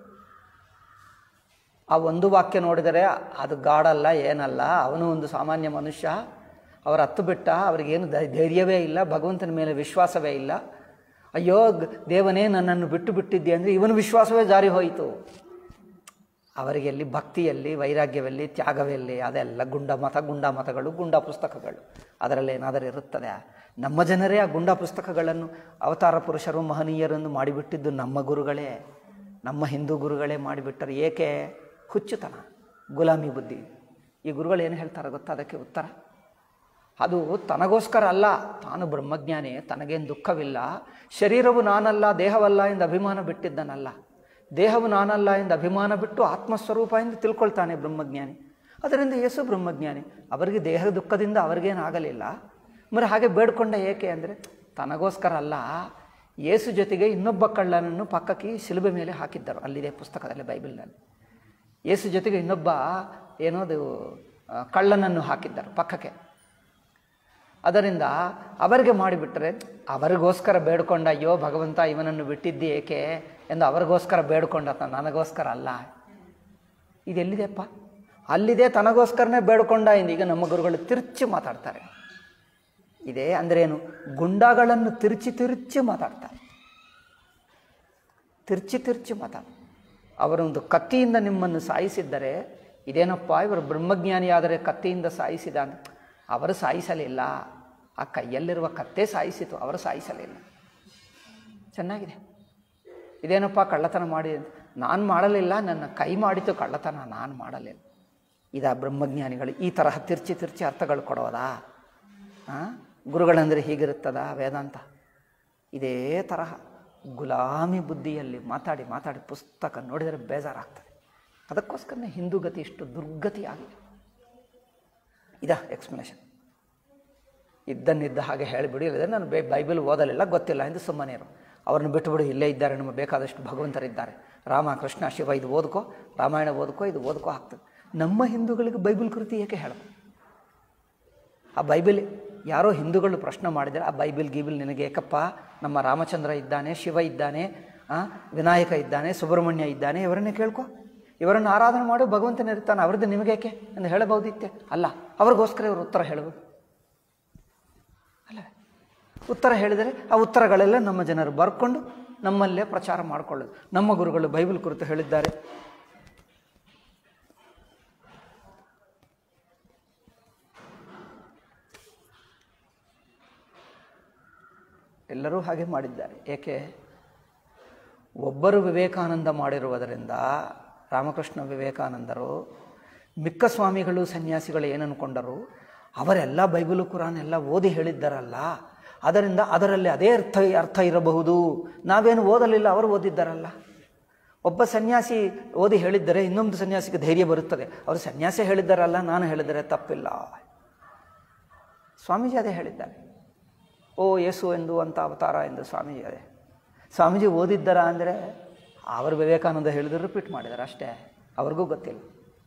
ಆ ಒಂದು ವಾಕ್ಯ ನೋಡಿದರೆ ಅದು ಗಾಡಲ್ಲ ಏನಲ್ಲ ಅವನು ಒಂದು ಸಾಮಾನ್ಯ ಮನುಷ್ಯ ಅವರ ಹತ್ತು ಬಿಟ್ಟ ಅವ್ರಿಗೇನು ಧೈ- ಧೈರ್ಯವೇ ಇಲ್ಲ ಭಗವಂತನ ಮೇಲೆ ವಿಶ್ವಾಸವೇ ಇಲ್ಲ ಅಯ್ಯೋ ಗ್- ದೇವನೇ ನನ್ನನ್ನು ಬಿಟ್ಟು ಬಿಟ್ಟಿದ್ದೆ ಅಂದರೆ ಇವನ ವಿಶ್ವಾಸವೇ ಜಾರಿ ಹೋಯಿತು ಅವರಿಗೆ ಎಲ್ಲಿ ಭಕ್ತಿಯಲ್ಲಿ ವೈರಾಗ್ಯವೆಲ್ಲಿ ತ್ಯಾಗವೆಲ್ಲಿ ಅದೆಲ್ಲ ಗುಂಡ ಮತ ಗುಂಡ ಮತಗಳು ಗುಂಡ ಪುಸ್ತಕಗಳು ಅದರಲ್ಲಿ ಏನಾದರೂ ಇರುತ್ತದೆ ನಮ್ಮ ಜನರೇ ಆ ಗುಂಡ ಪುಸ್ತಕಗಳನ್ನು ಅವತಾರ ಪುರುಷರು ಮಹನೀಯರನ್ನು ಮಾಡಿಬಿಟ್ಟಿದ್ದು ನಮ್ಮ ಗುರುಗಳೇ ನಮ್ಮ ಹಿಂದೂ ಗುರುಗಳೇ ಮಾಡಿಬಿಟ್ಟರು ಏಕೆ ಹುಚ್ಚುತನ ಗುಲಾಮಿ ಬುದ್ಧಿ ಈ ಗುರುಗಳು ಏನು ಹೇಳ್ತಾರೆ ಗೊತ್ತಾ ಅದಕ್ಕೆ ಉತ್ತರ ಅದು ತನಗೋಸ್ಕರ ಅಲ್ಲ ತಾನು ಬ್ರಹ್ಮಜ್ಞಾನಿ ತನಗೇನು ದುಃಖವಿಲ್ಲ ಶರೀರವು ನಾನಲ್ಲ ದೇಹವಲ್ಲ ಎಂದು ಅಭಿಮಾನ ಬಿಟ್ಟಿದ್ದನಲ್ಲ ದೇಹವು ನಾನಲ್ಲ ಎಂದು ಅಭಿಮಾನ ಬಿಟ್ಟು ಆತ್ಮಸ್ವರೂಪ ಎಂದು ತಿಳ್ಕೊಳ್ತಾನೆ ಬ್ರಹ್ಮಜ್ಞಾನಿ ಅದರಿಂದ ಯೇಸು ಬ್ರಹ್ಮಜ್ಞಾನಿ ಅವರಿಗೆ ದೇಹ ದುಃಖದಿಂದ ಅವರಿಗೇನು ಆಗಲಿಲ್ಲ మరి ಹಾಗೆ ಬೇಡ್ಕೊಂಡ ಏಕೆ ಅಂದರೆ ತನಗೋಸ್ಕರ ಅಲ್ಲ ಯೇಸು ಜೊತೆಗೆ ಇನ್ನೊಬ್ಬ ಕಳ್ಳನನ್ನು ಪಕ್ಕಕ್ಕೆ ಶಿಲುಬೆ ಮೇಲೆ ಹಾಕಿದ್ದರು ಅಲ್ಲಿದೆ ಪುಸ್ತಕದಲ್ಲಿ ಬೈಬಲ್ನಲ್ಲಿ ಯೇಸು ಜೊತೆಗೆ ಇನ್ನೊಬ್ಬ ಏನೋದು ಆ, ಕಳ್ಳನನ್ನು ಹಾಕಿದ್ದರು ಪಕ್ಕಕ್ಕೆ ಅದರಿಂದ ಅವರಿಗೆ ಮಾಡಿಬಿಟ್ರೆ ಅವರಿಗೋಸ್ಕರ ಬೇಡ್ಕೊಂಡ ಅಯ್ಯೋ ಭಗವಂತ ಇವನನ್ನು ಬಿಟ್ಟಿದ್ದಿ ಏಕೆ ಎಂದು ಅವರಿಗೋಸ್ಕರ ಬೇಡ್ಕೊಂಡ ತ- ನನಗೋಸ್ಕರ ಅಲ್ಲ ಇದೆಲ್ಲಿದೆಪ್ಪ ಅಲ್ಲಿದೆ ತನಗೋಸ್ಕರನೇ ಬೇಡ್ಕೊಂಡ ಎಂದು ಈಗ ನಮ್ಮ ಗುರುಗಳು ತಿರುಚಿ ಮಾತಾಡ್ತಾರೆ ಇದೆ ಅಂದ್ರೇನು ಗುಂಡಗಳನ್ನು ತಿರುಚಿ ತಿರುಚಿ ಮಾತಾಡ್ತಾರೆ ತಿರ್ಚಿ ತಿರ್ಚಿ ಮತ ಅವರೊಂದು ಕತ್ತಿಯಿಂದ ನಿಮ್ಮನ್ನು ಸಾಯಿಸಿದ್ದರೆ ಇದೇನಪ್ಪ ಇವರು ಬ್ರಹ್ಮಜ್ಞಾನಿ ಆದರೆ ಕತ್ತಿಯಿಂದ ಸಾಯಿಸಿದ ಅಂತ ಅವರು ಸಾಯಿಸಲಿಲ್ಲ ಆ ಕೈಯಲ್ಲಿರುವ ಕತ್ತೆ ಸಾಯಿಸಿತು ಅವರು ಸಾಯಿಸಲಿಲ್ಲ ಚೆನ್ನಾಗಿದೆ ಇದೇನಪ್ಪ ಕಳ್ಳತನ ಮಾಡಿ ನಾನು ಮಾಡಲಿಲ್ಲ ನನ್ನ ಕೈ ಮಾಡಿತು ಕಳ್ಳತನ ನಾನು ಮಾಡಲಿಲ್ಲ ಇದಾ ಬ್ರಹ್ಮಜ್ಞಾನಿಗಳು ಈ ತರಹ ತಿರ್ಚಿ ತಿರ್ಚಿ ಅರ್ಥಗಳು ಕೊಡೋದಾ ಹಾಂ ಗುರುಗಳಂದರೆ ಹೀಗಿರುತ್ತದ ವೇದಾಂತ ಇದೇ ತರಹ ಗುಲಾಮಿ ಬುದ್ಧಿಯಲ್ಲಿ ಮಾತಾಡಿ ಮಾತಾಡಿ ಪುಸ್ತಕ ನೋಡಿದರೆ ಬೇಜಾರಾಗ್ತದೆ ಅದಕ್ಕೋಸ್ಕರನೇ ಹಿಂದೂ ಗತಿ ಇಷ್ಟು ದುರ್ಗತಿ ಆಗಿದೆ ಇದಾ ಎಕ್ಸ್ಪ್ಲನೇಷನ್ ಇದ್ದನ್ನಿದ್ದ ಹಾಗೆ ಹೇಳಿಬಿಡಿ ಇಲ್ಲದೆ ನಾನು ಬೈ ಬೈಬಲ್ ಓದಲಿಲ್ಲ ಗೊತ್ತಿಲ್ಲ ಎಂದು ಸುಮ್ಮನೆ ಇರು ಅವ್ರನ್ನ ಬಿಟ್ಟುಬಿಡು ಇಲ್ಲೇ ಇದ್ದಾರೆ ನಮ್ಮ ಬೇಕಾದಷ್ಟು ಭಗವಂತರಿದ್ದಾರೆ ರಾಮ ಕೃಷ್ಣ ಶಿವ ಇದು ಓದ್ಕೋ ರಾಮಾಯಣ ಓದ್ಕೋ ಇದು ಓದ್ಕೋ ಆಗ್ತದೆ ನಮ್ಮ ಹಿಂದೂಗಳಿಗೆ ಬೈಬಲ್ ಕೃತಿ ಏಕೆ ಹೇಳೋದು ಆ ಬೈಬಲ್ ಯಾರೋ ಹಿಂದೂಗಳು ಪ್ರಶ್ನೆ ಮಾಡಿದರೆ ಆ ಬೈಬಲ್ ಗೀಬಲ್ ನಿನಗೆ ಏಕಪ್ಪ ನಮ್ಮ ರಾಮಚಂದ್ರ ಇದ್ದಾನೆ ಶಿವ ಇದ್ದಾನೆ ಆ, ವಿನಾಯಕ ಇದ್ದಾನೆ ಸುಬ್ರಹ್ಮಣ್ಯ ಇದ್ದಾನೆ ಇವರನ್ನೇ ಕೇಳ್ಕೊ ಇವರನ್ನು ಆರಾಧನೆ ಮಾಡು ಭಗವಂತನ ಇರ್ತಾನೆ ಅವ್ರದ್ದು ನಿಮಗೇಕೆ ಎಂದು ಹೇಳಬಹುದಿತ್ತೆ ಅಲ್ಲ ಅವ್ರಿಗೋಸ್ಕರ ಇವರು ಉತ್ತರ ಹೇಳಬೇಕು ಅಲ್ಲವೇ ಉತ್ತರ ಹೇಳಿದರೆ ಆ ಉತ್ತರಗಳೆಲ್ಲ ನಮ್ಮ ಜನರು ಬರ್ಕೊಂಡು ನಮ್ಮಲ್ಲೇ ಪ್ರಚಾರ ಮಾಡಿಕೊಳ್ಳೋದು ನಮ್ಮ ಗುರುಗಳು ಬೈಬಲ್ ಕುರಿತು ಹೇಳಿದ್ದಾರೆ ಎಲ್ಲರೂ ಹಾಗೆ ಮಾಡಿದ್ದಾರೆ ಏಕೆ ಒಬ್ಬರು ವಿವೇಕಾನಂದ ಮಾಡಿರುವುದರಿಂದ ರಾಮಕೃಷ್ಣ ವಿವೇಕಾನಂದರು ಮಿಕ್ಕ ಸ್ವಾಮಿಗಳು ಸನ್ಯಾಸಿಗಳು ಏನು ಅನ್ಕೊಂಡರು ಅವರೆಲ್ಲ ಬೈಬಲು ಕುರಾನ್ ಎಲ್ಲ ಓದಿ ಹೇಳಿದ್ದಾರಲ್ಲ ಅದರಿಂದ ಅದರಲ್ಲಿ ಅದೇ ಅರ್ಥ ಅರ್ಥ ಇರಬಹುದು ನಾವೇನು ಓದಲಿಲ್ಲ ಅವರು ಓದಿದ್ದಾರಲ್ಲ ಒಬ್ಬ ಸನ್ಯಾಸಿ ಓದಿ ಹೇಳಿದ್ದರೆ ಇನ್ನೊಂದು ಸನ್ಯಾಸಿಗೆ ಧೈರ್ಯ ಬರುತ್ತದೆ ಅವರು ಸನ್ಯಾಸಿ ಹೇಳಿದ್ದಾರಲ್ಲ ನಾನು ಹೇಳಿದರೆ ತಪ್ಪಿಲ್ಲ ಸ್ವಾಮೀಜಿ ಅದೇ ಹೇಳಿದ್ದಾರೆ ಓ ಯೇಸು ಎಂದು ಅಂತ ಅವತಾರ ಎಂದು ಸ್ವಾಮೀಜಿ ಅದೇ ಸ್ವಾಮೀಜಿ ಓದಿದ್ದಾರಾ ಅಂದರೆ ಅವರು ವಿವೇಕಾನಂದ ಹೇಳಿದ್ರು ರಿಪೀಟ್ ಮಾಡಿದ್ದಾರೆ ಅಷ್ಟೇ ಅವ್ರಿಗೂ ಗೊತ್ತಿಲ್ಲ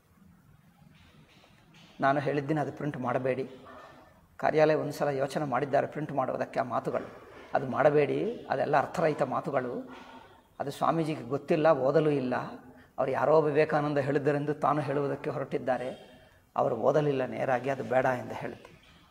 ನಾನು ಹೇಳಿದ್ದೀನಿ ಅದು ಪ್ರಿಂಟ್ ಮಾಡಬೇಡಿ ಕಾರ್ಯಾಲಯ ಒಂದು ಸಲ ಯೋಚನೆ ಮಾಡಿದ್ದಾರೆ ಪ್ರಿಂಟ್ ಮಾಡುವುದಕ್ಕೆ ಆ ಮಾತುಗಳು ಅದು ಮಾಡಬೇಡಿ ಅದೆಲ್ಲ ಅರ್ಥರಹಿತ ಮಾತುಗಳು ಅದು ಸ್ವಾಮೀಜಿಗೆ ಗೊತ್ತಿಲ್ಲ ಓದಲು ಇಲ್ಲ ಅವರು ಯಾರೋ ವಿವೇಕಾನಂದ ಹೇಳಿದ್ದರೆಂದು ತಾನು ಹೇಳುವುದಕ್ಕೆ ಹೊರಟಿದ್ದಾರೆ ಅವರು ಓದಲಿಲ್ಲ ನೇರಾಗಿ ಅದು ಬೇಡ ಎಂದು ಹೇಳಿದ್ದೆ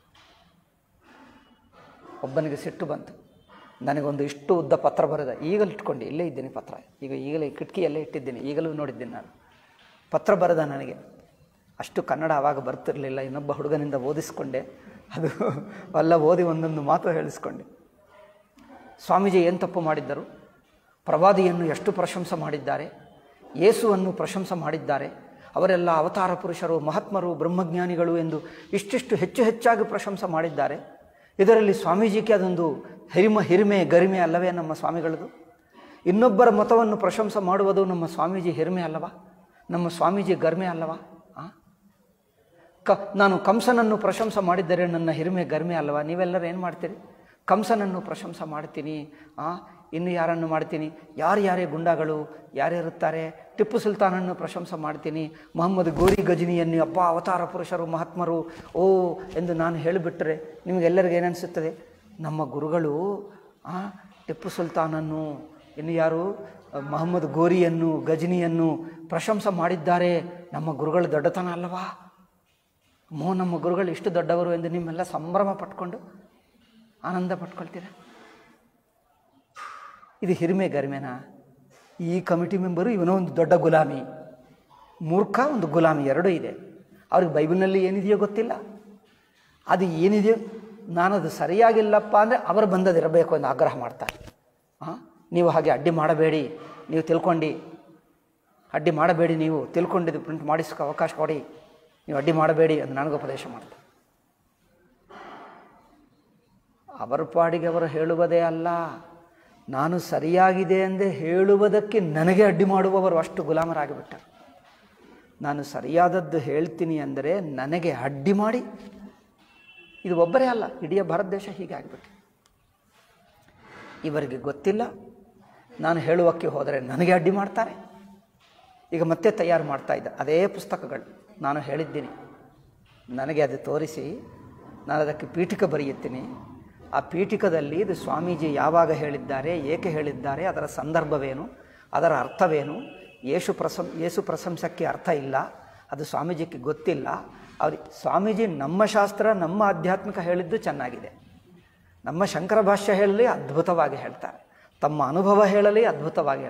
ಒಬ್ಬನಿಗೆ ಸಿಟ್ಟು ಬಂತು ನನಗೊಂದು ಇಷ್ಟು ಉದ್ದ ಪತ್ರ ಬರೆದ ಈಗಲೂ ಇಟ್ಕೊಂಡು ಇಲ್ಲೇ ಇದ್ದೀನಿ ಪತ್ರ ಈಗ ಈಗಲೇ ಕಿಟಕಿಯಲ್ಲೇ ಇಟ್ಟಿದ್ದೀನಿ ಈಗಲೂ ನೋಡಿದ್ದೀನಿ ನಾನು ಪತ್ರ ಬರೆದ ನನಗೆ ಅಷ್ಟು ಕನ್ನಡ ಆವಾಗ ಬರ್ತಿರಲಿಲ್ಲ ಇನ್ನೊಬ್ಬ ಹುಡುಗನಿಂದ ಓದಿಸ್ಕೊಂಡೆ ಅದು ಎಲ್ಲ ಓದಿ ಒಂದೊಂದು ಮಾತು ಹೇಳಿಸ್ಕೊಂಡೆ ಸ್ವಾಮೀಜಿ ಏನು ತಪ್ಪು ಮಾಡಿದ್ದರು ಪ್ರವಾದಿಯನ್ನು ಎಷ್ಟು ಪ್ರಶಂಸೆ ಮಾಡಿದ್ದಾರೆ ಯೇಸುವನ್ನು ಪ್ರಶಂಸೆ ಮಾಡಿದ್ದಾರೆ ಅವರೆಲ್ಲ ಅವತಾರ ಪುರುಷರು ಮಹಾತ್ಮರು ಬ್ರಹ್ಮಜ್ಞಾನಿಗಳು ಎಂದು ಇಷ್ಟಿಷ್ಟು ಹೆಚ್ಚು ಹೆಚ್ಚಾಗಿ ಪ್ರಶಂಸೆ ಮಾಡಿದ್ದಾರೆ ಇದರಲ್ಲಿ ಸ್ವಾಮೀಜಿಗೆ ಅದೊಂದು ಹಿರಿಮ ಹಿರಿಮೆ ಗರಿಮೆ ಅಲ್ಲವೇ ನಮ್ಮ ಸ್ವಾಮಿಗಳದು ಇನ್ನೊಬ್ಬರ ಮತವನ್ನು ಪ್ರಶಂಸೆ ಮಾಡುವುದು ನಮ್ಮ ಸ್ವಾಮೀಜಿ ಹಿರಿಮೆ ಅಲ್ಲವಾ ನಮ್ಮ ಸ್ವಾಮೀಜಿ ಗರ್ಮೆ ಅಲ್ಲವಾ ಆ? ಕ ನಾನು ಕಂಸನನ್ನು ಪ್ರಶಂಸೆ ಮಾಡಿದ್ದರೆ ನನ್ನ ಹಿರಿಮೆ ಗರ್ಮೆ ಅಲ್ಲವಾ ನೀವೆಲ್ಲರೂ ಏನು ಮಾಡ್ತೀರಿ ಕಂಸನನ್ನು ಪ್ರಶಂಸೆ ಮಾಡ್ತೀನಿ ಆ ಇನ್ನು ಯಾರನ್ನು ಮಾಡ್ತೀನಿ ಯಾರು ಯಾರೇ ಗುಂಡಾಗಳು ಯಾರ್ಯಾರುತ್ತಾರೆ ಟಿಪ್ಪು ಸುಲ್ತಾನನ್ನು ಪ್ರಶಂಸೆ ಮಾಡ್ತೀನಿ ಮೊಹಮ್ಮದ್ ಗೋರಿ ಗಜನಿಯನ್ನು ಅಪ್ಪ ಅವತಾರ ಪುರುಷರು ಮಹಾತ್ಮರು ಓ ಎಂದು ನಾನು ಹೇಳಿಬಿಟ್ರೆ ನಿಮಗೆಲ್ಲರಿಗೂ ಏನನ್ನಿಸುತ್ತದೆ ನಮ್ಮ ಗುರುಗಳು ಆ ಟಿಪ್ಪು ಸುಲ್ತಾನನ್ನು ಇನ್ನು ಯಾರು ಮೊಹಮ್ಮದ್ ಗೋರಿಯನ್ನು ಗಜನಿಯನ್ನು ಪ್ರಶಂಸೆ ಮಾಡಿದ್ದಾರೆ ನಮ್ಮ ಗುರುಗಳು ದೊಡ್ಡತನ ಅಲ್ಲವಾ ಮೋ ನಮ್ಮ ಗುರುಗಳು ಇಷ್ಟು ದೊಡ್ಡವರು ಎಂದು ನಿಮ್ಮೆಲ್ಲ ಸಂಭ್ರಮ ಪಟ್ಕೊಂಡು ಆನಂದ ಪಟ್ಕೊಳ್ತೀರ ಇದು ಹಿರಿಮೆ ಗರಿಮೆನಾ ಈ ಕಮಿಟಿ ಮೆಂಬರು ಇವನೋ ಒಂದು ದೊಡ್ಡ ಗುಲಾಮಿ ಮೂರ್ಖ ಒಂದು ಗುಲಾಮಿ ಎರಡೂ ಇದೆ ಅವ್ರಿಗೆ ಬೈಬಲ್ನಲ್ಲಿ ಏನಿದೆಯೋ ಗೊತ್ತಿಲ್ಲ ಅದು ಏನಿದೆಯೋ ನಾನದು ಸರಿಯಾಗಿಲ್ಲಪ್ಪ ಅಂದರೆ ಅವರು ಬಂದದಿರಬೇಕು ಎಂದು ಆಗ್ರಹ ಮಾಡ್ತಾರೆ ಹಾಂ ನೀವು ಹಾಗೆ ಅಡ್ಡಿ ಮಾಡಬೇಡಿ ನೀವು ತಿಳ್ಕೊಂಡು ಅಡ್ಡಿ ಮಾಡಬೇಡಿ ನೀವು ತಿಳ್ಕೊಂಡಿದ್ದು ಪ್ರಿಂಟ್ ಮಾಡಿಸೋಕೆ ಅವಕಾಶ ಕೊಡಿ ನೀವು ಅಡ್ಡಿ ಮಾಡಬೇಡಿ ಅಂತ ನನಗೆ ಉಪದೇಶ ಮಾಡ್ತಾರೆ ಅವರ ಪಾಡಿಗೆ ಅವರು ಹೇಳುವುದೇ ಅಲ್ಲ ನಾನು ಸರಿಯಾಗಿದೆ ಎಂದೇ ಹೇಳುವುದಕ್ಕೆ ನನಗೆ ಅಡ್ಡಿ ಮಾಡುವವರು ಅಷ್ಟು ಗುಲಾಮರಾಗಿಬಿಟ್ಟರು ನಾನು ಸರಿಯಾದದ್ದು ಹೇಳ್ತೀನಿ ಅಂದರೆ ನನಗೆ ಅಡ್ಡಿ ಮಾಡಿ ಇದು ಒಬ್ಬರೇ ಅಲ್ಲ ಇಡೀ ಭಾರತ ದೇಶ ಹೀಗೆ ಆಗಿಬಿಟ್ಟು ಇವರಿಗೆ ಗೊತ್ತಿಲ್ಲ ನಾನು ಹೇಳುವಕ್ಕೆ ಹೋದರೆ ನನಗೆ ಅಡ್ಡಿ ಮಾಡ್ತಾರೆ ಈಗ ಮತ್ತೆ ತಯಾರು ಮಾಡ್ತಾ ಇದ್ದ ಅದೇ ಪುಸ್ತಕಗಳು ನಾನು ಹೇಳಿದ್ದೀನಿ ನನಗೆ ಅದು ತೋರಿಸಿ ನಾನು ಅದಕ್ಕೆ ಪೀಠಿಕ ಬರೆಯುತ್ತೀನಿ ಆ ಪೀಠಿಕದಲ್ಲಿ ಇದು ಸ್ವಾಮೀಜಿ ಯಾವಾಗ ಹೇಳಿದ್ದಾರೆ ಏಕೆ ಹೇಳಿದ್ದಾರೆ ಅದರ ಸಂದರ್ಭವೇನು ಅದರ ಅರ್ಥವೇನು ಯೇಸು ಪ್ರಸಂ ಯೇಸು ಪ್ರಶಂಸಕ್ಕೆ ಅರ್ಥ ಇಲ್ಲ ಅದು ಸ್ವಾಮೀಜಿಗೆ ಗೊತ್ತಿಲ್ಲ ಅವ್ರು ಸ್ವಾಮೀಜಿ ನಮ್ಮ ಶಾಸ್ತ್ರ ನಮ್ಮ ಆಧ್ಯಾತ್ಮಿಕ ಹೇಳಿದ್ದು ಚೆನ್ನಾಗಿದೆ ನಮ್ಮ ಶಂಕರ ಭಾಷ್ಯ ಹೇಳಲಿ ಅದ್ಭುತವಾಗಿ ಹೇಳ್ತಾರೆ ತಮ್ಮ ಅನುಭವ ಹೇಳಲಿ ಅದ್ಭುತವಾಗಿ ಹೇಳಿ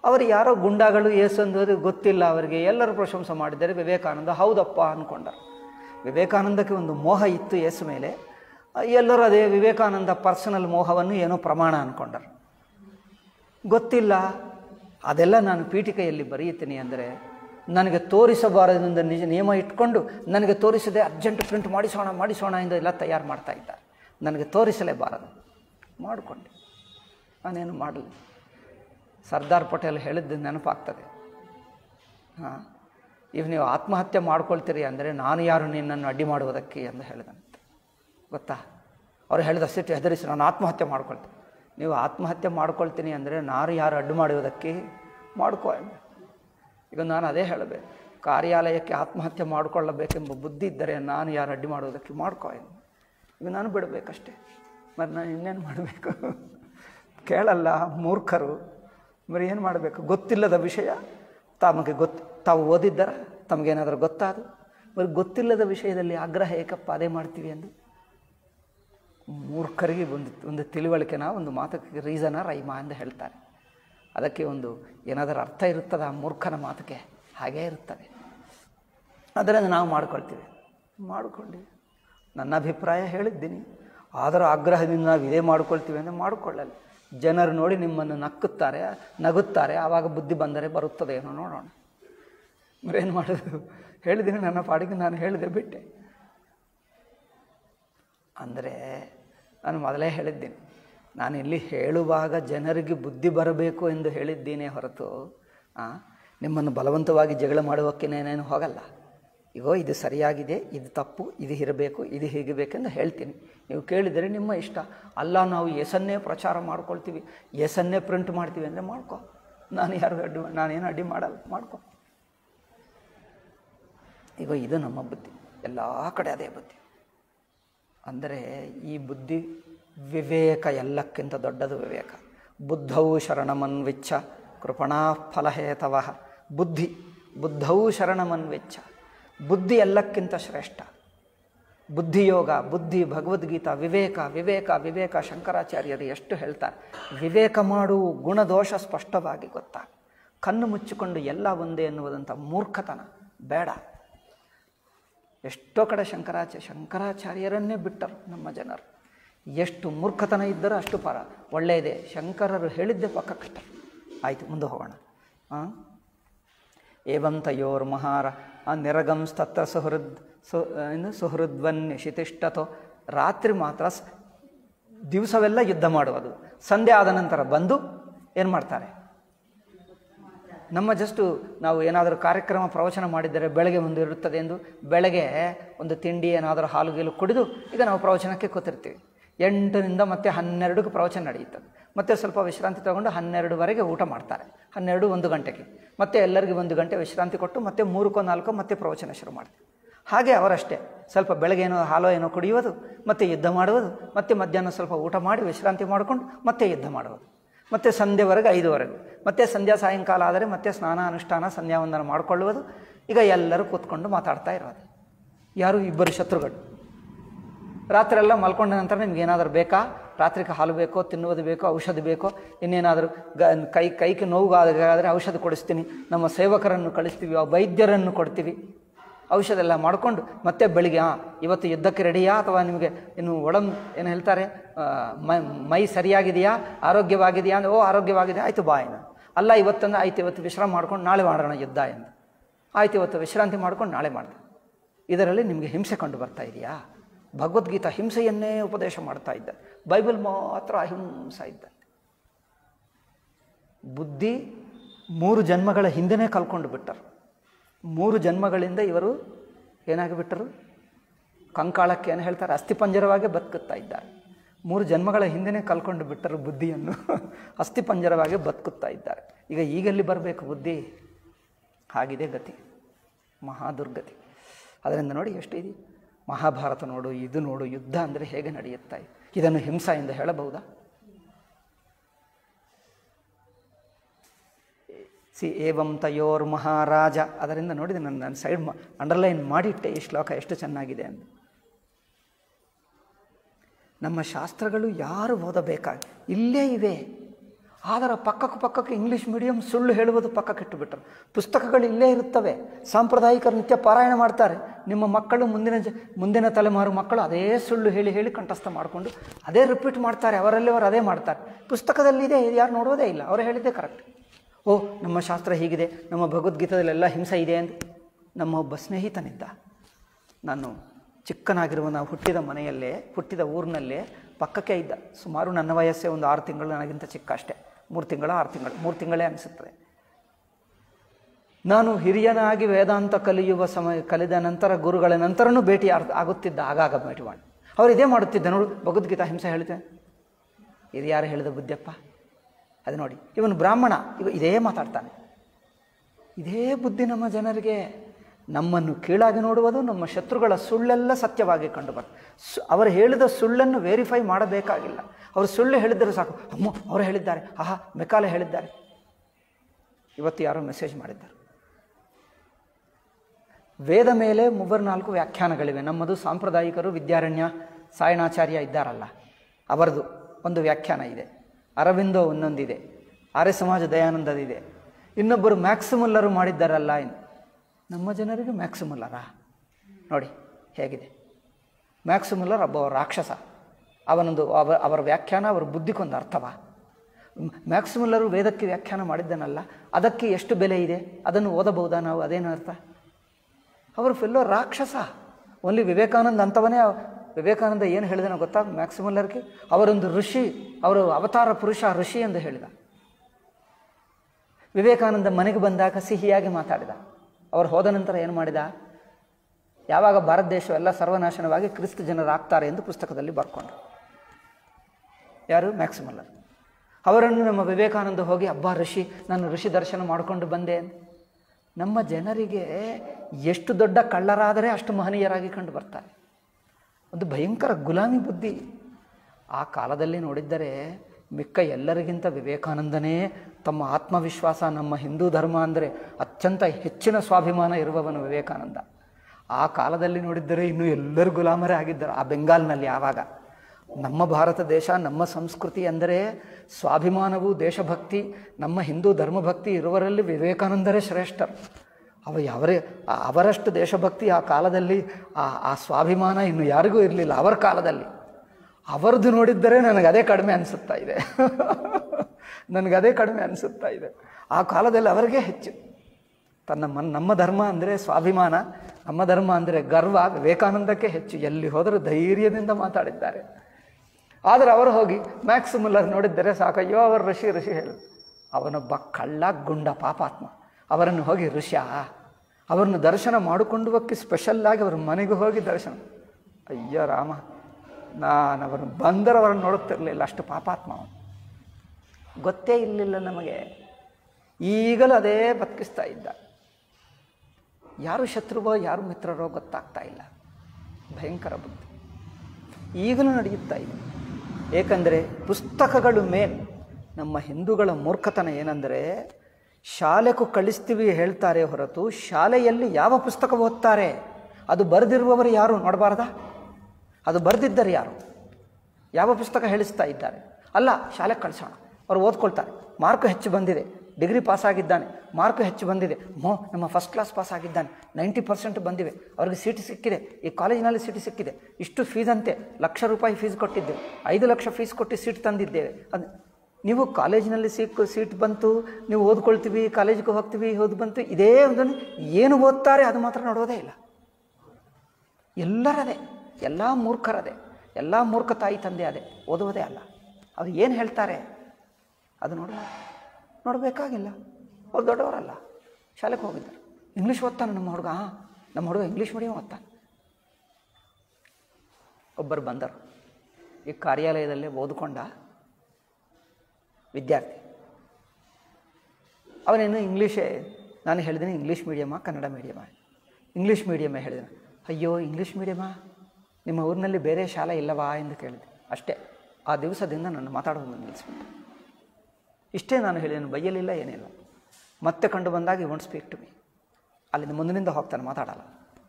ಅವರು ಯಾರೋ ಗುಂಡಾಗಳು ಏಸು ಅಂದವರು ಗೊತ್ತಿಲ್ಲ ಅವರಿಗೆ ಎಲ್ಲರೂ ಪ್ರಶಂಸೆ ಮಾಡಿದ್ದಾರೆ ವಿವೇಕಾನಂದ ಹೌದಪ್ಪ ಅಂದ್ಕೊಂಡ ವಿವೇಕಾನಂದಕ್ಕೆ ಒಂದು ಮೋಹ ಇತ್ತು ಏಸು ಮೇಲೆ ಎಲ್ಲರೂ ಅದೇ ವಿವೇಕಾನಂದ ಪರ್ಸನಲ್ ಮೋಹವನ್ನು ಏನೋ ಪ್ರಮಾಣ ಅಂದ್ಕೊಂಡರು ಗೊತ್ತಿಲ್ಲ ಅದೆಲ್ಲ ನಾನು ಪೀಠಿಕೆಯಲ್ಲಿ ಬರೆಯುತ್ತೀನಿ ಅಂದರೆ ನನಗೆ ತೋರಿಸಬಾರದಿಂದ ನಿಜ ನಿಯಮ ಇಟ್ಕೊಂಡು ನನಗೆ ತೋರಿಸದೆ ಅರ್ಜೆಂಟ್ ಪ್ರಿಂಟ್ ಮಾಡಿಸೋಣ ಮಾಡಿಸೋಣ ಎಂದು ಎಲ್ಲ ತಯಾರು ಮಾಡ್ತಾ ಇದ್ದಾರೆ ನನಗೆ ತೋರಿಸಲೇಬಾರದು ಮಾಡಿಕೊಂಡೆ ನಾನೇನು ಮಾಡಲಿ ಸರ್ದಾರ್ ಪಟೇಲ್ ಹೇಳಿದ್ದು ನೆನಪಾಗ್ತದೆ ಹಾಂ ಇವು ನೀವು ಆತ್ಮಹತ್ಯೆ ಮಾಡ್ಕೊಳ್ತೀರಿ ಅಂದರೆ ನಾನು ಯಾರು ನಿನ್ನನ್ನು ಅಡ್ಡಿ ಮಾಡುವುದಕ್ಕೆ ಎಂದು ಹೇಳಿದಂತೆ ಗೊತ್ತಾ ಅವ್ರು ಹೇಳಿದ ಸಿಟ್ಟು ಹೆದರಿಸಿ ನಾನು ಆತ್ಮಹತ್ಯೆ ಮಾಡ್ಕೊಳ್ತೀನಿ ನೀವು ಆತ್ಮಹತ್ಯೆ ಮಾಡ್ಕೊಳ್ತೀನಿ ಅಂದರೆ ನಾನು ಯಾರು ಅಡ್ಡು ಮಾಡುವುದಕ್ಕೆ ಮಾಡ್ಕೋ ಎಂದೆ. ಈಗ ನಾನು ಅದೇ ಹೇಳಬೇಕು ಕಾರ್ಯಾಲಯಕ್ಕೆ ಆತ್ಮಹತ್ಯೆ ಮಾಡಿಕೊಳ್ಳಬೇಕೆಂಬ ಬುದ್ಧಿ ಇದ್ದರೆ ನಾನು ಯಾರು ಅಡ್ಡಿ ಮಾಡುವುದಕ್ಕೆ ಮಾಡ್ಕೋ ಎಂದೆ. ಈಗ ನಾನು ಬಿಡಬೇಕಷ್ಟೇ ಮತ್ತು ನಾನು ಇನ್ನೇನು ಮಾಡಬೇಕು ಕೇಳಲ್ಲ ಮೂರ್ಖರು మరి ಏನು ಮಾಡಬೇಕು ಗೊತ್ತಿಲ್ಲದ ವಿಷಯ ತಮಗೆ ಗೊತ್ತು ತಾವು ಓದಿದ್ದರ ತಮಗೇನಾದರೂ ಗೊತ್ತಾದು మరి ಗೊತ್ತಿಲ್ಲದ ವಿಷಯದಲ್ಲಿ ಆಗ್ರಹ ಏಕಪ್ಪ ಅದೇ ಮಾಡ್ತೀವಿ ಎಂದು ಮೂರ್ಖರಿಗೆ ಒಂದು ಒಂದು ತಿಳುವಳಿಕೆನ ಒಂದು ಮಾತಕ್ಕೆ ರೀಸನ ರೈಮ ಎಂದು ಹೇಳ್ತಾರೆ ಅದಕ್ಕೆ ಒಂದು ಏನಾದರೂ ಅರ್ಥ ಇರುತ್ತದೆ ಆ ಮೂರ್ಖನ ಮಾತಕ್ಕೆ ಹಾಗೇ ಇರುತ್ತದೆ ಅದರಿಂದ ನಾವು ಮಾಡ್ಕೊಳ್ತೀವಿ ಮಾಡಿಕೊಂಡು ನನ್ನ ಅಭಿಪ್ರಾಯ ಹೇಳಿದ್ದೀನಿ ಆದರೂ ಆಗ್ರಹದಿಂದ ನಾವು ಇದೇ ಮಾಡ್ಕೊಳ್ತೀವಿ ಅಂದರೆ ಮಾಡಿಕೊಳ್ಳಲ್ಲ ಜನರು ನೋಡಿ ನಿಮ್ಮನ್ನು ನಕ್ಕುತ್ತಾರೆ ನಗುತ್ತಾರೆ ಆವಾಗ ಬುದ್ಧಿ ಬಂದರೆ ಬರುತ್ತದೆ ಏನೋ ನೋಡೋಣ ಮರೇನು ಮಾಡೋದು ಹೇಳಿದ್ದೀನಿ ನನ್ನ ಪಾಡಿಗೆ ನಾನು ಹೇಳಿದೆ ಬಿಟ್ಟೆ ಅಂದರೆ ನಾನು ಮೊದಲೇ ಹೇಳಿದ್ದೀನಿ ನಾನು ಇಲ್ಲಿ ಹೇಳುವಾಗ ಜನರಿಗೆ ಬುದ್ಧಿ ಬರಬೇಕು ಎಂದು ಹೇಳಿದ್ದೇನೆ ಹೊರತು ಆ, ನಿಮ್ಮನ್ನು ಬಲವಂತವಾಗಿ ಜಗಳ ಮಾಡುವಕ್ಕೇನೇನೇನು ಹೋಗಲ್ಲ ಇಗೋ ಇದು ಸರಿಯಾಗಿದೆ ಇದು ತಪ್ಪು ಇದು ಇರಬೇಕು ಇದು ಹೀಗೆ ಬೇಕೆಂದು ಹೇಳ್ತೀನಿ ನೀವು ಕೇಳಿದರೆ ನಿಮ್ಮ ಇಷ್ಟ ಅಲ್ಲ ನಾವು ಎಸನ್ನೇ ಪ್ರಚಾರ ಮಾಡ್ಕೊಳ್ತೀವಿ ಎಸನ್ನೇ ಪ್ರಿಂಟ್ ಮಾಡ್ತೀವಿ ಅಂದರೆ ಮಾಡ್ಕೊ ನಾನು ಯಾರು ಅಡ್ಡಿ ನಾನೇನು ಅಡ್ಡಿ ಮಾಡಲ್ಲ ಮಾಡ್ಕೊ ಈಗ ಇದು ನಮ್ಮ ಬುದ್ಧಿ ಎಲ್ಲ ಕಡೆ ಅದೇ ಬುದ್ಧಿ ಅಂದರೆ ಈ ಬುದ್ಧಿ ವಿವೇಕ ಎಲ್ಲಕ್ಕಿಂತ ದೊಡ್ಡದು ವಿವೇಕ ಬುದ್ಧವು ಶರಣಮನ್ವಿಚ್ಛ ಕೃಪಣಾ ಫಲಹೇತವ ಬುದ್ಧಿ ಬುದ್ಧವು ಶರಣಮನ್ವಿಚ್ಛ ಬುದ್ಧಿ ಎಲ್ಲಕ್ಕಿಂತ ಶ್ರೇಷ್ಠ ಬುದ್ಧಿಯೋಗ ಬುದ್ಧಿ ಭಗವದ್ಗೀತಾ ವಿವೇಕ ವಿವೇಕ ವಿವೇಕ ಶಂಕರಾಚಾರ್ಯರು ಎಷ್ಟು ಹೇಳ್ತಾರೆ ವಿವೇಕ ಮಾಡು ಗುಣದೋಷ ಸ್ಪಷ್ಟವಾಗಿ ಗೊತ್ತಾ ಕಣ್ಣು ಮುಚ್ಚಿಕೊಂಡು ಎಲ್ಲ ಒಂದೇ ಎನ್ನುವುದಂಥ ಮೂರ್ಖತನ ಬೇಡ ಎಷ್ಟೋ ಕಡೆ ಶಂಕರಾಚಾರ್ಯ ಶಂಕರಾಚಾರ್ಯರನ್ನೇ ಬಿಟ್ಟರು ನಮ್ಮ ಜನರು ಎಷ್ಟು ಮೂರ್ಖತನ ಇದ್ದರೂ ಅಷ್ಟು ಪರ ಒಳ್ಳೆಯದೇ ಶಂಕರರು ಹೇಳಿದ್ದೆ ಪಕ್ಕ ಕಷ್ಟ ಆಯಿತು ಮುಂದೆ ಹೋಗೋಣ ಹಾಂ ಏವಂ ತಯೋರ್ ಮಹಾರ ಆ ನಿರಗಂಸ್ತತ್ರ ಸುಹೃದ್ ಸು ಏನು ಸುಹೃದ್ವನ್ಯ ಶಿತಿಷ್ಠತೋ ರಾತ್ರಿ ಮಾತ್ರ ಸ್- ದಿವಸವೆಲ್ಲ ಯುದ್ಧ ಮಾಡುವುದು ಸಂಧ್ಯೆ ಆದ ನಂತರ ಬಂದು ಏನು ಮಾಡ್ತಾರೆ ನಮ್ಮ ಜಸ್ಟು ನಾವು ಏನಾದರೂ ಕಾರ್ಯಕ್ರಮ ಪ್ರವಚನ ಮಾಡಿದ್ದರೆ ಬೆಳಗ್ಗೆ ಒಂದು ಇರುತ್ತದೆ ಎಂದು ಬೆಳಗ್ಗೆ ಒಂದು ತಿಂಡಿ ಏನಾದರೂ ಹಾಲು ಗೀಲು ಕುಡಿದು ಈಗ ನಾವು ಪ್ರವಚನಕ್ಕೆ ಕೂತಿರ್ತೀವಿ ಎಂಟರಿಂದ ಮತ್ತೆ ಹನ್ನೆರಡಕ್ಕೆ ಪ್ರವಚನ ನಡೆಯುತ್ತದೆ ಮತ್ತೆ ಸ್ವಲ್ಪ ವಿಶ್ರಾಂತಿ ತಗೊಂಡು ಹನ್ನೆರಡುವರೆಗೆ ಊಟ ಮಾಡ್ತಾರೆ ಹನ್ನೆರಡು ಒಂದು ಗಂಟೆಗೆ ಮತ್ತೆ ಎಲ್ಲರಿಗೂ ಒಂದು ಗಂಟೆ ವಿಶ್ರಾಂತಿ ಕೊಟ್ಟು ಮತ್ತೆ ಮೂರಕ್ಕೋ ನಾಲ್ಕೋ ಮತ್ತೆ ಪ್ರವಚನ ಶುರು ಮಾಡ್ತಾರೆ ಹಾಗೆ ಅವರಷ್ಟೇ ಸ್ವಲ್ಪ ಬೆಳಗ್ಗೆ ಏನೋ ಹಾಲೋ ಏನೋ ಕುಡಿಯೋದು ಮತ್ತೆ ಯುದ್ಧ ಮಾಡುವುದು ಮತ್ತೆ ಮಧ್ಯಾಹ್ನ ಸ್ವಲ್ಪ ಊಟ ಮಾಡಿ ವಿಶ್ರಾಂತಿ ಮಾಡಿಕೊಂಡು ಮತ್ತೆ ಯುದ್ಧ ಮಾಡುವುದು ಮತ್ತೆ ಸಂಧ್ಯೆವರೆಗೆ ಐದುವರೆಗೂ ಮತ್ತೆ ಸಂಧ್ಯಾ ಸಾಯಂಕಾಲ ಆದರೆ ಮತ್ತೆ ಸ್ನಾನ ಅನುಷ್ಠಾನ ಸಂಧ್ಯಾ ವಂದನ ಮಾಡಿಕೊಳ್ಳುವುದು ಈಗ ಎಲ್ಲರೂ ಕೂತ್ಕೊಂಡು ಮಾತಾಡ್ತಾ ಇರೋದು ಯಾರು ಇಬ್ಬರು ಶತ್ರುಗಳು ರಾತ್ರಿ ಎಲ್ಲ ಮಲ್ಕೊಂಡ ನಂತರ ನಿಮ್ಗೆ ಏನಾದರೂ ಬೇಕಾ ರಾತ್ರಿಗೆ ಹಾಲು ಬೇಕೋ ತಿನ್ನುವುದು ಬೇಕೋ ಔಷಧ ಬೇಕೋ ಇನ್ನೇನಾದರೂ ಗ ಕೈ ಕೈಗೆ ನೋವಾದರೆ ಔಷಧ ಕೊಡಿಸ್ತೀನಿ ನಮ್ಮ ಸೇವಕರನ್ನು ಕಳಿಸ್ತೀವಿ ಆ ವೈದ್ಯರನ್ನು ಕೊಡ್ತೀವಿ ಔಷಧ ಎಲ್ಲ ಮಾಡಿಕೊಂಡು ಮತ್ತೆ ಬೆಳಿಗ್ಗೆ ಹಾಂ ಇವತ್ತು ಯುದ್ಧಕ್ಕೆ ರೆಡಿಯಾ ಅಥವಾ ನಿಮಗೆ ಇನ್ನು ಒಡಂ ಏನು ಹೇಳ್ತಾರೆ ಆ, ಮೈ ಮೈ ಸರಿಯಾಗಿದೆಯಾ ಆರೋಗ್ಯವಾಗಿದೆಯಾ ಅಂದರೆ ಓ ಆರೋಗ್ಯವಾಗಿದೆ ಆಯಿತು ಬಾ ಏನು ಅಲ್ಲ ಇವತ್ತಂದ್ರೆ ಆಯ್ತು ಇವತ್ತು ವಿಶ್ರಾಮ ಮಾಡ್ಕೊಂಡು ನಾಳೆ ಮಾಡೋಣ ಯುದ್ಧ ಎಂದು ಆಯ್ತು ಇವತ್ತು ವಿಶ್ರಾಂತಿ ಮಾಡ್ಕೊಂಡು ನಾಳೆ ಮಾಡ್ದೆ ಇದರಲ್ಲಿ ನಿಮಗೆ ಹಿಂಸೆ ಕಂಡು ಬರ್ತಾ ಇದೆಯಾ ಭಗವದ್ಗೀತಾ ಹಿಂಸೆಯನ್ನೇ ಉಪದೇಶ ಮಾಡ್ತಾ ಇದ್ದ ಬೈಬಲ್ ಮಾತ್ರ ಅಹಿಂಸ ಇದ್ದ ಬುದ್ಧಿ ಮೂರು ಜನ್ಮಗಳ ಹಿಂದೆನೇ ಕಲ್ಕೊಂಡು ಬಿಟ್ಟರು ಮೂರು ಜನ್ಮಗಳಿಂದ ಇವರು ಏನಾಗಿಬಿಟ್ಟರು ಕಂಕಾಳಕ್ಕೆ ಏನು ಹೇಳ್ತಾರೆ ಅಸ್ಥಿಪಂಜರವಾಗೇ ಬದುಕುತ್ತಾ ಇದ್ದಾರೆ ಮೂರು ಜನ್ಮಗಳ ಹಿಂದೆನೇ ಕಲ್ಕೊಂಡು ಬಿಟ್ಟರು ಬುದ್ಧಿಯನ್ನು ಅಸ್ಥಿಪಂಜರವಾಗಿ ಬದುಕುತ್ತಾ ಇದ್ದಾರೆ ಈಗ ಈಗೆಲ್ಲಿ ಬರಬೇಕು ಬುದ್ಧಿ ಹಾಗಿದೆ ಗತಿ ಮಹಾದುರ್ಗತಿ ಅದರಿಂದ ನೋಡಿ ಎಷ್ಟು ಇದೆ ಮಹಾಭಾರತ ನೋಡು ಇದು ನೋಡು ಯುದ್ಧ ಅಂದರೆ ಹೇಗೆ ನಡೆಯುತ್ತಾ ಇದೆ ಇದನ್ನು ಹಿಂಸಾ ಎಂದು ಹೇಳಬಹುದಾ ಸಿ ಏವಂ ತಯೋರ್ ಮಹಾರಾಜ ಅದರಿಂದ ನೋಡಿದೆ ನಾನು ನಾನು ಸೈಡ್ ಅಂಡರ್ಲೈನ್ ಮಾಡಿಟ್ಟೆ ಈ ಶ್ಲೋಕ ಎಷ್ಟು ಚೆನ್ನಾಗಿದೆ ಅಂತ ನಮ್ಮ ಶಾಸ್ತ್ರಗಳು ಯಾರು ಓದಬೇಕಾಗಿ ಇಲ್ಲೇ ಇವೆ ಆದರೆ ಪಕ್ಕಕ್ಕೆ ಪಕ್ಕಕ್ಕೆ ಇಂಗ್ಲೀಷ್ ಮೀಡಿಯಂ ಸುಳ್ಳು ಹೇಳುವುದು ಪಕ್ಕಕ್ಕೆ ಇಟ್ಟುಬಿಟ್ರು ಪುಸ್ತಕಗಳು ಇಲ್ಲೇ ಇರುತ್ತವೆ ಸಾಂಪ್ರದಾಯಿಕರು ನಿತ್ಯ ಪಾರಾಯಣ ಮಾಡ್ತಾರೆ ನಿಮ್ಮ ಮಕ್ಕಳು ಮುಂದಿನ ಜ ಮುಂದಿನ ತಲೆಮಾರು ಮಕ್ಕಳು ಅದೇ ಸುಳ್ಳು ಹೇಳಿ ಹೇಳಿ ಕಂಠಸ್ಥ ಮಾಡಿಕೊಂಡು ಅದೇ ರಿಪೀಟ್ ಮಾಡ್ತಾರೆ ಅವರಲ್ಲಿ ಅವರು ಅದೇ ಮಾಡ್ತಾರೆ ಪುಸ್ತಕದಲ್ಲಿದೆ ಯಾರು ನೋಡೋದೇ ಇಲ್ಲ ಅವರು ಹೇಳಿದ್ದೇ ಕರೆಕ್ಟ್ ಓ ನಮ್ಮ ಶಾಸ್ತ್ರ ಹೀಗಿದೆ ನಮ್ಮ ಭಗವದ್ಗೀತದಲ್ಲೆಲ್ಲ ಹಿಂಸೆ ಇದೆ ಅಂತ ನಮ್ಮ ಒಬ್ಬ ಸ್ನೇಹಿತನಿದ್ದ ನಾನು ಚಿಕ್ಕನಾಗಿರುವ ನಾವು ಹುಟ್ಟಿದ ಮನೆಯಲ್ಲೇ ಹುಟ್ಟಿದ ಊರಿನಲ್ಲೇ ಪಕ್ಕಕ್ಕೆ ಇದ್ದ ಸುಮಾರು ನನ್ನ ವಯಸ್ಸೇ ಒಂದು ಆರು ತಿಂಗಳು ನನಗಿಂತ ಚಿಕ್ಕ ಅಷ್ಟೇ ಮೂರು ತಿಂಗಳು ಆರು ತಿಂಗಳು ಮೂರು ತಿಂಗಳೇ ಅನಿಸುತ್ತದೆ ನಾನು ಹಿರಿಯನಾಗಿ ವೇದಾಂತ ಕಲಿಯುವ ಸಮಯ ಕಲಿದ ನಂತರ ಗುರುಗಳ ನಂತರನೂ ಭೇಟಿ ಆರ್- ಆಗುತ್ತಿದ್ದ ಆಗಾಗ ಭೇಟಿ ಮಾಡಿ ಅವ್ರು ಇದೇ ಮಾಡುತ್ತಿದ್ದ ನೋಡು ಭಗವದ್ಗೀತಾ ಹಿಂಸೆ ಹೇಳ್ತೇನೆ ಇದು ಯಾರು ಹೇಳಿದ ಬುದ್ಧಪ್ಪ ಅದು ನೋಡಿ ಇವನು ಬ್ರಾಹ್ಮಣ ಇವ ಇದೇ ಮಾತಾಡ್ತಾನೆ ಇದೇ ಬುದ್ಧಿ ನಮ್ಮ ಜನರಿಗೆ ನಮ್ಮನ್ನು ಕೀಳಾಗಿ ನೋಡುವುದು ನಮ್ಮ ಶತ್ರುಗಳ ಸುಳ್ಳೆಲ್ಲ ಸತ್ಯವಾಗಿ ಕಂಡುಬರ್ ಸು ಅವರು ಹೇಳಿದ ಸುಳ್ಳನ್ನು ವೆರಿಫೈ ಮಾಡಬೇಕಾಗಿಲ್ಲ ಅವರು ಸುಳ್ಳು ಹೇಳಿದ್ದರೆ ಸಾಕು ಅಮ್ಮ ಅವರು ಹೇಳಿದ್ದಾರೆ ಆಹಾ ಮೆಕಾಲೆ ಹೇಳಿದ್ದಾರೆ ಇವತ್ತು ಯಾರೋ ಮೆಸೇಜ್ ಮಾಡಿದ್ದಾರೆ ವೇದ ಮೇಲೆ ಮೂವರ್ನಾಲ್ಕು ವ್ಯಾಖ್ಯಾನಗಳಿವೆ ನಮ್ಮದು ಸಾಂಪ್ರದಾಯಿಕರು ವಿದ್ಯಾರಣ್ಯ ಸಾಯಣಾಚಾರ್ಯ ಇದ್ದಾರಲ್ಲ ಅವರದು ಒಂದು ವ್ಯಾಖ್ಯಾನ ಇದೆ ಅರವಿಂದೋ ಒಂದೊಂದಿದೆ ಆರ್ಯ ಸಮಾಜ ದಯಾನಂದದಿದೆ ಇನ್ನೊಬ್ಬರು ಮ್ಯಾಕ್ಸಿಮುಲ್ಲರು ಮಾಡಿದ್ದಾರಲ್ಲ ಇನ್ನು ನಮ್ಮ ಜನರಿಗೆ ಮ್ಯಾಕ್ಸಿಮುಲ್ಲರಾ ನೋಡಿ ಹೇಗಿದೆ ಮ್ಯಾಕ್ಸಿಮುಲ್ಲರ್ ಒಬ್ಬ ರಾಕ್ಷಸ ಅವನೊಂದು ಅವ ಅವರ ವ್ಯಾಖ್ಯಾನ ಅವರ ಬುದ್ಧಿಗೊಂದು ಅರ್ಥವ ಮ್ಯಾಕ್ಸಿಮುಲ್ಲರು ವೇದಕ್ಕೆ ವ್ಯಾಖ್ಯಾನ ಮಾಡಿದ್ದನಲ್ಲ ಅದಕ್ಕೆ ಎಷ್ಟು ಬೆಲೆ ಇದೆ ಅದನ್ನು ಓದಬಹುದಾ ನಾವು ಅದೇನು ಅರ್ಥ ಅವರು ಫೆಲ್ಲೋ ರಾಕ್ಷಸ ಓನ್ಲಿ ವಿವೇಕಾನಂದ ಅಂಥವನೇ ವಿವೇಕಾನಂದ ಏನು ಹೇಳಿದನೋ ಗೊತ್ತಾ ಮ್ಯಾಕ್ಸಿಮುಲ್ಲರ್ಗೆ ಅವರೊಂದು ಋಷಿ ಅವರು ಅವತಾರ ಪುರುಷ ಋಷಿ ಎಂದು ಹೇಳಿದ ವಿವೇಕಾನಂದ ಮನೆಗೆ ಬಂದಾಗ ಸಿಹಿಯಾಗಿ ಮಾತಾಡಿದ ಅವರು ಹೋದ ನಂತರ ಏನು ಮಾಡಿದ ಯಾವಾಗ ಭಾರತ ದೇಶವೆಲ್ಲ ಸರ್ವನಾಶನವಾಗಿ ಕ್ರಿಸ್ತ ಜನರಾಗ್ತಾರೆ ಎಂದು ಪುಸ್ತಕದಲ್ಲಿ ಬರ್ಕೊಂಡ್ರು ಯಾರು ಮ್ಯಾಕ್ಸಿಮಲ್ಲರ್ ಅವರನ್ನು ನಮ್ಮ ವಿವೇಕಾನಂದ ಹೋಗಿ ಅಬ್ಬಾ ಋಷಿ ನಾನು ಋಷಿ ದರ್ಶನ ಮಾಡಿಕೊಂಡು ಬಂದೆ ಅಂತ. ನಮ್ಮ ಜನರಿಗೆ ಎಷ್ಟು ದೊಡ್ಡ ಕಳ್ಳರಾದರೆ ಅಷ್ಟು ಮಹನೀಯರಾಗಿ ಕಂಡು ಬರ್ತಾರೆ ಒಂದು ಭಯಂಕರ ಗುಲಾಮಿ ಬುದ್ಧಿ ಆ ಕಾಲದಲ್ಲಿ ನೋಡಿದ್ದರೆ ಮಿಕ್ಕ ಎಲ್ಲರಿಗಿಂತ ವಿವೇಕಾನಂದನೇ ತಮ್ಮ ಆತ್ಮವಿಶ್ವಾಸ ನಮ್ಮ ಹಿಂದೂ ಧರ್ಮ ಅಂದರೆ ಅತ್ಯಂತ ಹೆಚ್ಚಿನ ಸ್ವಾಭಿಮಾನ ಇರುವವನು ವಿವೇಕಾನಂದ ಆ ಕಾಲದಲ್ಲಿ ನೋಡಿದ್ದರೆ ಇನ್ನೂ ಎಲ್ಲರೂ ಗುಲಾಮರೇ ಆಗಿದ್ದರು ಆ ಬೆಂಗಾಲ್ನಲ್ಲಿ ಆವಾಗ ನಮ್ಮ ಭಾರತ ದೇಶ ನಮ್ಮ ಸಂಸ್ಕೃತಿ ಅಂದರೆ ಸ್ವಾಭಿಮಾನವು ದೇಶಭಕ್ತಿ ನಮ್ಮ ಹಿಂದೂ ಧರ್ಮಭಕ್ತಿ ಇರುವರಲ್ಲಿ ವಿವೇಕಾನಂದರೇ ಶ್ರೇಷ್ಠರು ಅವ ಅವರೇ ಆ- ಅವರಷ್ಟು ದೇಶಭಕ್ತಿ ಆ ಕಾಲದಲ್ಲಿ ಆ ಆ ಸ್ವಾಭಿಮಾನ ಇನ್ನು ಯಾರಿಗೂ ಇರಲಿಲ್ಲ ಅವರ ಕಾಲದಲ್ಲಿ ಅವರದ್ದು ನೋಡಿದ್ದರೆ ನನಗೆ ಅದೇ ಕಡಿಮೆ ಅನಿಸುತ್ತಾ ಇದೆ ನನಗೆ ಅದೇ ಕಡಿಮೆ ಅನಿಸುತ್ತಾ ಇದೆ ಆ ಕಾಲದಲ್ಲಿ ಅವರಿಗೆ ಹೆಚ್ಚು ತನ್ನ ಮನ್ ನಮ್ಮ ಧರ್ಮ ಅಂದರೆ ಸ್ವಾಭಿಮಾನ ನಮ್ಮ ಧರ್ಮ ಅಂದರೆ ಗರ್ವ ವಿವೇಕಾನಂದಕ್ಕೆ ಹೆಚ್ಚು ಎಲ್ಲಿ ಹೋದರೂ ಧೈರ್ಯದಿಂದ ಮಾತಾಡಿದ್ದಾರೆ ಆದರೆ ಅವರು ಹೋಗಿ ಮ್ಯಾಕ್ಸ್ ಮುಲ್ಲರ್ ನೋಡಿದ್ದರೆ ಸಾಕಯ್ಯೋ ಅವರು ಋಷಿ ಋಷಿ ಹೇಳು ಅವನೊಬ್ಬ ಕಳ್ಳ ಗುಂಡ ಪಾಪಾತ್ಮ ಅವರನ್ನು ಹೋಗಿ ಋಷಿಯ ಅವರನ್ನು ದರ್ಶನ ಮಾಡಿಕೊಂಡುವಕ್ಕೆ ಸ್ಪೆಷಲ್ಲಾಗಿ ಅವ್ರ ಮನೆಗೆ ಹೋಗಿ ದರ್ಶನ ಅಯ್ಯೋ ರಾಮ ನಾನು ಅವರನ್ನು ಬಂದರೆ ಅವರನ್ನು ನೋಡುತ್ತಿರಲಿಲ್ಲ ಅಷ್ಟು ಪಾಪಾತ್ಮ ಅವನು ಗೊತ್ತೇ ಇರಲಿಲ್ಲ ನಮಗೆ ಈಗಲೂ ಅದೇ ಬದುಕಿಸ್ತಾ ಇದ್ದ ಯಾರು ಶತ್ರುವೋ ಯಾರು ಮಿತ್ರರೋ ಗೊತ್ತಾಗ್ತಾ ಇಲ್ಲ ಭಯಂಕರ ಬುದ್ಧಿ ಈಗಲೂ ನಡೆಯುತ್ತಾ ಇದೆ ಏಕೆಂದರೆ ಪುಸ್ತಕಗಳು ಮೇನ್ ನಮ್ಮ ಹಿಂದೂಗಳ ಮೂರ್ಖತನ ಏನೆಂದರೆ ಶಾಲೆಗೂ ಕಳಿಸ್ತೀವಿ ಹೇಳ್ತಾರೆ ಹೊರತು ಶಾಲೆಯಲ್ಲಿ ಯಾವ ಪುಸ್ತಕ ಓದ್ತಾರೆ ಅದು ಬರೆದಿರುವವರು ಯಾರು ನೋಡಬಾರ್ದಾ ಅದು ಬರೆದಿದ್ದರೆ ಯಾರು ಯಾವ ಪುಸ್ತಕ ಹೇಳಿಸ್ತಾ ಇದ್ದಾರೆ ಅಲ್ಲ ಶಾಲೆಗೆ ಕಳಿಸೋಣ ಅವ್ರು ಓದ್ಕೊಳ್ತಾರೆ ಮಾರ್ಕ್ ಹೆಚ್ಚು ಬಂದಿದೆ ಡಿಗ್ರಿ ಪಾಸ್ ಆಗಿದ್ದಾನೆ ಮಾರ್ಕ್ ಹೆಚ್ಚು ಬಂದಿದೆ ಮೋ ನಮ್ಮ ಫಸ್ಟ್ ಕ್ಲಾಸ್ ಪಾಸ್ ಆಗಿದ್ದಾನೆ ನೈಂಟಿ ಪರ್ಸೆಂಟ್ ಬಂದಿವೆ ಅವ್ರಿಗೆ ಸೀಟ್ ಸಿಕ್ಕಿದೆ ಈ ಕಾಲೇಜಿನಲ್ಲಿ ಸೀಟ್ ಸಿಕ್ಕಿದೆ ಇಷ್ಟು ಫೀಸ್ ಅಂತೆ ಲಕ್ಷ ರೂಪಾಯಿ ಫೀಸ್ ಕೊಟ್ಟಿದ್ದೇವೆ ಐದು ಲಕ್ಷ ಫೀಸ್ ಕೊಟ್ಟು ಸೀಟ್ ತಂದಿದ್ದೇವೆ ಅದು ನೀವು ಕಾಲೇಜಿನಲ್ಲಿ ಸಿಕ್ಕು ಸೀಟ್ ಬಂತು ನೀವು ಓದ್ಕೊಳ್ತೀವಿ ಕಾಲೇಜಿಗೆ ಹೋಗ್ತೀವಿ ಓದ್ ಬಂತು ಇದೇ ಒಂದನ್ನು ಏನು ಓದ್ತಾರೆ ಅದು ಮಾತ್ರ ನೋಡೋದೇ ಇಲ್ಲ ಎಲ್ಲರದೇ ಎಲ್ಲ ಮೂರ್ಖರದೇ ಎಲ್ಲ ಮೂರ್ಖ ತಾಯಿ ತಂದೆ ಅದೇ ಓದುವುದೇ ಅಲ್ಲ ಅವ್ರು ಏನು ಹೇಳ್ತಾರೆ ಅದು ನೋಡ ನೋಡಬೇಕಾಗಿಲ್ಲ ಅವ್ರು ದೊಡ್ಡವರಲ್ಲ ಶಾಲೆಗೆ ಹೋಗಿದ್ದಾರೆ ಇಂಗ್ಲೀಷ್ ಓದ್ತಾನೆ ನಮ್ಮ ಹುಡುಗ ಹಾಂ ನಮ್ಮ ಹುಡುಗ ಇಂಗ್ಲೀಷ್ ಮೀಡಿಯಂ ಓದ್ತಾನೆ ಒಬ್ಬರು ಬಂದರು ಈ ಕಾರ್ಯಾಲಯದಲ್ಲೇ ಓದ್ಕೊಂಡ ವಿದ್ಯಾರ್ಥಿ ಅವನೇನು ಇಂಗ್ಲೀಷೇ ನಾನು ಹೇಳಿದ್ದೀನಿ ಇಂಗ್ಲೀಷ್ ಮೀಡಿಯಮಾ ಕನ್ನಡ ಮೀಡಿಯಮಾ ಇಂಗ್ಲೀಷ್ ಮೀಡಿಯಮೇ ಹೇಳಿದೆ ಅಯ್ಯೋ ಇಂಗ್ಲೀಷ್ ಮೀಡಿಯಮಾ ನಿಮ್ಮ ಊರಿನಲ್ಲಿ ಬೇರೆ ಶಾಲೆ ಇಲ್ಲವಾ ಎಂದು ಕೇಳಿದೆ ಅಷ್ಟೇ ಆ ದಿವಸದಿಂದ ನಾನು ಮಾತಾಡೋದು ನಿಲ್ಲಿಸ್ಬಿಟ್ಟೆ ಇಷ್ಟೇ ನಾನು ಹೇಳಿದ್ದೇನೆ ಬೈಯಲಿಲ್ಲ ಏನಿಲ್ಲ ಮತ್ತೆ ಕಂಡು ಬಂದಾಗ you want speak to me ಅಲ್ಲಿಂದ ಮುಂದಿನಿಂದ ಹೋಗ್ತಾನೆ ಮಾತಾಡಲ್ಲ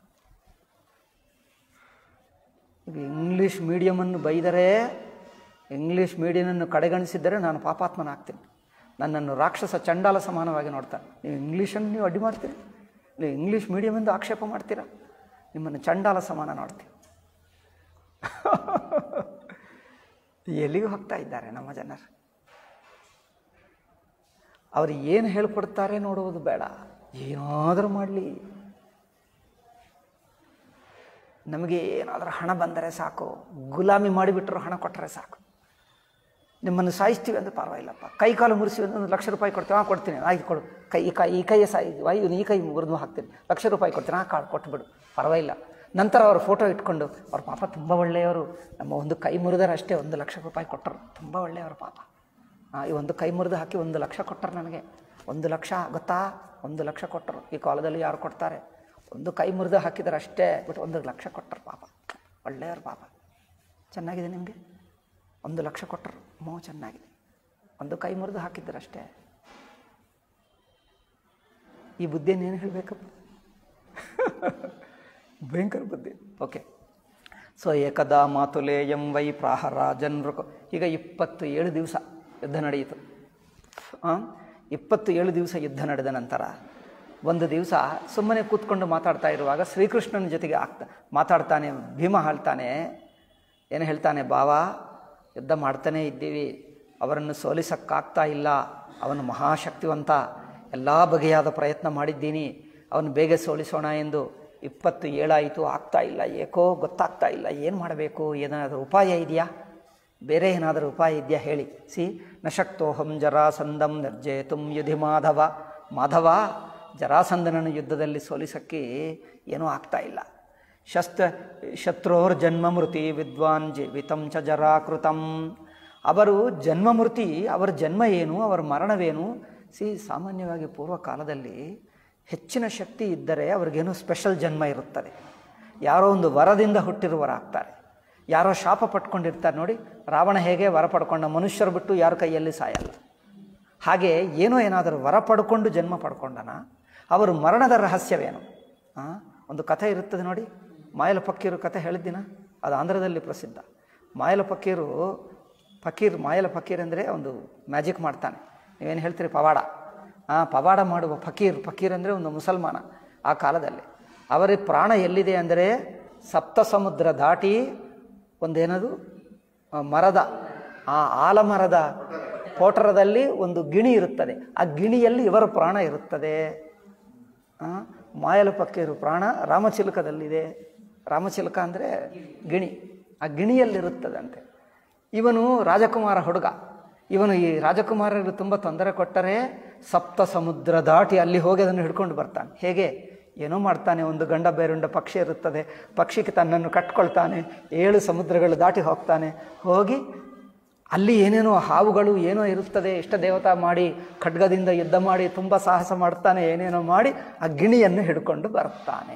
ಈಗ ಇಂಗ್ಲೀಷ್ ಮೀಡಿಯಮನ್ನು ಬೈದರೆ ಇಂಗ್ಲೀಷ್ ಮೀಡಿಯಮನ್ನು ಕಡೆಗಣಿಸಿದ್ದರೆ ನಾನು ಪಾಪಾತ್ಮನಾಗ್ತೀನಿ ನನ್ನನ್ನು ರಾಕ್ಷಸ ಚಂಡಾಲ ಸಮಾನವಾಗಿ ನೋಡ್ತಾನೆ ನೀವು ಇಂಗ್ಲೀಷನ್ನು ನೀವು ಅಡ್ಡಿ ಮಾಡ್ತೀರಿ ನೀವು ಇಂಗ್ಲೀಷ್ ಮೀಡಿಯಮಿಂದ ಆಕ್ಷೇಪ ಮಾಡ್ತೀರಾ ನಿಮ್ಮನ್ನು ಚಂಡಾಲ ಸಮಾನ ನೋಡ್ತೀವಿ ಎಲ್ಲಿಗೂ ಹೋಗ್ತಾ ಇದ್ದಾರೆ ನಮ್ಮ ಜನರು ಅವರು ಏನು ಹೇಳ್ಕೊಡ್ತಾರೆ ನೋಡುವುದು ಬೇಡ ಏನಾದರೂ ಮಾಡಲಿ ನಮಗೆ ಏನಾದರೂ ಹಣ ಬಂದರೆ ಸಾಕು ಗುಲಾಮಿ ಮಾಡಿಬಿಟ್ರು ಹಣ ಕೊಟ್ಟರೆ ಸಾಕು ನಿಮ್ಮನ್ನು ಸಾಯಿಸ್ತೀವಿ ಅಂದರೆ ಪರವಾಗಿಲ್ಲಪ್ಪ ಕೈ ಕಾಲು ಮುರಿಸಿ ಒಂದು ಲಕ್ಷ ರೂಪಾಯಿ ಕೊಡ್ತೀವಿ ಹಾಂ ಕೊಡ್ತೀನಿ ಆಯ್ತು ಕೊಡು ಕೈ ಈ ಕೈ ಈ ಕೈಯೇ ಸಾಯಿ ವಾಯು ಈ ಕೈ ಮುರಿದು ಹಾಕ್ತೀನಿ ಲಕ್ಷ ರೂಪಾಯಿ ಕೊಡ್ತೀನಿ ಹಾಂ ಕಾಳು ಕೊಟ್ಬಿಡು ಪರವಾಗಿಲ್ಲ ನಂತರ ಅವ್ರ ಫೋಟೋ ಇಟ್ಕೊಂಡು ಅವ್ರ ಪಾಪ ತುಂಬ ಒಳ್ಳೆಯವರು ನಮ್ಮ ಒಂದು ಕೈ ಮುರಿದರೆ ಅಷ್ಟೇ ಒಂದು ಲಕ್ಷ ರೂಪಾಯಿ ಕೊಟ್ಟರು ತುಂಬ ಒಳ್ಳೆಯವರು ಪಾಪ ಹಾಂ ಈ ಒಂದು ಕೈ ಮುರಿದು ಹಾಕಿ ಒಂದು ಲಕ್ಷ ಕೊಟ್ಟರು ನನಗೆ ಒಂದು ಲಕ್ಷ ಗೊತ್ತಾ ಒಂದು ಲಕ್ಷ ಕೊಟ್ಟರು ಈ ಕಾಲದಲ್ಲಿ ಯಾರು ಕೊಡ್ತಾರೆ ಒಂದು ಕೈ ಮುರಿದು ಹಾಕಿದರೆ ಅಷ್ಟೇ ಬಟ್ ಒಂದು ಲಕ್ಷ ಕೊಟ್ಟರು ಪಾಪ ಒಳ್ಳೆಯವರು ಪಾಪ ಚೆನ್ನಾಗಿದೆ ನಿಮಗೆ ಒಂದು ಲಕ್ಷ ಕೊಟ್ಟರು ಮೋ ಚೆನ್ನಾಗಿದೆ ಒಂದು ಕೈ ಮುರಿದು ಹಾಕಿದ್ದಾರೆ ಅಷ್ಟೇ ಈ ಬುದ್ಧಿಯನ್ನು ಏನು ಹೇಳಬೇಕಪ್ಪ ಭಯಂಕರ ಬುದ್ಧಿ ಓಕೆ ಸೊ ಏಕದಾ ಮಾತುಲೇಯಂ ವೈ ಪ್ರಾಹರ ಜನರು ಈಗ ಇಪ್ಪತ್ತು ಏಳು ದಿವಸ ಯುದ್ಧ ನಡೆಯಿತು ಇಪ್ಪತ್ತು ಏಳು ದಿವಸ ಯುದ್ಧ ನಡೆದ ನಂತರ ಒಂದು ದಿವಸ ಸುಮ್ಮನೆ ಕೂತ್ಕೊಂಡು ಮಾತಾಡ್ತಾ ಇರುವಾಗ ಶ್ರೀಕೃಷ್ಣನ ಜೊತೆಗೆ ಆಗ್ತಾ ಮಾತಾಡ್ತಾನೆ ಭೀಮ ಹೇಳ್ತಾನೆ ಏನು ಹೇಳ್ತಾನೆ ಬಾವಾ ಯುದ್ಧ ಮಾಡ್ತಾನೇ ಇದ್ದೀವಿ ಅವರನ್ನು ಸೋಲಿಸೋಕ್ಕಾಗ್ತಾ ಇಲ್ಲ ಅವನು ಮಹಾಶಕ್ತಿವಂತ ಎಲ್ಲ ಬಗೆಯಾದ ಪ್ರಯತ್ನ ಮಾಡಿದ್ದೀನಿ ಅವನು ಬೇಗ ಸೋಲಿಸೋಣ ಎಂದು ಇಪ್ಪತ್ತು ಏಳಾಯಿತು ಆಗ್ತಾ ಇಲ್ಲ ಏಕೋ ಗೊತ್ತಾಗ್ತಾ ಇಲ್ಲ ಏನು ಮಾಡಬೇಕು ಏನಾದರೂ ಉಪಾಯ ಇದೆಯಾ ಬೇರೆ ಏನಾದರೂ ಉಪಾಯ ಇದೆಯಾ ಹೇಳಿ ಸಿ ನಶಕ್ತೋಹಂ ಜರಾಸಂದಂ ನಿರ್ಜೇತುಂ ಯುಧಿ ಮಾಧವ ಮಾಧವ ಜರಾಸಂದನನ್ನು ಯುದ್ಧದಲ್ಲಿ ಸೋಲಿಸೋಕ್ಕೆ ಏನೂ ಆಗ್ತಾ ಇಲ್ಲ ಶಸ್ತ್ರ ಶತ್ರೋರ್ ಜನ್ಮಮೃತಿ ವಿದ್ವಾನ್ ಜೀವಿತಂ ಚ ಜರಾಕೃತಂ ಅವರು ಜನ್ಮಮೃತಿ ಅವರ ಜನ್ಮ ಏನು ಅವರ ಮರಣವೇನು ಸಿ ಸಾಮಾನ್ಯವಾಗಿ ಪೂರ್ವ ಕಾಲದಲ್ಲಿ ಹೆಚ್ಚಿನ ಶಕ್ತಿ ಇದ್ದರೆ ಅವ್ರಿಗೇನೋ ಸ್ಪೆಷಲ್ ಜನ್ಮ ಇರುತ್ತದೆ ಯಾರೋ ಒಂದು ವರದಿಂದ ಹುಟ್ಟಿರುವರಾಗ್ತಾರೆ ಯಾರೋ ಶಾಪ ಪಟ್ಕೊಂಡಿರ್ತಾರೆ ನೋಡಿ ರಾವಣ ಹೇಗೆ ವರ ಪಡ್ಕೊಂಡ ಮನುಷ್ಯರು ಬಿಟ್ಟು ಯಾರ ಕೈಯಲ್ಲಿ ಸಾಯಲ್ಲ ಹಾಗೆ ಏನೋ ಏನಾದರೂ ವರ ಪಡ್ಕೊಂಡು ಜನ್ಮ ಪಡ್ಕೊಂಡನ ಅವರು ಮರಣದ ರಹಸ್ಯವೇನು ಒಂದು ಕಥೆ ಇರುತ್ತದೆ ನೋಡಿ ಮಾಯಲ ಫಕೀರು ಕಥೆ ಹೇಳಿದ್ದೀನ ಅದು ಆಂಧ್ರದಲ್ಲಿ ಪ್ರಸಿದ್ಧ ಮಾಯಲ ಫಕೀರು ಫಕೀರ್ ಮಾಯಲ ಫಕೀರ್ ಅಂದರೆ ಒಂದು ಮ್ಯಾಜಿಕ್ ಮಾಡ್ತಾನೆ ನೀವೇನು ಹೇಳ್ತೀರಿ ಪವಾಡ ಹಾಂ ಪವಾಡ ಮಾಡುವ ಫಕೀರ್ ಫಕೀರ್ ಅಂದರೆ ಒಂದು ಮುಸಲ್ಮಾನ ಆ ಕಾಲದಲ್ಲಿ ಅವರ ಪ್ರಾಣ ಎಲ್ಲಿದೆ ಅಂದರೆ ಸಪ್ತ ಸಮುದ್ರ ದಾಟಿ ಒಂದೇನದು ಮರದ ಆ ಆಲಮರದ ಪೋಟರದಲ್ಲಿ ಒಂದು ಗಿಣಿ ಇರುತ್ತದೆ ಆ ಗಿಣಿಯಲ್ಲಿ ಇವರ ಪ್ರಾಣ ಇರುತ್ತದೆ ಮಾಯಲ ಪಕ್ಕೀರು ಪ್ರಾಣ ರಾಮಚಿಲಕದಲ್ಲಿದೆ ರಾಮಚಿಲಕ ಅಂದರೆ ಗಿಣಿ ಆ ಗಿಣಿಯಲ್ಲಿರುತ್ತದಂತೆ ಇವನು ರಾಜಕುಮಾರ ಹುಡುಗ ಇವನು ಈ ರಾಜಕುಮಾರರು ತುಂಬ ತೊಂದರೆ ಕೊಟ್ಟರೆ ಸಪ್ತ ಸಮುದ್ರ ದಾಟಿ ಅಲ್ಲಿ ಹೋಗಿ ಅದನ್ನು ಹಿಡ್ಕೊಂಡು ಬರ್ತಾನೆ ಹೇಗೆ ಏನೋ ಮಾಡ್ತಾನೆ ಒಂದು ಗಂಡ ಬೇರುಂಡ ಪಕ್ಷಿ ಇರುತ್ತದೆ ಪಕ್ಷಿಗೆ ತನ್ನನ್ನು ಕಟ್ಕೊಳ್ತಾನೆ ಏಳು ಸಮುದ್ರಗಳು ದಾಟಿ ಹೋಗ್ತಾನೆ ಹೋಗಿ ಅಲ್ಲಿ ಏನೇನೋ ಹಾವುಗಳು ಏನೋ ಇರುತ್ತದೆ ಇಷ್ಟ ದೇವತಾ ಮಾಡಿ ಖಡ್ಗದಿಂದ ಯುದ್ಧ ಮಾಡಿ ತುಂಬ ಸಾಹಸ ಮಾಡ್ತಾನೆ ಏನೇನೋ ಮಾಡಿ ಆ ಗಿಣಿಯನ್ನು ಹಿಡ್ಕೊಂಡು ಬರ್ತಾನೆ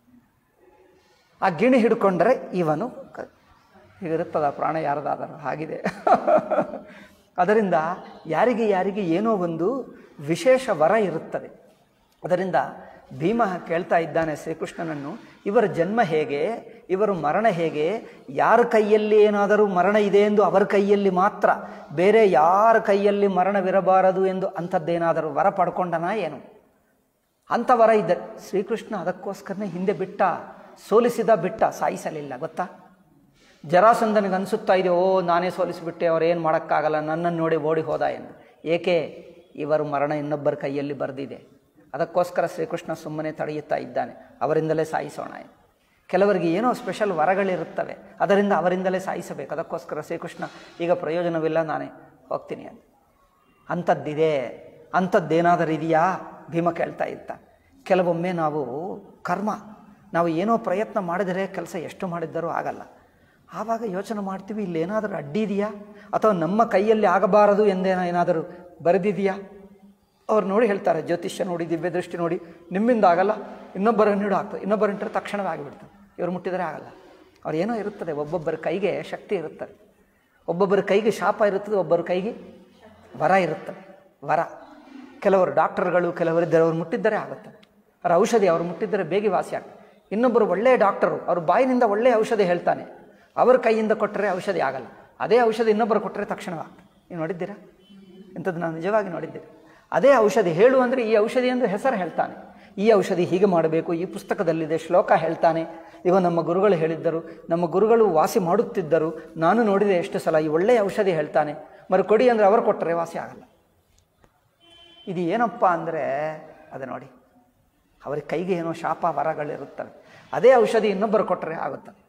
ಆ ಗಿಣಿ ಹಿಡ್ಕೊಂಡ್ರೆ ಇವನು ಕ- ಹೀಗಿರುತ್ತದ ಪ್ರಾಣ ಯಾರದಾದರೂ ಹಾಗಿದೆ ಅದರಿಂದ ಯಾರಿಗೆ ಯಾರಿಗೆ ಏನೋ ಒಂದು ವಿಶೇಷ ವರ ಇರುತ್ತದೆ ಅದರಿಂದ ಭೀಮ ಕೇಳ್ತಾ ಇದ್ದಾನೆ ಶ್ರೀಕೃಷ್ಣನನ್ನು ಇವರ ಜನ್ಮ ಹೇಗೆ ಇವರ ಮರಣ ಹೇಗೆ ಯಾರ ಕೈಯಲ್ಲಿ ಏನಾದರೂ ಮರಣ ಇದೆ ಎಂದು ಅವರ ಕೈಯಲ್ಲಿ ಮಾತ್ರ ಬೇರೆ ಯಾರ ಕೈಯಲ್ಲಿ ಮರಣವಿರಬಾರದು ಎಂದು ಅಂಥದ್ದೇನಾದರೂ ವರ ಪಡ್ಕೊಂಡನಾ ಏನು ಅಂಥ ವರ ಇದ್ದ ಶ್ರೀಕೃಷ್ಣ ಅದಕ್ಕೋಸ್ಕರನೇ ಹಿಂದೆ ಬಿಟ್ಟ ಸೋಲಿಸಿದ ಬಿಟ್ಟ ಸಾಯಿಸಲಿಲ್ಲ ಗೊತ್ತಾ ಜರಾಸಂದನಿಗೆ ಅನಿಸುತ್ತಾ ಇದೆ ಓ ನಾನೇ ಸೋಲಿಸಿಬಿಟ್ಟೆ ಅವ್ರು ಏನು ಮಾಡೋಕ್ಕಾಗಲ್ಲ ನನ್ನನ್ನು ನೋಡಿ ಓಡಿ ಹೋದ ಎಂದು ಏಕೆ ಇವರು ಮರಣ ಇನ್ನೊಬ್ಬರ ಕೈಯಲ್ಲಿ ಬರೆದಿದೆ ಅದಕ್ಕೋಸ್ಕರ ಶ್ರೀಕೃಷ್ಣ ಸುಮ್ಮನೆ ತಡೆಯುತ್ತಾ ಇದ್ದಾನೆ ಅವರಿಂದಲೇ ಸಾಯಿಸೋಣ ಎಂದು. ಕೆಲವರಿಗೆ ಏನೋ ಸ್ಪೆಷಲ್ ವರಗಳಿರುತ್ತವೆ ಅದರಿಂದ ಅವರಿಂದಲೇ ಸಾಯಿಸಬೇಕು ಅದಕ್ಕೋಸ್ಕರ ಶ್ರೀಕೃಷ್ಣ ಈಗ ಪ್ರಯೋಜನವಿಲ್ಲ ನಾನೇ ಹೋಗ್ತೀನಿ ಅಂತ ಅಂಥದ್ದಿದೆ ಅಂಥದ್ದೇನಾದರೂ ಇದೆಯಾ ಭೀಮ ಕೇಳ್ತಾ ಇದ್ದ ಕೆಲವೊಮ್ಮೆ ನಾವು ಕರ್ಮ ನಾವು ಏನೋ ಪ್ರಯತ್ನ ಮಾಡಿದರೆ ಕೆಲಸ ಎಷ್ಟು ಮಾಡಿದ್ದರೂ ಆಗಲ್ಲ ಆವಾಗ ಯೋಚನೆ ಮಾಡ್ತೀವಿ ಇಲ್ಲೇನಾದರೂ ಅಡ್ಡಿ ಇದೆಯಾ ಅಥವಾ ನಮ್ಮ ಕೈಯಲ್ಲಿ ಆಗಬಾರದು ಎಂದೇನೋ ಏನಾದರೂ ಬರೆದಿದೆಯಾ ಅವ್ರು ನೋಡಿ ಹೇಳ್ತಾರೆ ಜ್ಯೋತಿಷ್ಯ ನೋಡಿ ದಿವ್ಯ ದೃಷ್ಟಿ ನೋಡಿ ನಿಮ್ಮಿಂದ ಆಗಲ್ಲ ಇನ್ನೊಬ್ಬರನ್ನು ಹಿಡು ಆಗ್ತದೆ ಇನ್ನೊಬ್ಬರಂಟರೆ ತಕ್ಷಣವೇ ಆಗಿಬಿಡ್ತದೆ ಇವರು ಮುಟ್ಟಿದರೆ ಆಗಲ್ಲ ಅವ್ರು ಏನೋ ಇರುತ್ತದೆ ಒಬ್ಬೊಬ್ಬರ ಕೈಗೆ ಶಕ್ತಿ ಇರುತ್ತದೆ ಒಬ್ಬೊಬ್ಬರ ಕೈಗೆ ಶಾಪ ಇರುತ್ತದೆ ಒಬ್ಬರ ಕೈಗೆ ವರ ಇರುತ್ತದೆ ವರ ಕೆಲವರು ಡಾಕ್ಟರ್ಗಳು ಕೆಲವರಿದ್ದರೆ ಅವ್ರು ಮುಟ್ಟಿದ್ದರೆ ಆಗುತ್ತೆ ಅವರ ಔಷಧಿ ಅವ್ರು ಮುಟ್ಟಿದ್ದರೆ ಬೇಗ ವಾಸಿ ಆಗ್ತದೆ ಇನ್ನೊಬ್ಬರು ಒಳ್ಳೆಯ ಡಾಕ್ಟರು ಅವ್ರ ಬಾಯಿನಿಂದ ಒಳ್ಳೆಯ ಔಷಧಿ ಹೇಳ್ತಾನೆ ಅವ್ರ ಕೈಯಿಂದ ಕೊಟ್ಟರೆ ಔಷಧಿ ಆಗಲ್ಲ ಅದೇ ಔಷಧಿ ಇನ್ನೊಬ್ಬರು ಕೊಟ್ಟರೆ ತಕ್ಷಣ ಆಗ್ತದೆ ನೀವು ನೋಡಿದ್ದೀರಾ ಇಂಥದ್ದು ನಾನು ನಿಜವಾಗಿ ನೋಡಿದ್ದೆ ಅದೇ ಔಷಧಿ ಹೇಳು ಅಂದರೆ ಈ ಔಷಧಿ ಎಂದು ಹೆಸರು ಹೇಳ್ತಾನೆ ಈ ಔಷಧಿ ಹೀಗೆ ಮಾಡಬೇಕು ಈ ಪುಸ್ತಕದಲ್ಲಿದೆ ಶ್ಲೋಕ ಹೇಳ್ತಾನೆ ಇವ ನಮ್ಮ ಗುರುಗಳು ಹೇಳಿದ್ದರು ನಮ್ಮ ಗುರುಗಳು ವಾಸಿ ಮಾಡುತ್ತಿದ್ದರು ನಾನು ನೋಡಿದೆ ಎಷ್ಟು ಸಲ ಈ ಒಳ್ಳೆಯ ಔಷಧಿ ಹೇಳ್ತಾನೆ ಮರು ಕೊಡಿ ಅಂದರೆ ಅವರು ಕೊಟ್ಟರೆ ವಾಸಿ ಆಗಲ್ಲ ಇದು ಏನಪ್ಪ ಅಂದರೆ ಅದು ನೋಡಿ ಅವರಿಗೆ ಕೈಗೆ ಏನೋ ಶಾಪ ವರಗಳಿರುತ್ತವೆ ಅದೇ ಔಷಧಿ ಇನ್ನೊಬ್ಬರು ಕೊಟ್ಟರೆ ಆಗುತ್ತದೆ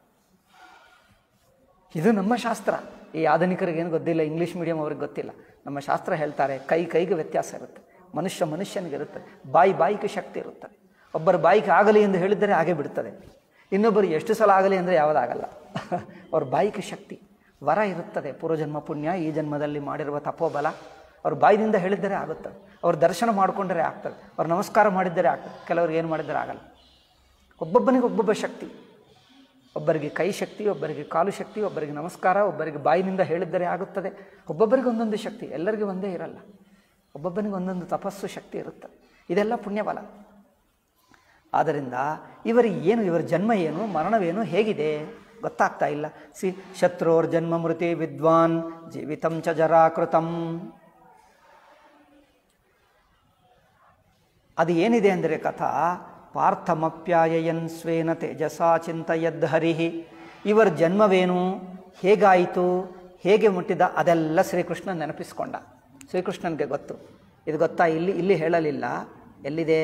ಇದು ನಮ್ಮ ಶಾಸ್ತ್ರ ಈ ಆಧುನಿಕರಿಗೆ ಏನು ಗೊತ್ತಿಲ್ಲ ಇಂಗ್ಲೀಷ್ ಮೀಡಿಯಂ ಅವ್ರಿಗೆ ಗೊತ್ತಿಲ್ಲ ನಮ್ಮ ಶಾಸ್ತ್ರ ಹೇಳ್ತಾರೆ ಕೈ ಕೈಗೆ ವ್ಯತ್ಯಾಸ ಇರುತ್ತೆ ಮನುಷ್ಯ ಮನುಷ್ಯನಿಗಿರುತ್ತೆ ಬಾಯಿ ಬಾಯಿಗೆ ಶಕ್ತಿ ಇರುತ್ತದೆ ಒಬ್ಬರ ಬಾಯಿಗೆ ಆಗಲಿ ಎಂದು ಹೇಳಿದರೆ ಹಾಗೆ ಬಿಡ್ತದೆ ಇನ್ನೊಬ್ಬರು ಎಷ್ಟು ಸಲ ಆಗಲಿ ಅಂದರೆ ಯಾವುದಾಗಲ್ಲ ಅವ್ರ ಬಾಯಿಗೆ ಶಕ್ತಿ ವರ ಇರುತ್ತದೆ ಪೂರ್ವಜನ್ಮ ಪುಣ್ಯ ಈ ಜನ್ಮದಲ್ಲಿ ಮಾಡಿರುವ ತಪೋಬಲ ಅವ್ರ ಬಾಯಿದಿಂದ ಹೇಳಿದರೆ ಆಗುತ್ತದೆ ಅವ್ರ ದರ್ಶನ ಮಾಡಿಕೊಂಡರೆ ಆಗ್ತದೆ ಅವ್ರು ನಮಸ್ಕಾರ ಮಾಡಿದ್ದರೆ ಆಗ್ತದೆ ಕೆಲವ್ರಿಗೆ ಏನು ಮಾಡಿದರೆ ಆಗಲ್ಲ ಒಬ್ಬೊಬ್ಬನಿಗೆ ಒಬ್ಬೊಬ್ಬ ಶಕ್ತಿ ಒಬ್ಬರಿಗೆ ಕೈ ಶಕ್ತಿ ಒಬ್ಬರಿಗೆ ಕಾಲು ಶಕ್ತಿ ಒಬ್ಬರಿಗೆ ನಮಸ್ಕಾರ ಒಬ್ಬರಿಗೆ ಬಾಯಿನಿಂದ ಹೇಳಿದ್ದರೆ ಆಗುತ್ತದೆ ಒಬ್ಬೊಬ್ಬರಿಗೆ ಒಂದೊಂದು ಶಕ್ತಿ ಎಲ್ಲರಿಗೂ ಒಂದೇ ಇರಲ್ಲ ಒಬ್ಬೊಬ್ಬನಿಗೆ ಒಂದೊಂದು ತಪಸ್ಸು ಶಕ್ತಿ ಇರುತ್ತೆ ಇದೆಲ್ಲ ಪುಣ್ಯಬಲ ಆದ್ದರಿಂದ ಇವರಿಗೆ ಏನು ಇವರ ಜನ್ಮ ಏನು ಮರಣವೇನು ಹೇಗಿದೆ ಗೊತ್ತಾಗ್ತಾ ಇಲ್ಲ ಸಿ ಶತ್ರೋರ್ ಜನ್ಮ ಮೃತಿ ವಿದ್ವಾನ್ ಜೀವಿತಂ ಚ ಜರಾಕೃತಂ ಅದು ಏನಿದೆ ಅಂದರೆ ಕಥಾ ಪಾರ್ಥಮಪ್ಯಾಯಯನ್ ಸ್ವೇನ ತೇಜಸಾ ಚಿಂತಯದ್ ಹರಿಹಿ ಇವರ ಜನ್ಮವೇನು ಹೇಗಾಯಿತು ಹೇಗೆ ಮುಟ್ಟಿದ ಅದೆಲ್ಲ ಶ್ರೀಕೃಷ್ಣ ನೆನಪಿಸ್ಕೊಂಡ ಶ್ರೀಕೃಷ್ಣನಿಗೆ ಗೊತ್ತು ಇದು ಗೊತ್ತಾ ಇಲ್ಲಿ ಇಲ್ಲಿ ಹೇಳಲಿಲ್ಲ ಎಲ್ಲಿದೆ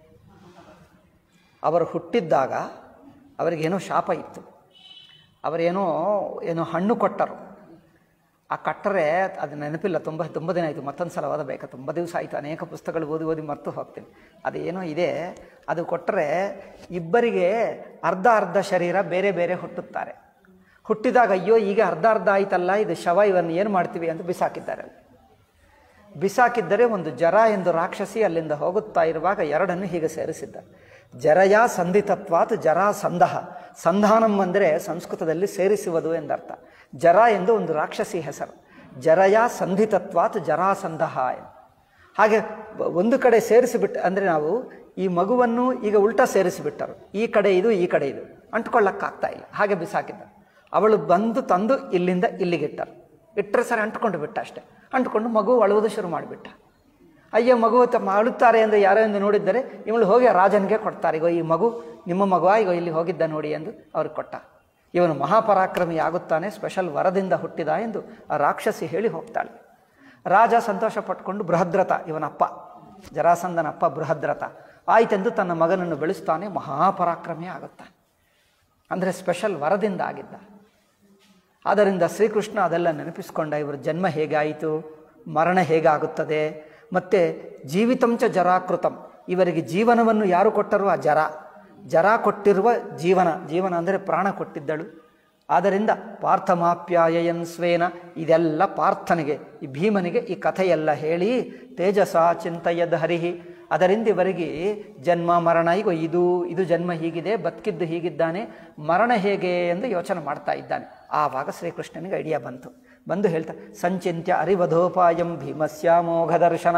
ಅವರು ಹುಟ್ಟಿದ್ದಾಗ ಅವರಿಗೇನೋ ಶಾಪ ಇತ್ತು ಅವರೇನೋ ಏನೋ ಹಣ್ಣು ಕೊಟ್ಟರು ಆ ಕಟ್ಟರೆ ಅದು ನೆನಪಿಲ್ಲ ತುಂಬ ತುಂಬ ದಿನ ಆಯಿತು ಮತ್ತೊಂದು ಸಲ ಓದಬೇಕು ತುಂಬ ದಿವಸ ಆಯಿತು ಅನೇಕ ಪುಸ್ತಕಗಳು ಓದಿ ಓದಿ ಮರ್ತು ಹೋಗ್ತೀನಿ ಅದೇನೋ ಇದೆ ಅದು ಕೊಟ್ಟರೆ ಇಬ್ಬರಿಗೆ ಅರ್ಧ ಅರ್ಧ ಶರೀರ ಬೇರೆ ಬೇರೆ ಹುಟ್ಟುತ್ತಾರೆ ಹುಟ್ಟಿದಾಗ ಅಯ್ಯೋ ಈಗ ಅರ್ಧ ಅರ್ಧ ಆಯ್ತಲ್ಲ ಇದು ಶವ ಇವನ್ನು ಏನು ಮಾಡ್ತೀವಿ ಅಂತ ಬಿಸಾಕಿದ್ದಾರೆ ಬಿಸಾಕಿದ್ದರೆ ಒಂದು ಜರ ಎಂದು ರಾಕ್ಷಸಿ ಅಲ್ಲಿಂದ ಹೋಗುತ್ತಾ ಇರುವಾಗ ಎರಡನ್ನು ಹೀಗೆ ಸೇರಿಸಿದ್ದ ಜರಯ ಸಂಧಿತತ್ವಾತ್ ಜರಾ ಸಂದಹ ಸಂಧಾನಂ ಅಂದರೆ ಸಂಸ್ಕೃತದಲ್ಲಿ ಸೇರಿಸುವುದು ಎಂದರ್ಥ ಜರ ಎಂದು ಒಂದು ರಾಕ್ಷಸಿ ಹೆಸರು ಜರಯ ಸಂಧಿತತ್ವಾತ್ ಜರಾಸಂದಹ ಹಾಗೆ ಒಂದು ಕಡೆ ಸೇರಿಸಿಬಿಟ್ಟು ಅಂದರೆ ನಾವು ಈ ಮಗುವನ್ನು ಈಗ ಉಲ್ಟಾ ಸೇರಿಸಿಬಿಟ್ಟರು ಈ ಕಡೆ ಇದು ಈ ಕಡೆ ಇದು ಅಂಟ್ಕೊಳ್ಳೋಕ್ಕಾಗ್ತಾ ಇಲ್ಲ ಹಾಗೆ ಬಿಸಾಕಿದ್ದ ಅವಳು ಬಂದು ತಂದು ಇಲ್ಲಿಂದ ಇಲ್ಲಿಗಿಟ್ಟರು ಇಟ್ಟರೆ ಸರಿ ಅಂಟ್ಕೊಂಡು ಬಿಟ್ಟ ಅಷ್ಟೇ ಅಂಟ್ಕೊಂಡು ಮಗು ಅಳುವುದು ಶುರು ಮಾಡಿಬಿಟ್ಟ ಅಯ್ಯೋ ಮಗು ತಮ್ಮ ಅಳುತ್ತಾರೆ ಎಂದು ಯಾರೋ ಎಂದು ನೋಡಿದ್ದರೆ ಇವಳು ಹೋಗಿ ರಾಜನಿಗೆ ಕೊಡ್ತಾರೆ ಇಗೋ ಈ ಮಗು ನಿಮ್ಮ ಮಗುವ ಇಗೋ ಇಲ್ಲಿ ಹೋಗಿದ್ದ ನೋಡಿ ಎಂದು ಅವ್ರಿಗೆ ಕೊಟ್ಟ ಇವನು ಮಹಾಪರಾಕ್ರಮಿ ಆಗುತ್ತಾನೆ ಸ್ಪೆಷಲ್ ವರದಿಂದ ಹುಟ್ಟಿದ ಎಂದು ಆ ರಾಕ್ಷಸಿ ಹೇಳಿ ಹೋಗ್ತಾಳೆ ರಾಜ ಸಂತೋಷ ಪಟ್ಕೊಂಡು ಬೃಹದ್ರಥ ಇವನಪ್ಪ ಜರಾಸಂದನಪ್ಪ ಬೃಹದ್ರಥ ಆಯ್ತೆಂದು ತನ್ನ ಮಗನನ್ನು ಬೆಳೆಸ್ತಾನೆ ಮಹಾಪರಾಕ್ರಮಿ ಆಗುತ್ತಾನೆ ಅಂದರೆ ಸ್ಪೆಷಲ್ ವರದಿಂದ ಆಗಿದ್ದ ಆದ್ದರಿಂದ ಶ್ರೀಕೃಷ್ಣ ಅದೆಲ್ಲ ನೆನಪಿಸ್ಕೊಂಡ ಇವರ ಜನ್ಮ ಹೇಗಾಯಿತು ಮರಣ ಹೇಗಾಗುತ್ತದೆ ಮತ್ತು ಜೀವಿತಂಚ ಜರಾಕೃತಂ ಇವರಿಗೆ ಜೀವನವನ್ನು ಯಾರು ಕೊಟ್ಟರು ಆ ಜರ ಜರ ಕೊಟ್ಟಿರುವ ಜೀವನ ಜೀವನ ಅಂದರೆ ಪ್ರಾಣ ಕೊಟ್ಟಿದ್ದಳು ಆದ್ದರಿಂದ ಪಾರ್ಥಮಾಪ್ಯಾಯಯನ್ ಸ್ವೇನ ಇದೆಲ್ಲ ಪಾರ್ಥನಿಗೆ ಈ ಭೀಮನಿಗೆ ಈ ಕಥೆಯೆಲ್ಲ ಹೇಳಿ ತೇಜಸ ಚಿಂತಯದ ಹರಿಹಿ ಅದರಿಂದ ಇವರಿಗೆ ಜನ್ಮ ಮರಣ ಈಗ ಇದು ಇದು ಜನ್ಮ ಹೀಗಿದೆ ಬದುಕಿದ್ದು ಹೀಗಿದ್ದಾನೆ ಮರಣ ಹೇಗೆ ಎಂದು ಯೋಚನೆ ಮಾಡ್ತಾ ಇದ್ದಾನೆ ಆವಾಗ ಶ್ರೀಕೃಷ್ಣನಿಗೆ ಐಡಿಯಾ ಬಂತು ಬಂದು ಹೇಳ್ತಾ ಸಂಚಿಂತ್ಯ ಅರಿವಧೋಪಾಯಂ ಭೀಮಸ್ಯಾಮೋಘ ದರ್ಶನ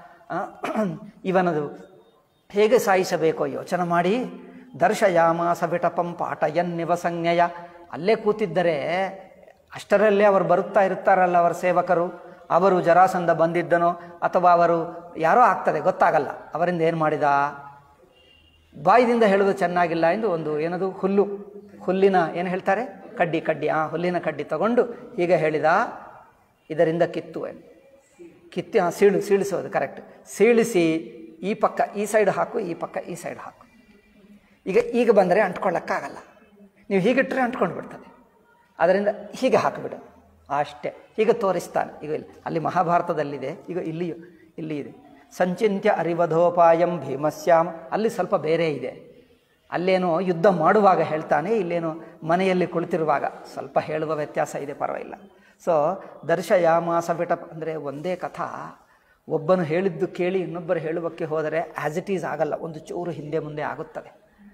ಇವನದು ಹೇಗೆ ಸಾಯಿಸಬೇಕೋ ಯೋಚನೆ ಮಾಡಿ ದರ್ಶಯಾಮಾಸ ವಿಟಪಂ ಪಾಠಯನ್ನಿವ ಸಂಜ್ಞೆಯ ಅಲ್ಲೇ ಕೂತಿದ್ದರೆ ಅಷ್ಟರಲ್ಲೇ ಅವರು ಬರುತ್ತಾ ಇರ್ತಾರಲ್ಲ ಅವರ ಸೇವಕರು ಅವರು ಜರಾಸಂಧ ಬಂದಿದ್ದನೋ ಅಥವಾ ಅವರು ಯಾರೋ ಆಗ್ತದೆ ಗೊತ್ತಾಗಲ್ಲ ಅವರಿಂದ ಏನು ಮಾಡಿದ ಬಾಯಿದಿಂದ ಹೇಳೋದು ಚೆನ್ನಾಗಿಲ್ಲ ಎಂದು ಒಂದು ಏನದು ಹುಲ್ಲು ಹುಲ್ಲಿನ ಏನು ಹೇಳ್ತಾರೆ ಕಡ್ಡಿ ಕಡ್ಡಿ ಆ ಹುಲ್ಲಿನ ಕಡ್ಡಿ ತಗೊಂಡು ಹೀಗೆ ಹೇಳಿದ ಇದರಿಂದ ಕಿತ್ತು ಎಂದು ಕಿತ್ತಿ ಹಾಂ ಸೀಳು ಸೀಳಿಸೋದು ಕರೆಕ್ಟ್ ಸೀಳಿಸಿ ಈ ಪಕ್ಕ ಈ ಸೈಡ್ ಹಾಕು ಈ ಪಕ್ಕ ಈ ಸೈಡ್ ಹಾಕು ಈಗ ಈಗ ಬಂದರೆ ಅಂಟ್ಕೊಳ್ಳೋಕ್ಕಾಗಲ್ಲ ನೀವು ಹೀಗಿಟ್ಟರೆ ಅಂಟ್ಕೊಂಡು ಬಿಡ್ತದೆ ಅದರಿಂದ ಹೀಗೆ ಹಾಕಿಬಿಡು ಅಷ್ಟೇ ಹೀಗೆ ತೋರಿಸ್ತಾನೆ ಈಗ ಇಲ್ಲಿ ಅಲ್ಲಿ ಮಹಾಭಾರತದಲ್ಲಿದೆ ಈಗ ಇಲ್ಲಿಯೂ ಇಲ್ಲಿ ಇದೆ ಸಂಚಿಂತ್ಯ ಅರಿವಧೋಪಾಯಂ ಭೀಮಸ್ಯಾಮ ಅಲ್ಲಿ ಸ್ವಲ್ಪ ಬೇರೆ ಇದೆ ಅಲ್ಲೇನೋ ಯುದ್ಧ ಮಾಡುವಾಗ ಹೇಳ್ತಾನೆ ಇಲ್ಲೇನೋ ಮನೆಯಲ್ಲಿ ಕುಳಿತಿರುವಾಗ ಸ್ವಲ್ಪ ಹೇಳುವ ವ್ಯತ್ಯಾಸ ಇದೆ ಪರವಾಗಿಲ್ಲ ಸೊ ದರ್ಶಯಾಮಾಸ ಬಿಟ ಅಂದರೆ ಒಂದೇ ಕಥಾ ಒಬ್ಬನು ಹೇಳಿದ್ದು ಕೇಳಿ ಇನ್ನೊಬ್ಬರು ಹೇಳುವಕ್ಕೆ ಹೋದರೆ ಆ್ಯಸ್ ಇಟ್ ಈಸ್ ಆಗಲ್ಲ ಒಂದು ಚೂರು ಹಿಂದೆ ಮುಂದೆ ಆಗುತ್ತದೆ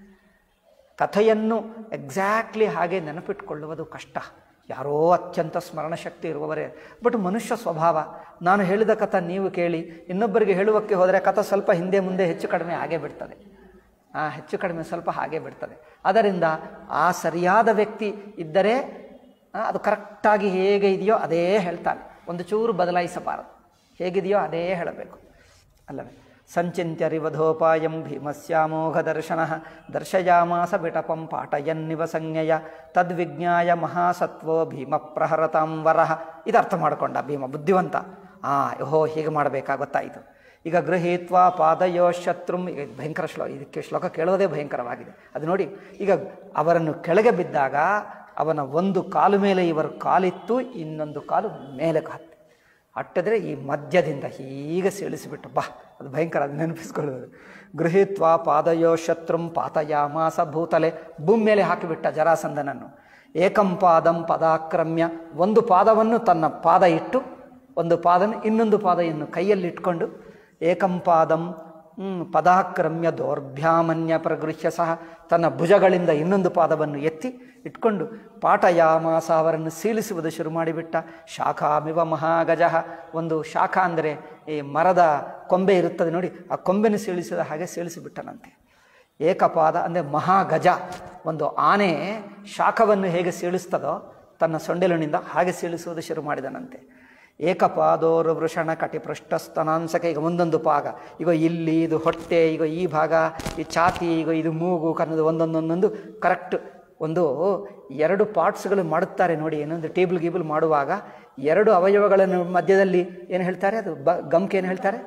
ಕಥೆಯನ್ನು ಎಕ್ಸಾಕ್ಟ್ಲಿ ಹಾಗೆ ನೆನಪಿಟ್ಕೊಳ್ಳುವುದು ಕಷ್ಟ ಯಾರೋ ಅತ್ಯಂತ ಸ್ಮರಣಶಕ್ತಿ ಇರುವವರೇ ಬಟ್ ಮನುಷ್ಯ ಸ್ವಭಾವ ನಾನು ಹೇಳಿದ ಕಥೆ ನೀವು ಕೇಳಿ ಇನ್ನೊಬ್ಬರಿಗೆ ಹೇಳುವಕ್ಕೆ ಹೋದರೆ ಕಥೆ ಸ್ವಲ್ಪ ಹಿಂದೆ ಮುಂದೆ ಹೆಚ್ಚು ಕಡಿಮೆ ಆಗೇ ಬಿಡ್ತದೆ ಆ ಹೆಚ್ಚು ಕಡಿಮೆ ಸ್ವಲ್ಪ ಹಾಗೆ ಬಿಡ್ತದೆ ಅದರಿಂದ ಆ ಸರಿಯಾದ ವ್ಯಕ್ತಿ ಇದ್ದರೆ ಆ, ಅದು ಕರೆಕ್ಟಾಗಿ ಹೇಗೆ ಇದೆಯೋ ಅದೇ ಹೇಳ್ತಾನೆ ಒಂದು ಚೂರು ಬದಲಾಯಿಸಬಾರದು ಹೇಗಿದೆಯೋ ಅದೇ ಹೇಳಬೇಕು ಅಲ್ಲವೇ ಸಂಚಿತ್ಯರಿವಧೋಪಾಯಂ ಭೀಮಸ್ಯಾಮೋಘ ದರ್ಶನ ದರ್ಶಯಾಮಾಸ ಬಿಟಪಂ ಪಾಠಯನ್ನಿವ ಸಂಜ್ಞೆಯ ತದ್ವಿಜ್ಞಾಯ ಮಹಾಸತ್ವೋ ಭೀಮ ಪ್ರಹರತಾಂ ವರಹ ಇದು ಅರ್ಥ ಮಾಡಿಕೊಂಡ ಭೀಮ ಬುದ್ಧಿವಂತ ಆ ಓಹೋ ಹೀಗೆ ಮಾಡಬೇಕಾ ಗೊತ್ತಾಯಿತು ಈಗ ಗೃಹೀತ್ವ ಪಾದಯೋ ಶತ್ರುಂ ಈಗ ಇದು ಭಯಂಕರ ಶ್ಲೋಕ ಇದಕ್ಕೆ ಶ್ಲೋಕ ಕೇಳೋದೇ ಭಯಂಕರವಾಗಿದೆ ಅದು ನೋಡಿ ಈಗ ಅವರನ್ನು ಕೆಳಗೆ ಬಿದ್ದಾಗ ಅವನ ಒಂದು ಕಾಲು ಮೇಲೆ ಇವರು ಕಾಲಿತ್ತು ಇನ್ನೊಂದು ಕಾಲು ಮೇಲೆ ಹತ್ತಿ ಅಟ್ಟಿದ್ರೆ ಈ ಮಧ್ಯದಿಂದ ಹೀಗೆ ಸೀಳಿಸಿಬಿಟ್ಟು ಬಾ ಅದು ಭಯಂಕರ ಅದು ನೆನಪಿಸ್ಕೊಳ್ಳೋದು ಗೃಹೀತ್ವ ಪಾದಯೋ ಶತ್ರುಂ ಪಾತಯಾಮಾಸ ಭೂತಲೆ ಭೂಮಿ ಮೇಲೆ ಹಾಕಿಬಿಟ್ಟ ಜರಾಸಂದನನ್ನು ಏಕಂ ಪಾದಂ ಪದಾಕ್ರಮ್ಯ ಒಂದು ಪಾದವನ್ನು ತನ್ನ ಪಾದ ಇಟ್ಟು ಒಂದು ಪಾದನ ಇನ್ನೊಂದು ಪಾದವನ್ನು ಕೈಯಲ್ಲಿಟ್ಕೊಂಡು ಏಕಂ ಪಾದಂ ಹ್ಮ್, ಪದಾಕ್ರಮ್ಯ ದೌರ್ಭ್ಯಾಮನ್ಯ ಪ್ರಗೃಹ್ಯ ಸಹ ತನ್ನ ಭುಜಗಳಿಂದ ಇನ್ನೊಂದು ಪಾದವನ್ನು ಎತ್ತಿ ಇಟ್ಕೊಂಡು ಪಾಠಯಾಮಾಸ ಅವರನ್ನು ಸೀಳಿಸುವುದು ಶುರು ಮಾಡಿಬಿಟ್ಟ ಶಾಖಾಮಿವ ಮಹಾಗಜ ಒಂದು ಶಾಖ ಅಂದರೆ ಈ ಮರದ ಕೊಂಬೆ ಇರುತ್ತದೆ ನೋಡಿ ಆ ಕೊಂಬೆನ ಸೀಳಿಸಿದ ಹಾಗೆ ಸೀಳಿಸಿಬಿಟ್ಟನಂತೆ ಏಕಪಾದ ಅಂದರೆ ಮಹಾಗಜ ಒಂದು ಆನೆ ಶಾಖವನ್ನು ಹೇಗೆ ಸೀಳಿಸ್ತದೋ ತನ್ನ ಸೊಂಡೆಲಿನಿಂದ ಹಾಗೆ ಸೀಳಿಸುವುದು ಶುರು ಮಾಡಿದನಂತೆ ಏಕಪಾದೋರು ವೃಷಣ ಕಟಿಪೃಷ್ಠಸ್ತನಾಂಸಕ ಈಗ ಒಂದೊಂದು ಪಾಗ ಈಗ ಇಲ್ಲಿ ಇದು ಹೊಟ್ಟೆ ಈಗ ಈ ಭಾಗ ಈ ಛಾತಿ ಈಗ ಇದು ಮೂಗು ಕನ್ನದು ಒಂದೊಂದೊಂದೊಂದು ಕರೆಕ್ಟ್ ಒಂದು ಎರಡು ಪಾರ್ಟ್ಸ್ಗಳು ಮಾಡುತ್ತಾರೆ ನೋಡಿ ಏನೊಂದು ಟೇಬಲ್ ಗೀಬಲ್ ಮಾಡುವಾಗ ಎರಡು ಅವಯವಗಳನ್ನು ಮಧ್ಯದಲ್ಲಿ ಏನು ಹೇಳ್ತಾರೆ ಅದು ಬ ಗಮ್ಕೆ ಏನು ಹೇಳ್ತಾರೆ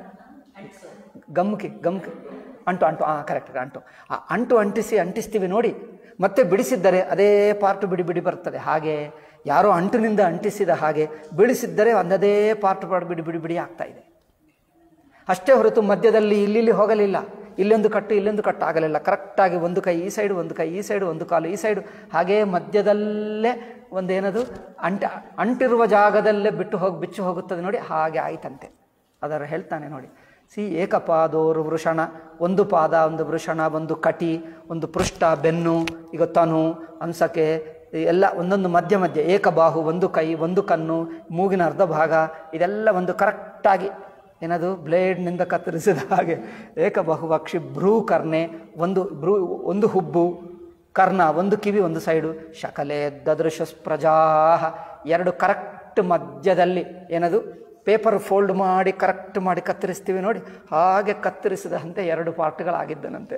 ಗಮ್ಕೆ ಗಮ್ಕೆ ಅಂಟು ಅಂಟು ಹಾಂ ಕರೆಕ್ಟ್ ಅಂಟು ಆ ಅಂಟು ಅಂಟಿಸಿ ಅಂಟಿಸ್ತೀವಿ ನೋಡಿ ಮತ್ತೆ ಬಿಡಿಸಿದ್ದರೆ ಅದೇ ಪಾರ್ಟ್ ಬಿಡಿ ಬಿಡಿ ಬರ್ತದೆ ಹಾಗೆ ಯಾರೋ ಅಂಟಿನಿಂದ ಅಂಟಿಸಿದ ಹಾಗೆ ಬಿಡಿಸಿದ್ದರೆ ಒಂದದೇ ಪಾರ್ಟ್ ಪಾರ್ಟ್ ಬಿಡಿ ಬಿಡಿ ಬಿಡಿ ಆಗ್ತಾ ಇದೆ ಅಷ್ಟೇ ಹೊರತು ಮಧ್ಯದಲ್ಲಿ ಇಲ್ಲಿ ಹೋಗಲಿಲ್ಲ ಇಲ್ಲೊಂದು ಕಟ್ಟು ಇಲ್ಲೊಂದು ಕಟ್ಟು ಆಗಲಿಲ್ಲ ಕರೆಕ್ಟಾಗಿ ಒಂದು ಕೈ ಈ ಸೈಡು ಒಂದು ಕೈ ಈ ಸೈಡು ಒಂದು ಕಾಲು ಈ ಸೈಡು ಹಾಗೇ ಮಧ್ಯದಲ್ಲೇ ಒಂದೇನದು ಅಂಟ ಅಂಟಿರುವ ಜಾಗದಲ್ಲೇ ಬಿಟ್ಟು ಹೋಗಿ ಬಿಚ್ಚು ಹೋಗುತ್ತದೆ ನೋಡಿ ಹಾಗೆ ಆಯ್ತಂತೆ ಅದರ ಹೇಳ್ತಾನೆ ನೋಡಿ ಸಿ ಏಕಪಾದೋರು ವೃಷಣ ಒಂದು ಪಾದ ಒಂದು ವೃಷಣ ಒಂದು ಕಟಿ ಒಂದು ಪೃಷ್ಠ ಬೆನ್ನು ಈಗ ತನು ಅಂಸಕೆ ಎಲ್ಲ ಒಂದೊಂದು ಮಧ್ಯ ಮಧ್ಯ ಏಕಬಾಹು ಒಂದು ಕೈ ಒಂದು ಕಣ್ಣು ಮೂಗಿನ ಅರ್ಧ ಭಾಗ ಇದೆಲ್ಲ ಒಂದು ಕರೆಕ್ಟಾಗಿ ಏನದು ಬ್ಲೇಡ್ನಿಂದ ಕತ್ತರಿಸಿದ ಹಾಗೆ ಏಕಬಹುವಕ್ಷಿ ಭ್ರೂ ಕರ್ಣೆ ಒಂದು ಭ್ರೂ ಒಂದು ಹುಬ್ಬು ಕರ್ಣ ಒಂದು ಕಿವಿ ಒಂದು ಸೈಡು ಶಕಲೆ ದದೃಶ ಪ್ರಜಾಹ ಎರಡು ಕರೆಕ್ಟ್ ಮಧ್ಯದಲ್ಲಿ ಏನದು ಪೇಪರ್ ಫೋಲ್ಡ್ ಮಾಡಿ ಕರೆಕ್ಟ್ ಮಾಡಿ ಕತ್ತರಿಸ್ತೀವಿ ನೋಡಿ ಹಾಗೆ ಕತ್ತರಿಸಿದಂತೆ ಎರಡು ಪಾರ್ಟ್ಗಳಾಗಿದ್ದನಂತೆ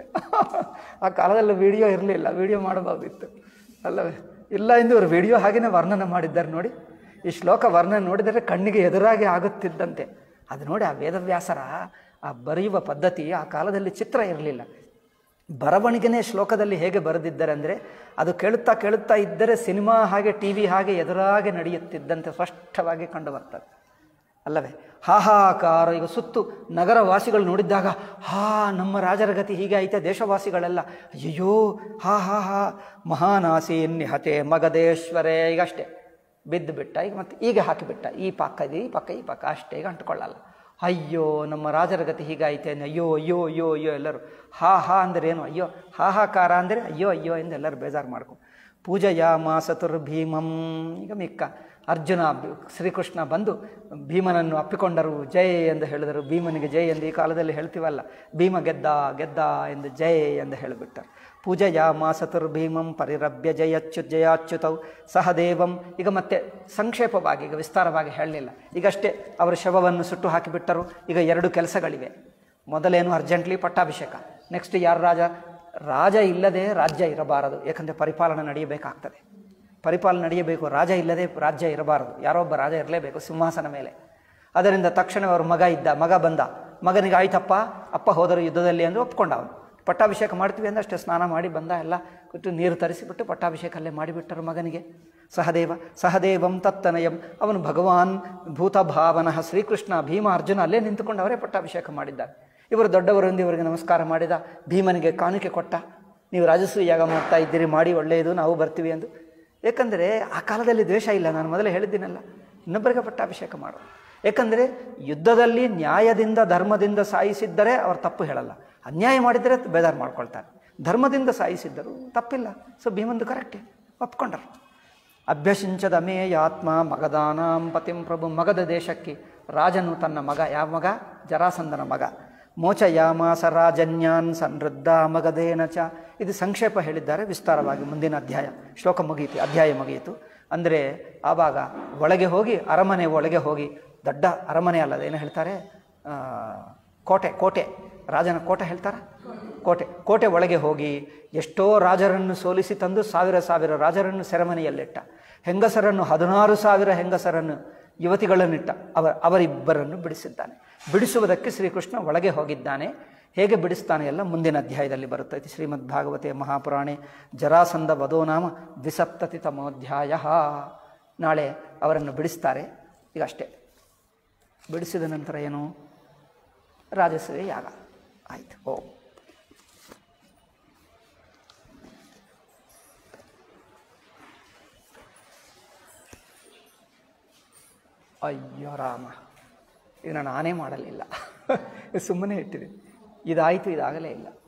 ಆ ಕಾಲದಲ್ಲಿ ವಿಡಿಯೋ ಇರಲಿಲ್ಲ ವಿಡಿಯೋ ಮಾಡಬಹುದಿತ್ತು ಅಲ್ಲವೇ ಇಲ್ಲ ಎಂದು ಇವರು ವಿಡಿಯೋ ಹಾಗೆಯೇ ವರ್ಣನೆ ಮಾಡಿದ್ದಾರೆ ನೋಡಿ ಈ ಶ್ಲೋಕ ವರ್ಣನೆ ನೋಡಿದರೆ ಕಣ್ಣಿಗೆ ಎದುರಾಗಿ ಆಗುತ್ತಿದ್ದಂತೆ ಅದು ನೋಡಿ ಆ ವೇದವ್ಯಾಸರ ಆ ಬರೆಯುವ ಪದ್ಧತಿ ಆ ಕಾಲದಲ್ಲಿ ಚಿತ್ರ ಇರಲಿಲ್ಲ ಬರವಣಿಗೆನೇ ಶ್ಲೋಕದಲ್ಲಿ ಹೇಗೆ ಬರೆದಿದ್ದಾರೆ ಅಂದರೆ ಅದು ಕೇಳುತ್ತಾ ಕೇಳುತ್ತಾ ಇದ್ದರೆ ಸಿನಿಮಾ ಹಾಗೆ ಟಿ ವಿ ಹಾಗೆ ಎದುರಾಗೆ ನಡೆಯುತ್ತಿದ್ದಂತೆ ಸ್ಪಷ್ಟವಾಗಿ ಕಂಡು ಬರ್ತದೆ ಅಲ್ಲವೇ ಹಾಹಾಕಾರ ಈಗ ಸುತ್ತು ನಗರವಾಸಿಗಳು ನೋಡಿದ್ದಾಗ ಹಾ ನಮ್ಮ ರಾಜರ ಗತಿ ಹೀಗೆ ಐತೆ ದೇಶವಾಸಿಗಳೆಲ್ಲ ಅಯ್ಯೋ ಹಾ ಹಾ ಹಾ ಮಹಾನಾಸಿ ನಿಹತೆ ಮಗದೇಶ್ವರೇ ಈಗ ಅಷ್ಟೇ ಬಿದ್ದು ಬಿಟ್ಟ ಈಗ ಮತ್ತೆ ಈಗ ಹಾಕಿಬಿಟ್ಟ ಈ ಪಕ್ಕ ಇದು ಈ ಪಕ್ಕ ಈ ಪಕ್ಕ ಅಷ್ಟೇ ಈಗ ಅಂಟ್ಕೊಳ್ಳಲ್ಲ ಅಯ್ಯೋ ನಮ್ಮ ರಾಜರ ಗತಿ ಹೀಗಾಯ್ತೆ ಅಂದ್ರೆ ಅಯ್ಯೋ ಅಯ್ಯೋ ಅಯ್ಯೋ ಅಯ್ಯೋ ಎಲ್ಲರೂ ಹಾ ಹಾ ಅಂದರೆ ಏನು ಅಯ್ಯೋ ಹಾಹಾಕಾರ ಅಂದರೆ ಅಯ್ಯೋ ಅಯ್ಯೋ ಎಂದು ಎಲ್ಲರೂ ಬೇಜಾರು ಮಾಡ್ಕೊ ಪೂಜೆಯ ಮಾಸತುರ್ ಭೀಮಂ ಈಗ ಮಿಕ್ಕ ಅರ್ಜುನ ಬಿ- ಶ್ರೀಕೃಷ್ಣ ಬಂದು ಭೀಮನನ್ನು ಅಪ್ಪಿಕೊಂಡರು ಜೈ ಎಂದು ಹೇಳಿದರು ಭೀಮನಿಗೆ ಜೈ ಎಂದು ಈ ಕಾಲದಲ್ಲಿ ಹೇಳ್ತೀವಲ್ಲ ಭೀಮ ಗೆದ್ದ ಗೆದ್ದ ಎಂದು ಜೈ ಎಂದು ಹೇಳಿಬಿಟ್ಟರು ಪೂಜೆಯ ಮಾಸತುರ್ ಭೀಮಂ ಪರಿರಭ್ಯ ಜಯಚ್ಚು ಜಯಾಚ್ಯುತೌ ಸಹದೇವಂ ಈಗ ಮತ್ತೆ ಸಂಕ್ಷೇಪವಾಗಿ ಈಗ ವಿಸ್ತಾರವಾಗಿ ಹೇಳಲಿಲ್ಲ ಈಗಷ್ಟೇ ಅವರ ಶವವನ್ನು ಸುಟ್ಟು ಹಾಕಿಬಿಟ್ಟರು ಈಗ ಎರಡು ಕೆಲಸಗಳಿವೆ ಮೊದಲೇನು ಅರ್ಜೆಂಟ್ಲಿ ಪಟ್ಟಾಭಿಷೇಕ ನೆಕ್ಸ್ಟ್ ಯಾರು ರಾಜ ರಾಜ ಇಲ್ಲದೆ ರಾಜ್ಯ ಇರಬಾರದು ಏಕೆಂದರೆ ಪರಿಪಾಲನೆ ನಡೆಯಬೇಕಾಗ್ತದೆ ಪರಿಪಾಲನೆ ನಡೆಯಬೇಕು ರಾಜ ಇಲ್ಲದೆ ರಾಜ್ಯ ಇರಬಾರದು ಯಾರೊಬ್ಬ ರಾಜ ಇರಲೇಬೇಕು ಸಿಂಹಾಸನ ಮೇಲೆ ಅದರಿಂದ ತಕ್ಷಣ ಅವ್ರ ಮಗ ಇದ್ದ ಮಗ ಬಂದ ಮಗನಿಗೆ ಆಯ್ತಪ್ಪ ಅಪ್ಪ ಹೋದರು ಯುದ್ಧದಲ್ಲಿ ಅಂದರೆ ಒಪ್ಕೊಂಡ ಅವನು ಪಟ್ಟಾಭಿಷೇಕ ಮಾಡ್ತೀವಿ ಅಂದ್ರೆ ಅಷ್ಟೇ ಸ್ನಾನ ಮಾಡಿ ಬಂದ ಎಲ್ಲ ಕೊಟ್ಟು ನೀರು ತರಿಸಿಬಿಟ್ಟು ಪಟ್ಟಾಭಿಷೇಕ ಅಲ್ಲೇ ಮಾಡಿಬಿಟ್ಟರು ಮಗನಿಗೆ ಸಹದೇವ ಸಹದೇವಂ ತತ್ತನಯಂ ಅವನು ಭಗವಾನ್ ಭೂತಭಾವನಃ ಶ್ರೀಕೃಷ್ಣ ಭೀಮ ಅರ್ಜುನ ಅಲ್ಲೇ ನಿಂತುಕೊಂಡು ಅವರೇ ಪಟ್ಟಾಭಿಷೇಕ ಮಾಡಿದ್ದಾರೆ ಇವರು ದೊಡ್ಡವರೊಂದು ಇವರಿಗೆ ನಮಸ್ಕಾರ ಮಾಡಿದ ಭೀಮನಿಗೆ ಕಾಣಿಕೆ ಕೊಟ್ಟ ನೀವು ರಾಜಸೂಯ ಯಾಗ ಮಾಡ್ತಾ ಇದ್ದೀರಿ ಮಾಡಿ ಒಳ್ಳೆಯದು ನಾವು ಬರ್ತೀವಿ ಎಂದು ಏಕೆಂದರೆ ಆ ಕಾಲದಲ್ಲಿ ದ್ವೇಷ ಇಲ್ಲ ನಾನು ಮೊದಲೇ ಹೇಳಿದ್ದೀನಲ್ಲ ಇನ್ನೊಬ್ಬರಿಗೆ ಪಟ್ಟಾಭಿಷೇಕ ಮಾಡು ಏಕೆಂದರೆ ಯುದ್ಧದಲ್ಲಿ ನ್ಯಾಯದಿಂದ ಧರ್ಮದಿಂದ ಸಾಯಿಸಿದ್ದರೆ ಅವರು ತಪ್ಪು ಹೇಳಲ್ಲ ಅನ್ಯಾಯ ಮಾಡಿದರೆ ಬೇಜಾರು ಮಾಡ್ಕೊಳ್ತಾರೆ ಧರ್ಮದಿಂದ ಸಾಯಿಸಿದ್ದರು ತಪ್ಪಿಲ್ಲ ಸೊ ಭೀಮಂದು ಕರೆಕ್ಟೇ ಒಪ್ಕೊಂಡರು ಅಭ್ಯಸಿಂಚದ ಮೇಯಾತ್ಮ ಮಗದಾನಾಂ ಪತಿಂ ಪ್ರಭು ಮಗದ ದೇಶಕ್ಕೆ ರಾಜನು ತನ್ನ ಮಗ ಯಾವ ಮಗ ಜರಾಸಂದನ ಮಗ ಮೋಚಯಾಮಾಸ ರಾಜನ್ಯಾನ್ ಸಂವೃದ್ಧ ಮಗದೇನ ಚ ಇದು ಸಂಕ್ಷೇಪ ಹೇಳಿದ್ದಾರೆ ವಿಸ್ತಾರವಾಗಿ ಮುಂದಿನ ಅಧ್ಯಾಯ ಶ್ಲೋಕ ಮುಗಿಯಿತು ಅಧ್ಯಾಯ ಮುಗಿಯಿತು ಅಂದರೆ ಆವಾಗ ಒಳಗೆ ಹೋಗಿ ಅರಮನೆ ಒಳಗೆ ಹೋಗಿ ದೊಡ್ಡ ಅರಮನೆ ಅಲ್ಲ ಅದೇನು ಹೇಳ್ತಾರೆ ಆ, ಕೋಟೆ ಕೋಟೆ ರಾಜನ ಕೋಟೆ ಹೇಳ್ತಾರೆ ಕೋಟೆ ಕೋಟೆ ಒಳಗೆ ಹೋಗಿ ಎಷ್ಟೋ ರಾಜರನ್ನು ಸೋಲಿಸಿ ತಂದು ಸಾವಿರ ಸಾವಿರ ರಾಜರನ್ನು ಸೆರೆಮನೆಯಲ್ಲಿಟ್ಟ ಹೆಂಗಸರನ್ನು ಹದಿನಾರು ಸಾವಿರ ಹೆಂಗಸರನ್ನು ಯುವತಿಗಳನ್ನಿಟ್ಟ ಅವ ಅವರಿಬ್ಬರನ್ನು ಬಿಡಿಸಿದ್ದಾನೆ ಬಿಡಿಸುವುದಕ್ಕೆ ಶ್ರೀಕೃಷ್ಣ ಒಳಗೆ ಹೋಗಿದ್ದಾನೆ ಹೇಗೆ ಬಿಡಿಸ್ತಾನೆ ಎಲ್ಲ ಮುಂದಿನ ಅಧ್ಯಾಯದಲ್ಲಿ ಬರುತ್ತೈತಿ ಶ್ರೀಮದ್ ಭಾಗವತೆ ಮಹಾಪುರಾಣೆ ಜರಾಸಂಧ ವಧೋನಾಮ ದ್ವಿಸಪ್ತತಿ ತಮೋಧ್ಯಾಯ ನಾಳೆ ಅವರನ್ನು ಬಿಡಿಸ್ತಾರೆ ಈಗ ಅಷ್ಟೇ ಬಿಡಿಸಿದ ನಂತರ ಏನು ರಾಜಸೂಯ ಯಾಗ ಆಯಿತು ಓ ಅಯ್ಯೋ ರಾಮ ಇದನ್ನು ನಾನೇ ಮಾಡಲಿಲ್ಲ ಸುಮ್ಮನೆ ಇಟ್ಟಿದ್ದೀನಿ ಇದಾಯಿತು ಇದಾಗಲೇ ಇಲ್ಲ